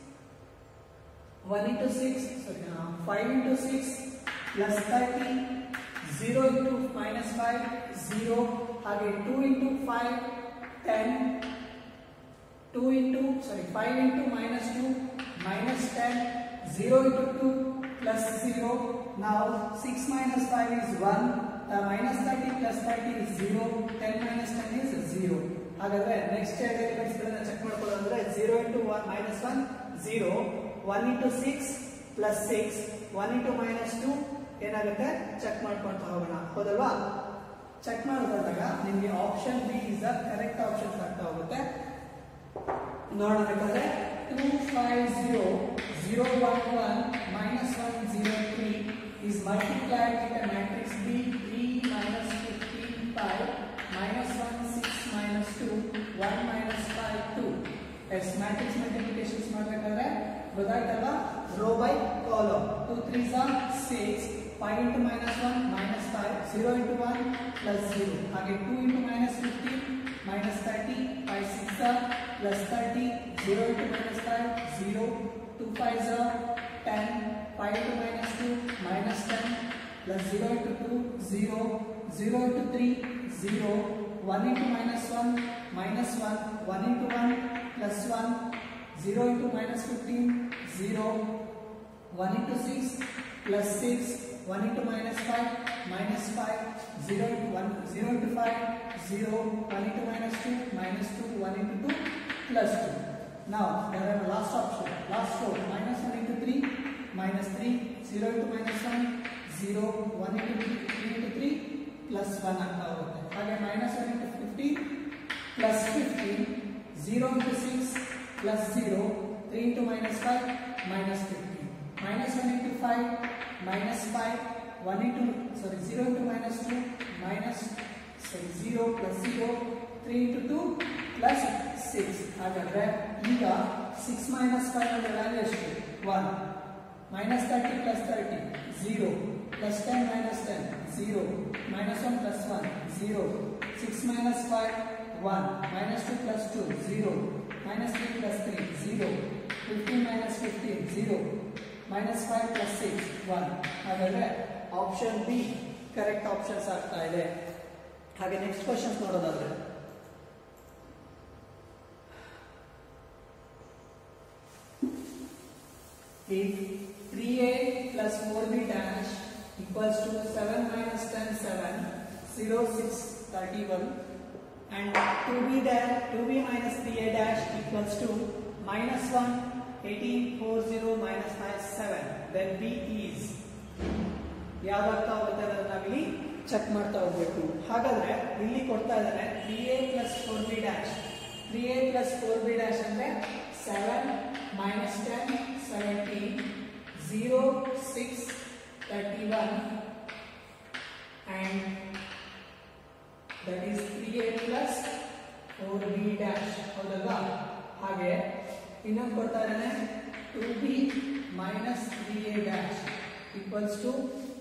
one into six sorry five into six plus thirty zero into minus five zero ಹಾಗೆ two into five ten two into sorry five into minus two minus ten zero into two plus zero ನಾವು six minus five is one minus thirty plus thirty is zero ten minus ten is zero ಹಾಗಾದ್ರೆ next elements ಗಳನ್ನ check ಮಾಡ್ಕೊಳ್ಳೋದಂದ್ರೆ zero into one minus one zero one into six plus six one into minus two ಏನಾಗುತ್ತೆ check ಮಾಡ್ಕೊಂತ ಹೋಗೋಣ ಹೌದಲ್ವಾ check ಮಾಡಿದಾಗ ನಿಮಗೆ option B is the correct option ಆಗ್ತಾ ಹೋಗುತ್ತೆ ನೋಡಬೇಕಾದ್ರೆ two five zero zero one one minus one zero three is multiplied with a matrix B 3 minus 15 5 minus 1 6 minus 2 1 minus 5 2 as matrix multiplications ಮಾಡಬೇಕಾದ್ರೆ ಗೊತ್ತಾಯ್ತಲ್ಲ row by column 2 3 are 6 5 into minus 1 minus 5 0 into 1 plus 0 ಹಾಗೆ 2 into minus 15 minus 30 5 6 are plus 30 0 into minus 5 0 2 5 are 10 5 into minus 2 minus 10 plus 0 into 2 0 0 into 3 0 1 into minus 1 minus 1 1 into 1 plus 1 0 into minus 15 0 1 into 6 plus 6 1 into minus 5 minus 5 0 into 1 0 into 5 0 1 into minus 2 minus 2 1 into 2 plus 2 now there are last option last row minus 1 into 3 minus 3 0 into minus 1 0 1 into 3 into 3 plus 1 ಆಗ್ತಾ ಹೋಗುತ್ತೆ ಹಾಗೆ minus 1 into 15 plus 15 0 into 6 plus 0, 3 into minus 5, minus 15. Minus 1 into 5, minus 5, 1 into, sorry, 0 into minus 2, minus, sorry, 0 plus 0, 3 into 2, plus 6. ಹಾಗಾದ್ರೆ ಈಗ 6 minus 5 ಅಂದ್ರೆ value ಎಷ್ಟು 1 minus 30 plus 30 0 plus 10 minus 10 0 minus 1 plus 1 0 6 minus 5 1 minus 2 plus 2 0 minus 3 plus 3 0 15 minus 15 0 minus 5 plus 6 1 ಹಾಗಾದ್ರೆ option B correct options ಆಗ್ತಾ ಇದೆ ಹಾಗೆ next questions ನೋಡೋದಾದ್ರೆ if 3a plus 4b dash equals to 7 minus 10 7 0 6 31 and 2b dash 2b minus 3a dash equals to minus 1 18 4 0 minus 5 7 then b is ಯಾವ್ದಾಗ್ತಾ ಹೋಗುತ್ತೆ ಅನ್ನೋದನ್ನ ನಾವಿಲ್ಲಿ check ಮಾಡ್ತಾ ಹೋಗ್ಬೇಕು ಹಾಗಾದ್ರೆ ಇಲ್ಲಿ ಕೊಡ್ತಾ ಇದ್ದಾರೆ three A plus four B dash three A plus four B dash ಅಂದ್ರೆ seven minus ten seventeen zero six thirty one and that is three A plus four B dash ಹೌದಲ್ವಾ ಹಾಗೆ ಇನ್ನೊಂದು ಕೊಡ್ತಾ ಇದ್ದಾನೆ two B minus three A dash equals to